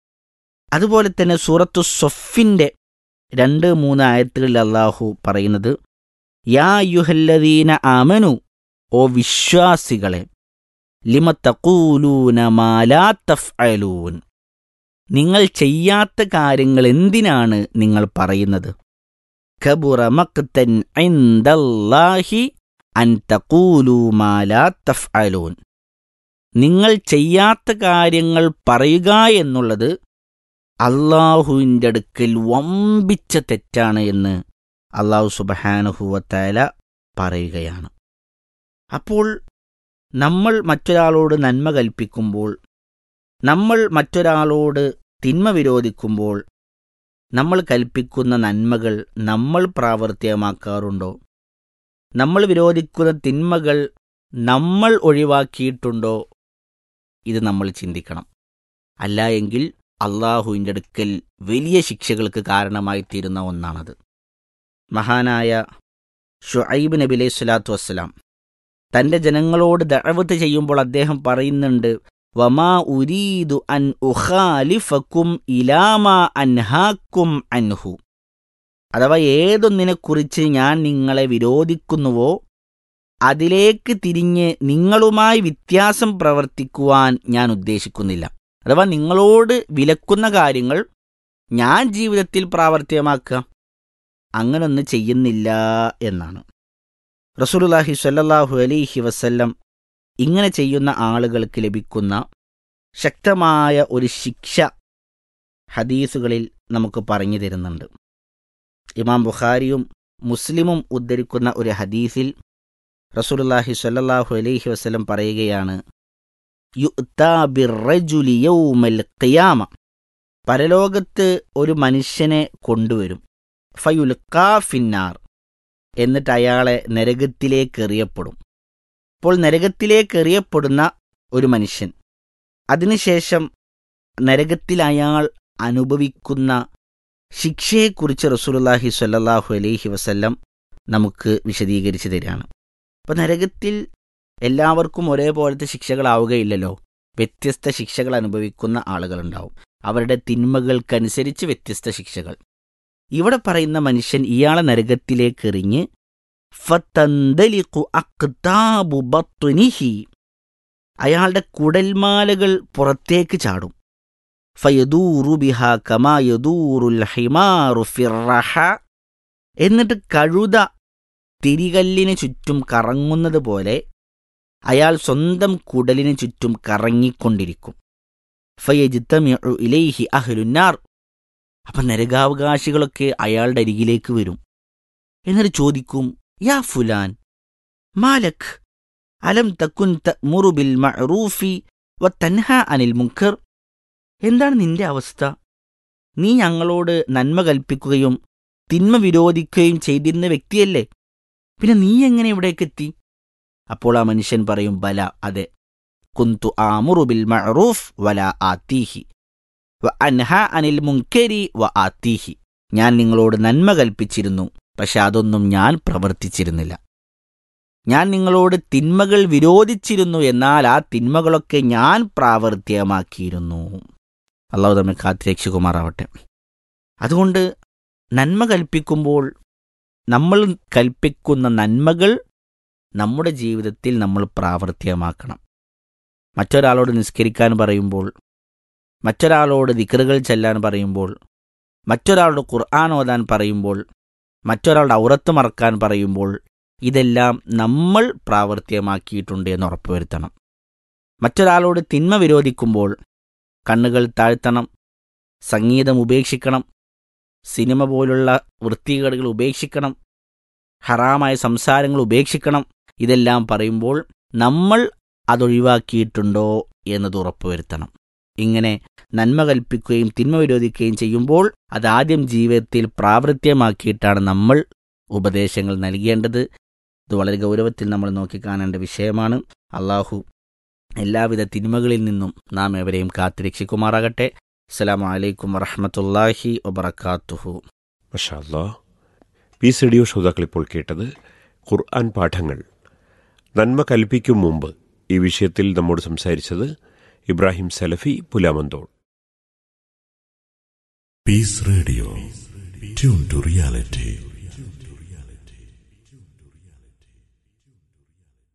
Speaker 8: അതുപോലെ തന്നെ സൂറത്തു സൊഫിൻ്റെ രണ്ട് മൂന്ന് ആയത്തുകളിൽ അള്ളാഹു പറയുന്നത് യാ യുഹല്ലദീന ആമനു ഓ വിശ്വാസികളെ ലിമ തഖൂലൂന മാലാ തഫ്അലൂൻ നിങ്ങൾ ചെയ്യാത്ത കാര്യങ്ങൾ എന്തിനാണ് നിങ്ങൾ പറയുന്നത് കബുറ മഖ്തൻ ഇൻദല്ലാഹി അൻ തഖൂലൂ മാലാ തഫ്അലൂൻ നിങ്ങൾ ചെയ്യാത്ത കാര്യങ്ങൾ പറയുക എന്നുള്ളത് അള്ളാഹുവിൻ്റെ അടുക്കൽ വമ്പിച്ച തെറ്റാണ് എന്ന് അള്ളാഹു സുബഹാനുഹുവത്തായ പറയുകയാണ് അപ്പോൾ നമ്മൾ മറ്റൊരാളോട് നന്മ കൽപ്പിക്കുമ്പോൾ നമ്മൾ മറ്റൊരാളോട് തിന്മ വിരോധിക്കുമ്പോൾ നമ്മൾ കൽപ്പിക്കുന്ന നന്മകൾ നമ്മൾ പ്രാവർത്തികമാക്കാറുണ്ടോ നമ്മൾ വിരോധിക്കുന്ന തിന്മകൾ നമ്മൾ ഒഴിവാക്കിയിട്ടുണ്ടോ ഇത് നമ്മൾ ചിന്തിക്കണം അല്ല എങ്കിൽ അള്ളാഹുവിൻ്റെ അടുക്കൽ വലിയ ശിക്ഷകൾക്ക് കാരണമായി തീരുന്ന ഒന്നാണത് മഹാനായ ഷുഐബ് നബി അലൈഹി സ്വലാത്തു വസ്സലാം തൻ്റെ ജനങ്ങളോട് ദഅവത്ത് ചെയ്യുമ്പോൾ അദ്ദേഹം പറയുന്നുണ്ട് വമാ ഉരീദു അൻ ഉഖാലിഫക്കും ഇലാമാ അൻഹാക്കും അൻഹു അഥവാ ഏതൊന്നിനെക്കുറിച്ച് ഞാൻ നിങ്ങളെ വിരോധിക്കുന്നുവോ അതിലേക്ക് തിരിഞ്ഞ് നിങ്ങളുമായി വ്യത്യാസം പ്രവർത്തിക്കുവാൻ ഞാൻ ഉദ്ദേശിക്കുന്നില്ല അഥവാ നിങ്ങളോട് വിലക്കുന്ന കാര്യങ്ങൾ ഞാൻ ജീവിതത്തിൽ പ്രാവർത്തികമാക്കുക അങ്ങനൊന്നും ചെയ്യുന്നില്ല എന്നാണ് റസൂലുള്ളാഹി സ്വല്ലല്ലാഹു അലൈഹി വസല്ലം ഇങ്ങനെ ചെയ്യുന്ന ആളുകൾക്ക് ലഭിക്കുന്ന ശക്തമായ ഒരു ശിക്ഷ ഹദീസുകളിൽ നമുക്ക് പറഞ്ഞു തരുന്നുണ്ട് ഇമാം ബുഖാരിയും മുസ്ലിമും ഉദ്ധരിക്കുന്ന ഒരു ഹദീസിൽ റസൂലുള്ളാഹി സ്വല്ലല്ലാഹു അലൈഹി വസല്ലം പറയുകയാണ് യുഅ്താ ബിർറജുലി യൗമൽ ഖിയാമ പരലോകത്ത് ഒരു മനുഷ്യനെ കൊണ്ടുവരും ഫയുൽക്കാ ഫിന്നാർ എന്നിട്ട് അയാളെ നരകത്തിലേക്ക് എറിയപ്പെടും അപ്പോൾ നരകത്തിലേക്ക് എറിയപ്പെടുന്ന ഒരു മനുഷ്യൻ അതിനുശേഷം നരകത്തിൽ അയാൾ അനുഭവിക്കുന്ന ശിക്ഷയെക്കുറിച്ച് റസൂലുള്ളാഹി സ്വല്ലല്ലാഹു അലൈഹി വസല്ലം നമുക്ക് വിശദീകരിച്ചു തരികയാണ് അപ്പോൾ നരകത്തിൽ എല്ലാവർക്കും ഒരേപോലത്തെ ശിക്ഷകളാവുകയില്ലല്ലോ വ്യത്യസ്ത ശിക്ഷകൾ അനുഭവിക്കുന്ന ആളുകളുണ്ടാവും അവരുടെ തിന്മകൾക്കനുസരിച്ച് വ്യത്യസ്ത ശിക്ഷകൾ ഇവിടെ പറയുന്ന മനുഷ്യൻ ഇയാളെ നരകത്തിലേക്ക് എറിഞ്ഞ് ഫതന്തലിഖു അഖ്താബു ബത്നിഹി അയാളുടെ കുടൽമാലകൾ പുറത്തേക്ക് ചാടും ഫയദൂറു ബിഹ കമാ യദൂറുൽ ഹിമാറു ഫിർറഹ എന്നിട്ട് കഴുത തിരികല്ലിന് ചുറ്റും കറങ്ങുന്നത് പോലെ അയാൾ സ്വന്തം കുടലിന് ചുറ്റും കറങ്ങിക്കൊണ്ടിരിക്കും ഫയജിത്തമിഉ ഇലൈഹി അഹ്ലുന്നാർ അപ്പം നരകാവകാശികളൊക്കെ അയാളുടെ അരികിലേക്ക് വരും എന്നിട്ട് ചോദിക്കും യാ ഫുലാൻ മാലക് അലം തക്കുൻ മുറുബിൽ മഅറൂഫി വ തൻഹ അനിൽ മുഖർ എന്താണ് നിന്റെ അവസ്ഥ നീ ഞങ്ങളോട് നന്മ കൽപ്പിക്കുകയും തിന്മ വിരോധിക്കുകയും ചെയ്തിരുന്ന വ്യക്തിയല്ലേ പിന്നെ നീ എങ്ങനെ ഇവിടേക്ക് എത്തി അപ്പോൾ ആ മനുഷ്യൻ പറയും ബല അതെ കുന്തു ആമുറുബിൽ മഅറൂഫ് വല ആത്തീഹി വ അൻഹ അനിൽ മുങ്കരി വ ആത്തീഹി ഞാൻ നിങ്ങളോട് നന്മ കൽപ്പിച്ചിരുന്നു പക്ഷെ അതൊന്നും ഞാൻ പ്രവർത്തിച്ചിരുന്നില്ല ഞാൻ നിങ്ങളോട് തിന്മകൾ വിരോധിച്ചിരുന്നു എന്നാൽ ആ തിന്മകളൊക്കെ ഞാൻ പ്രാവർത്തികമാക്കിയിരുന്നു അള്ളാഹു നമ്മെ കാത്തിരക്ഷിക്കുമാറാവട്ടെ അതുകൊണ്ട് നന്മ കൽപ്പിക്കുമ്പോൾ നമ്മൾ കൽപ്പിക്കുന്ന നന്മകൾ നമ്മുടെ ജീവിതത്തിൽ നമ്മൾ പ്രാവർത്തികമാക്കണം മറ്റൊരാളോട് നിസ്കരിക്കാൻ പറയുമ്പോൾ മറ്റൊരാളോട് ദിക്കറുകൾ ചെല്ലാൻ പറയുമ്പോൾ മറ്റൊരാളോട് ഖുർആൻ ഓതാൻ പറയുമ്പോൾ മറ്റൊരാളുടെ ഔറത്ത് മറക്കാൻ പറയുമ്പോൾ ഇതെല്ലാം നമ്മൾ പ്രാവർത്തികമാക്കിയിട്ടുണ്ട് എന്ന് ഉറപ്പുവരുത്തണം മറ്റൊരാളോട് തിന്മ വിരോധിക്കുമ്പോൾ കണ്ണുകൾ താഴ്ത്തണം സംഗീതം ഉപേക്ഷിക്കണം സിനിമ പോലുള്ള വൃത്തികേടുകൾ ഉപേക്ഷിക്കണം ഹറാമായ സംസാരങ്ങൾ ഉപേക്ഷിക്കണം ഇതെല്ലാം പറയുമ്പോൾ നമ്മൾ അതൊഴിവാക്കിയിട്ടുണ്ടോ എന്നത് ഉറപ്പുവരുത്തണം ഇങ്ങനെ നന്മ കൽപ്പിക്കുകയും തിന്മ വിരോധിക്കുകയും ചെയ്യുമ്പോൾ അതാദ്യം ജീവിതത്തിൽ പ്രാവർത്തികമാക്കിയിട്ടാണ് നമ്മൾ ഉപദേശങ്ങൾ നൽകേണ്ടത് ഇത് വളരെ ഗൗരവത്തിൽ നമ്മൾ നോക്കിക്കാണേണ്ട വിഷയമാണ് അള്ളാഹു എല്ലാവിധ തിന്മകളിൽ നിന്നും നാം എവരെയും കാത്തുരക്ഷിക്കുമാറാകട്ടെ അസ്സലാമു അലൈക്കും വറഹമത്തല്ലാഹി വബർക്കാത്തുഹു
Speaker 3: മഷാല്ലാ പീസ് റേഡിയോ ശ്രോതാക്കൾ ഇപ്പോൾ കേട്ടത് ഖുർആൻ പാഠങ്ങൾ നന്മ കൽപ്പിക്കും മുമ്പ് ഈ വിഷയത്തിൽ നമ്മോട് സംസാരിച്ചത് ഇബ്രാഹിം സലഫി Pulamanthole
Speaker 5: Peace Radio. Tune to reality.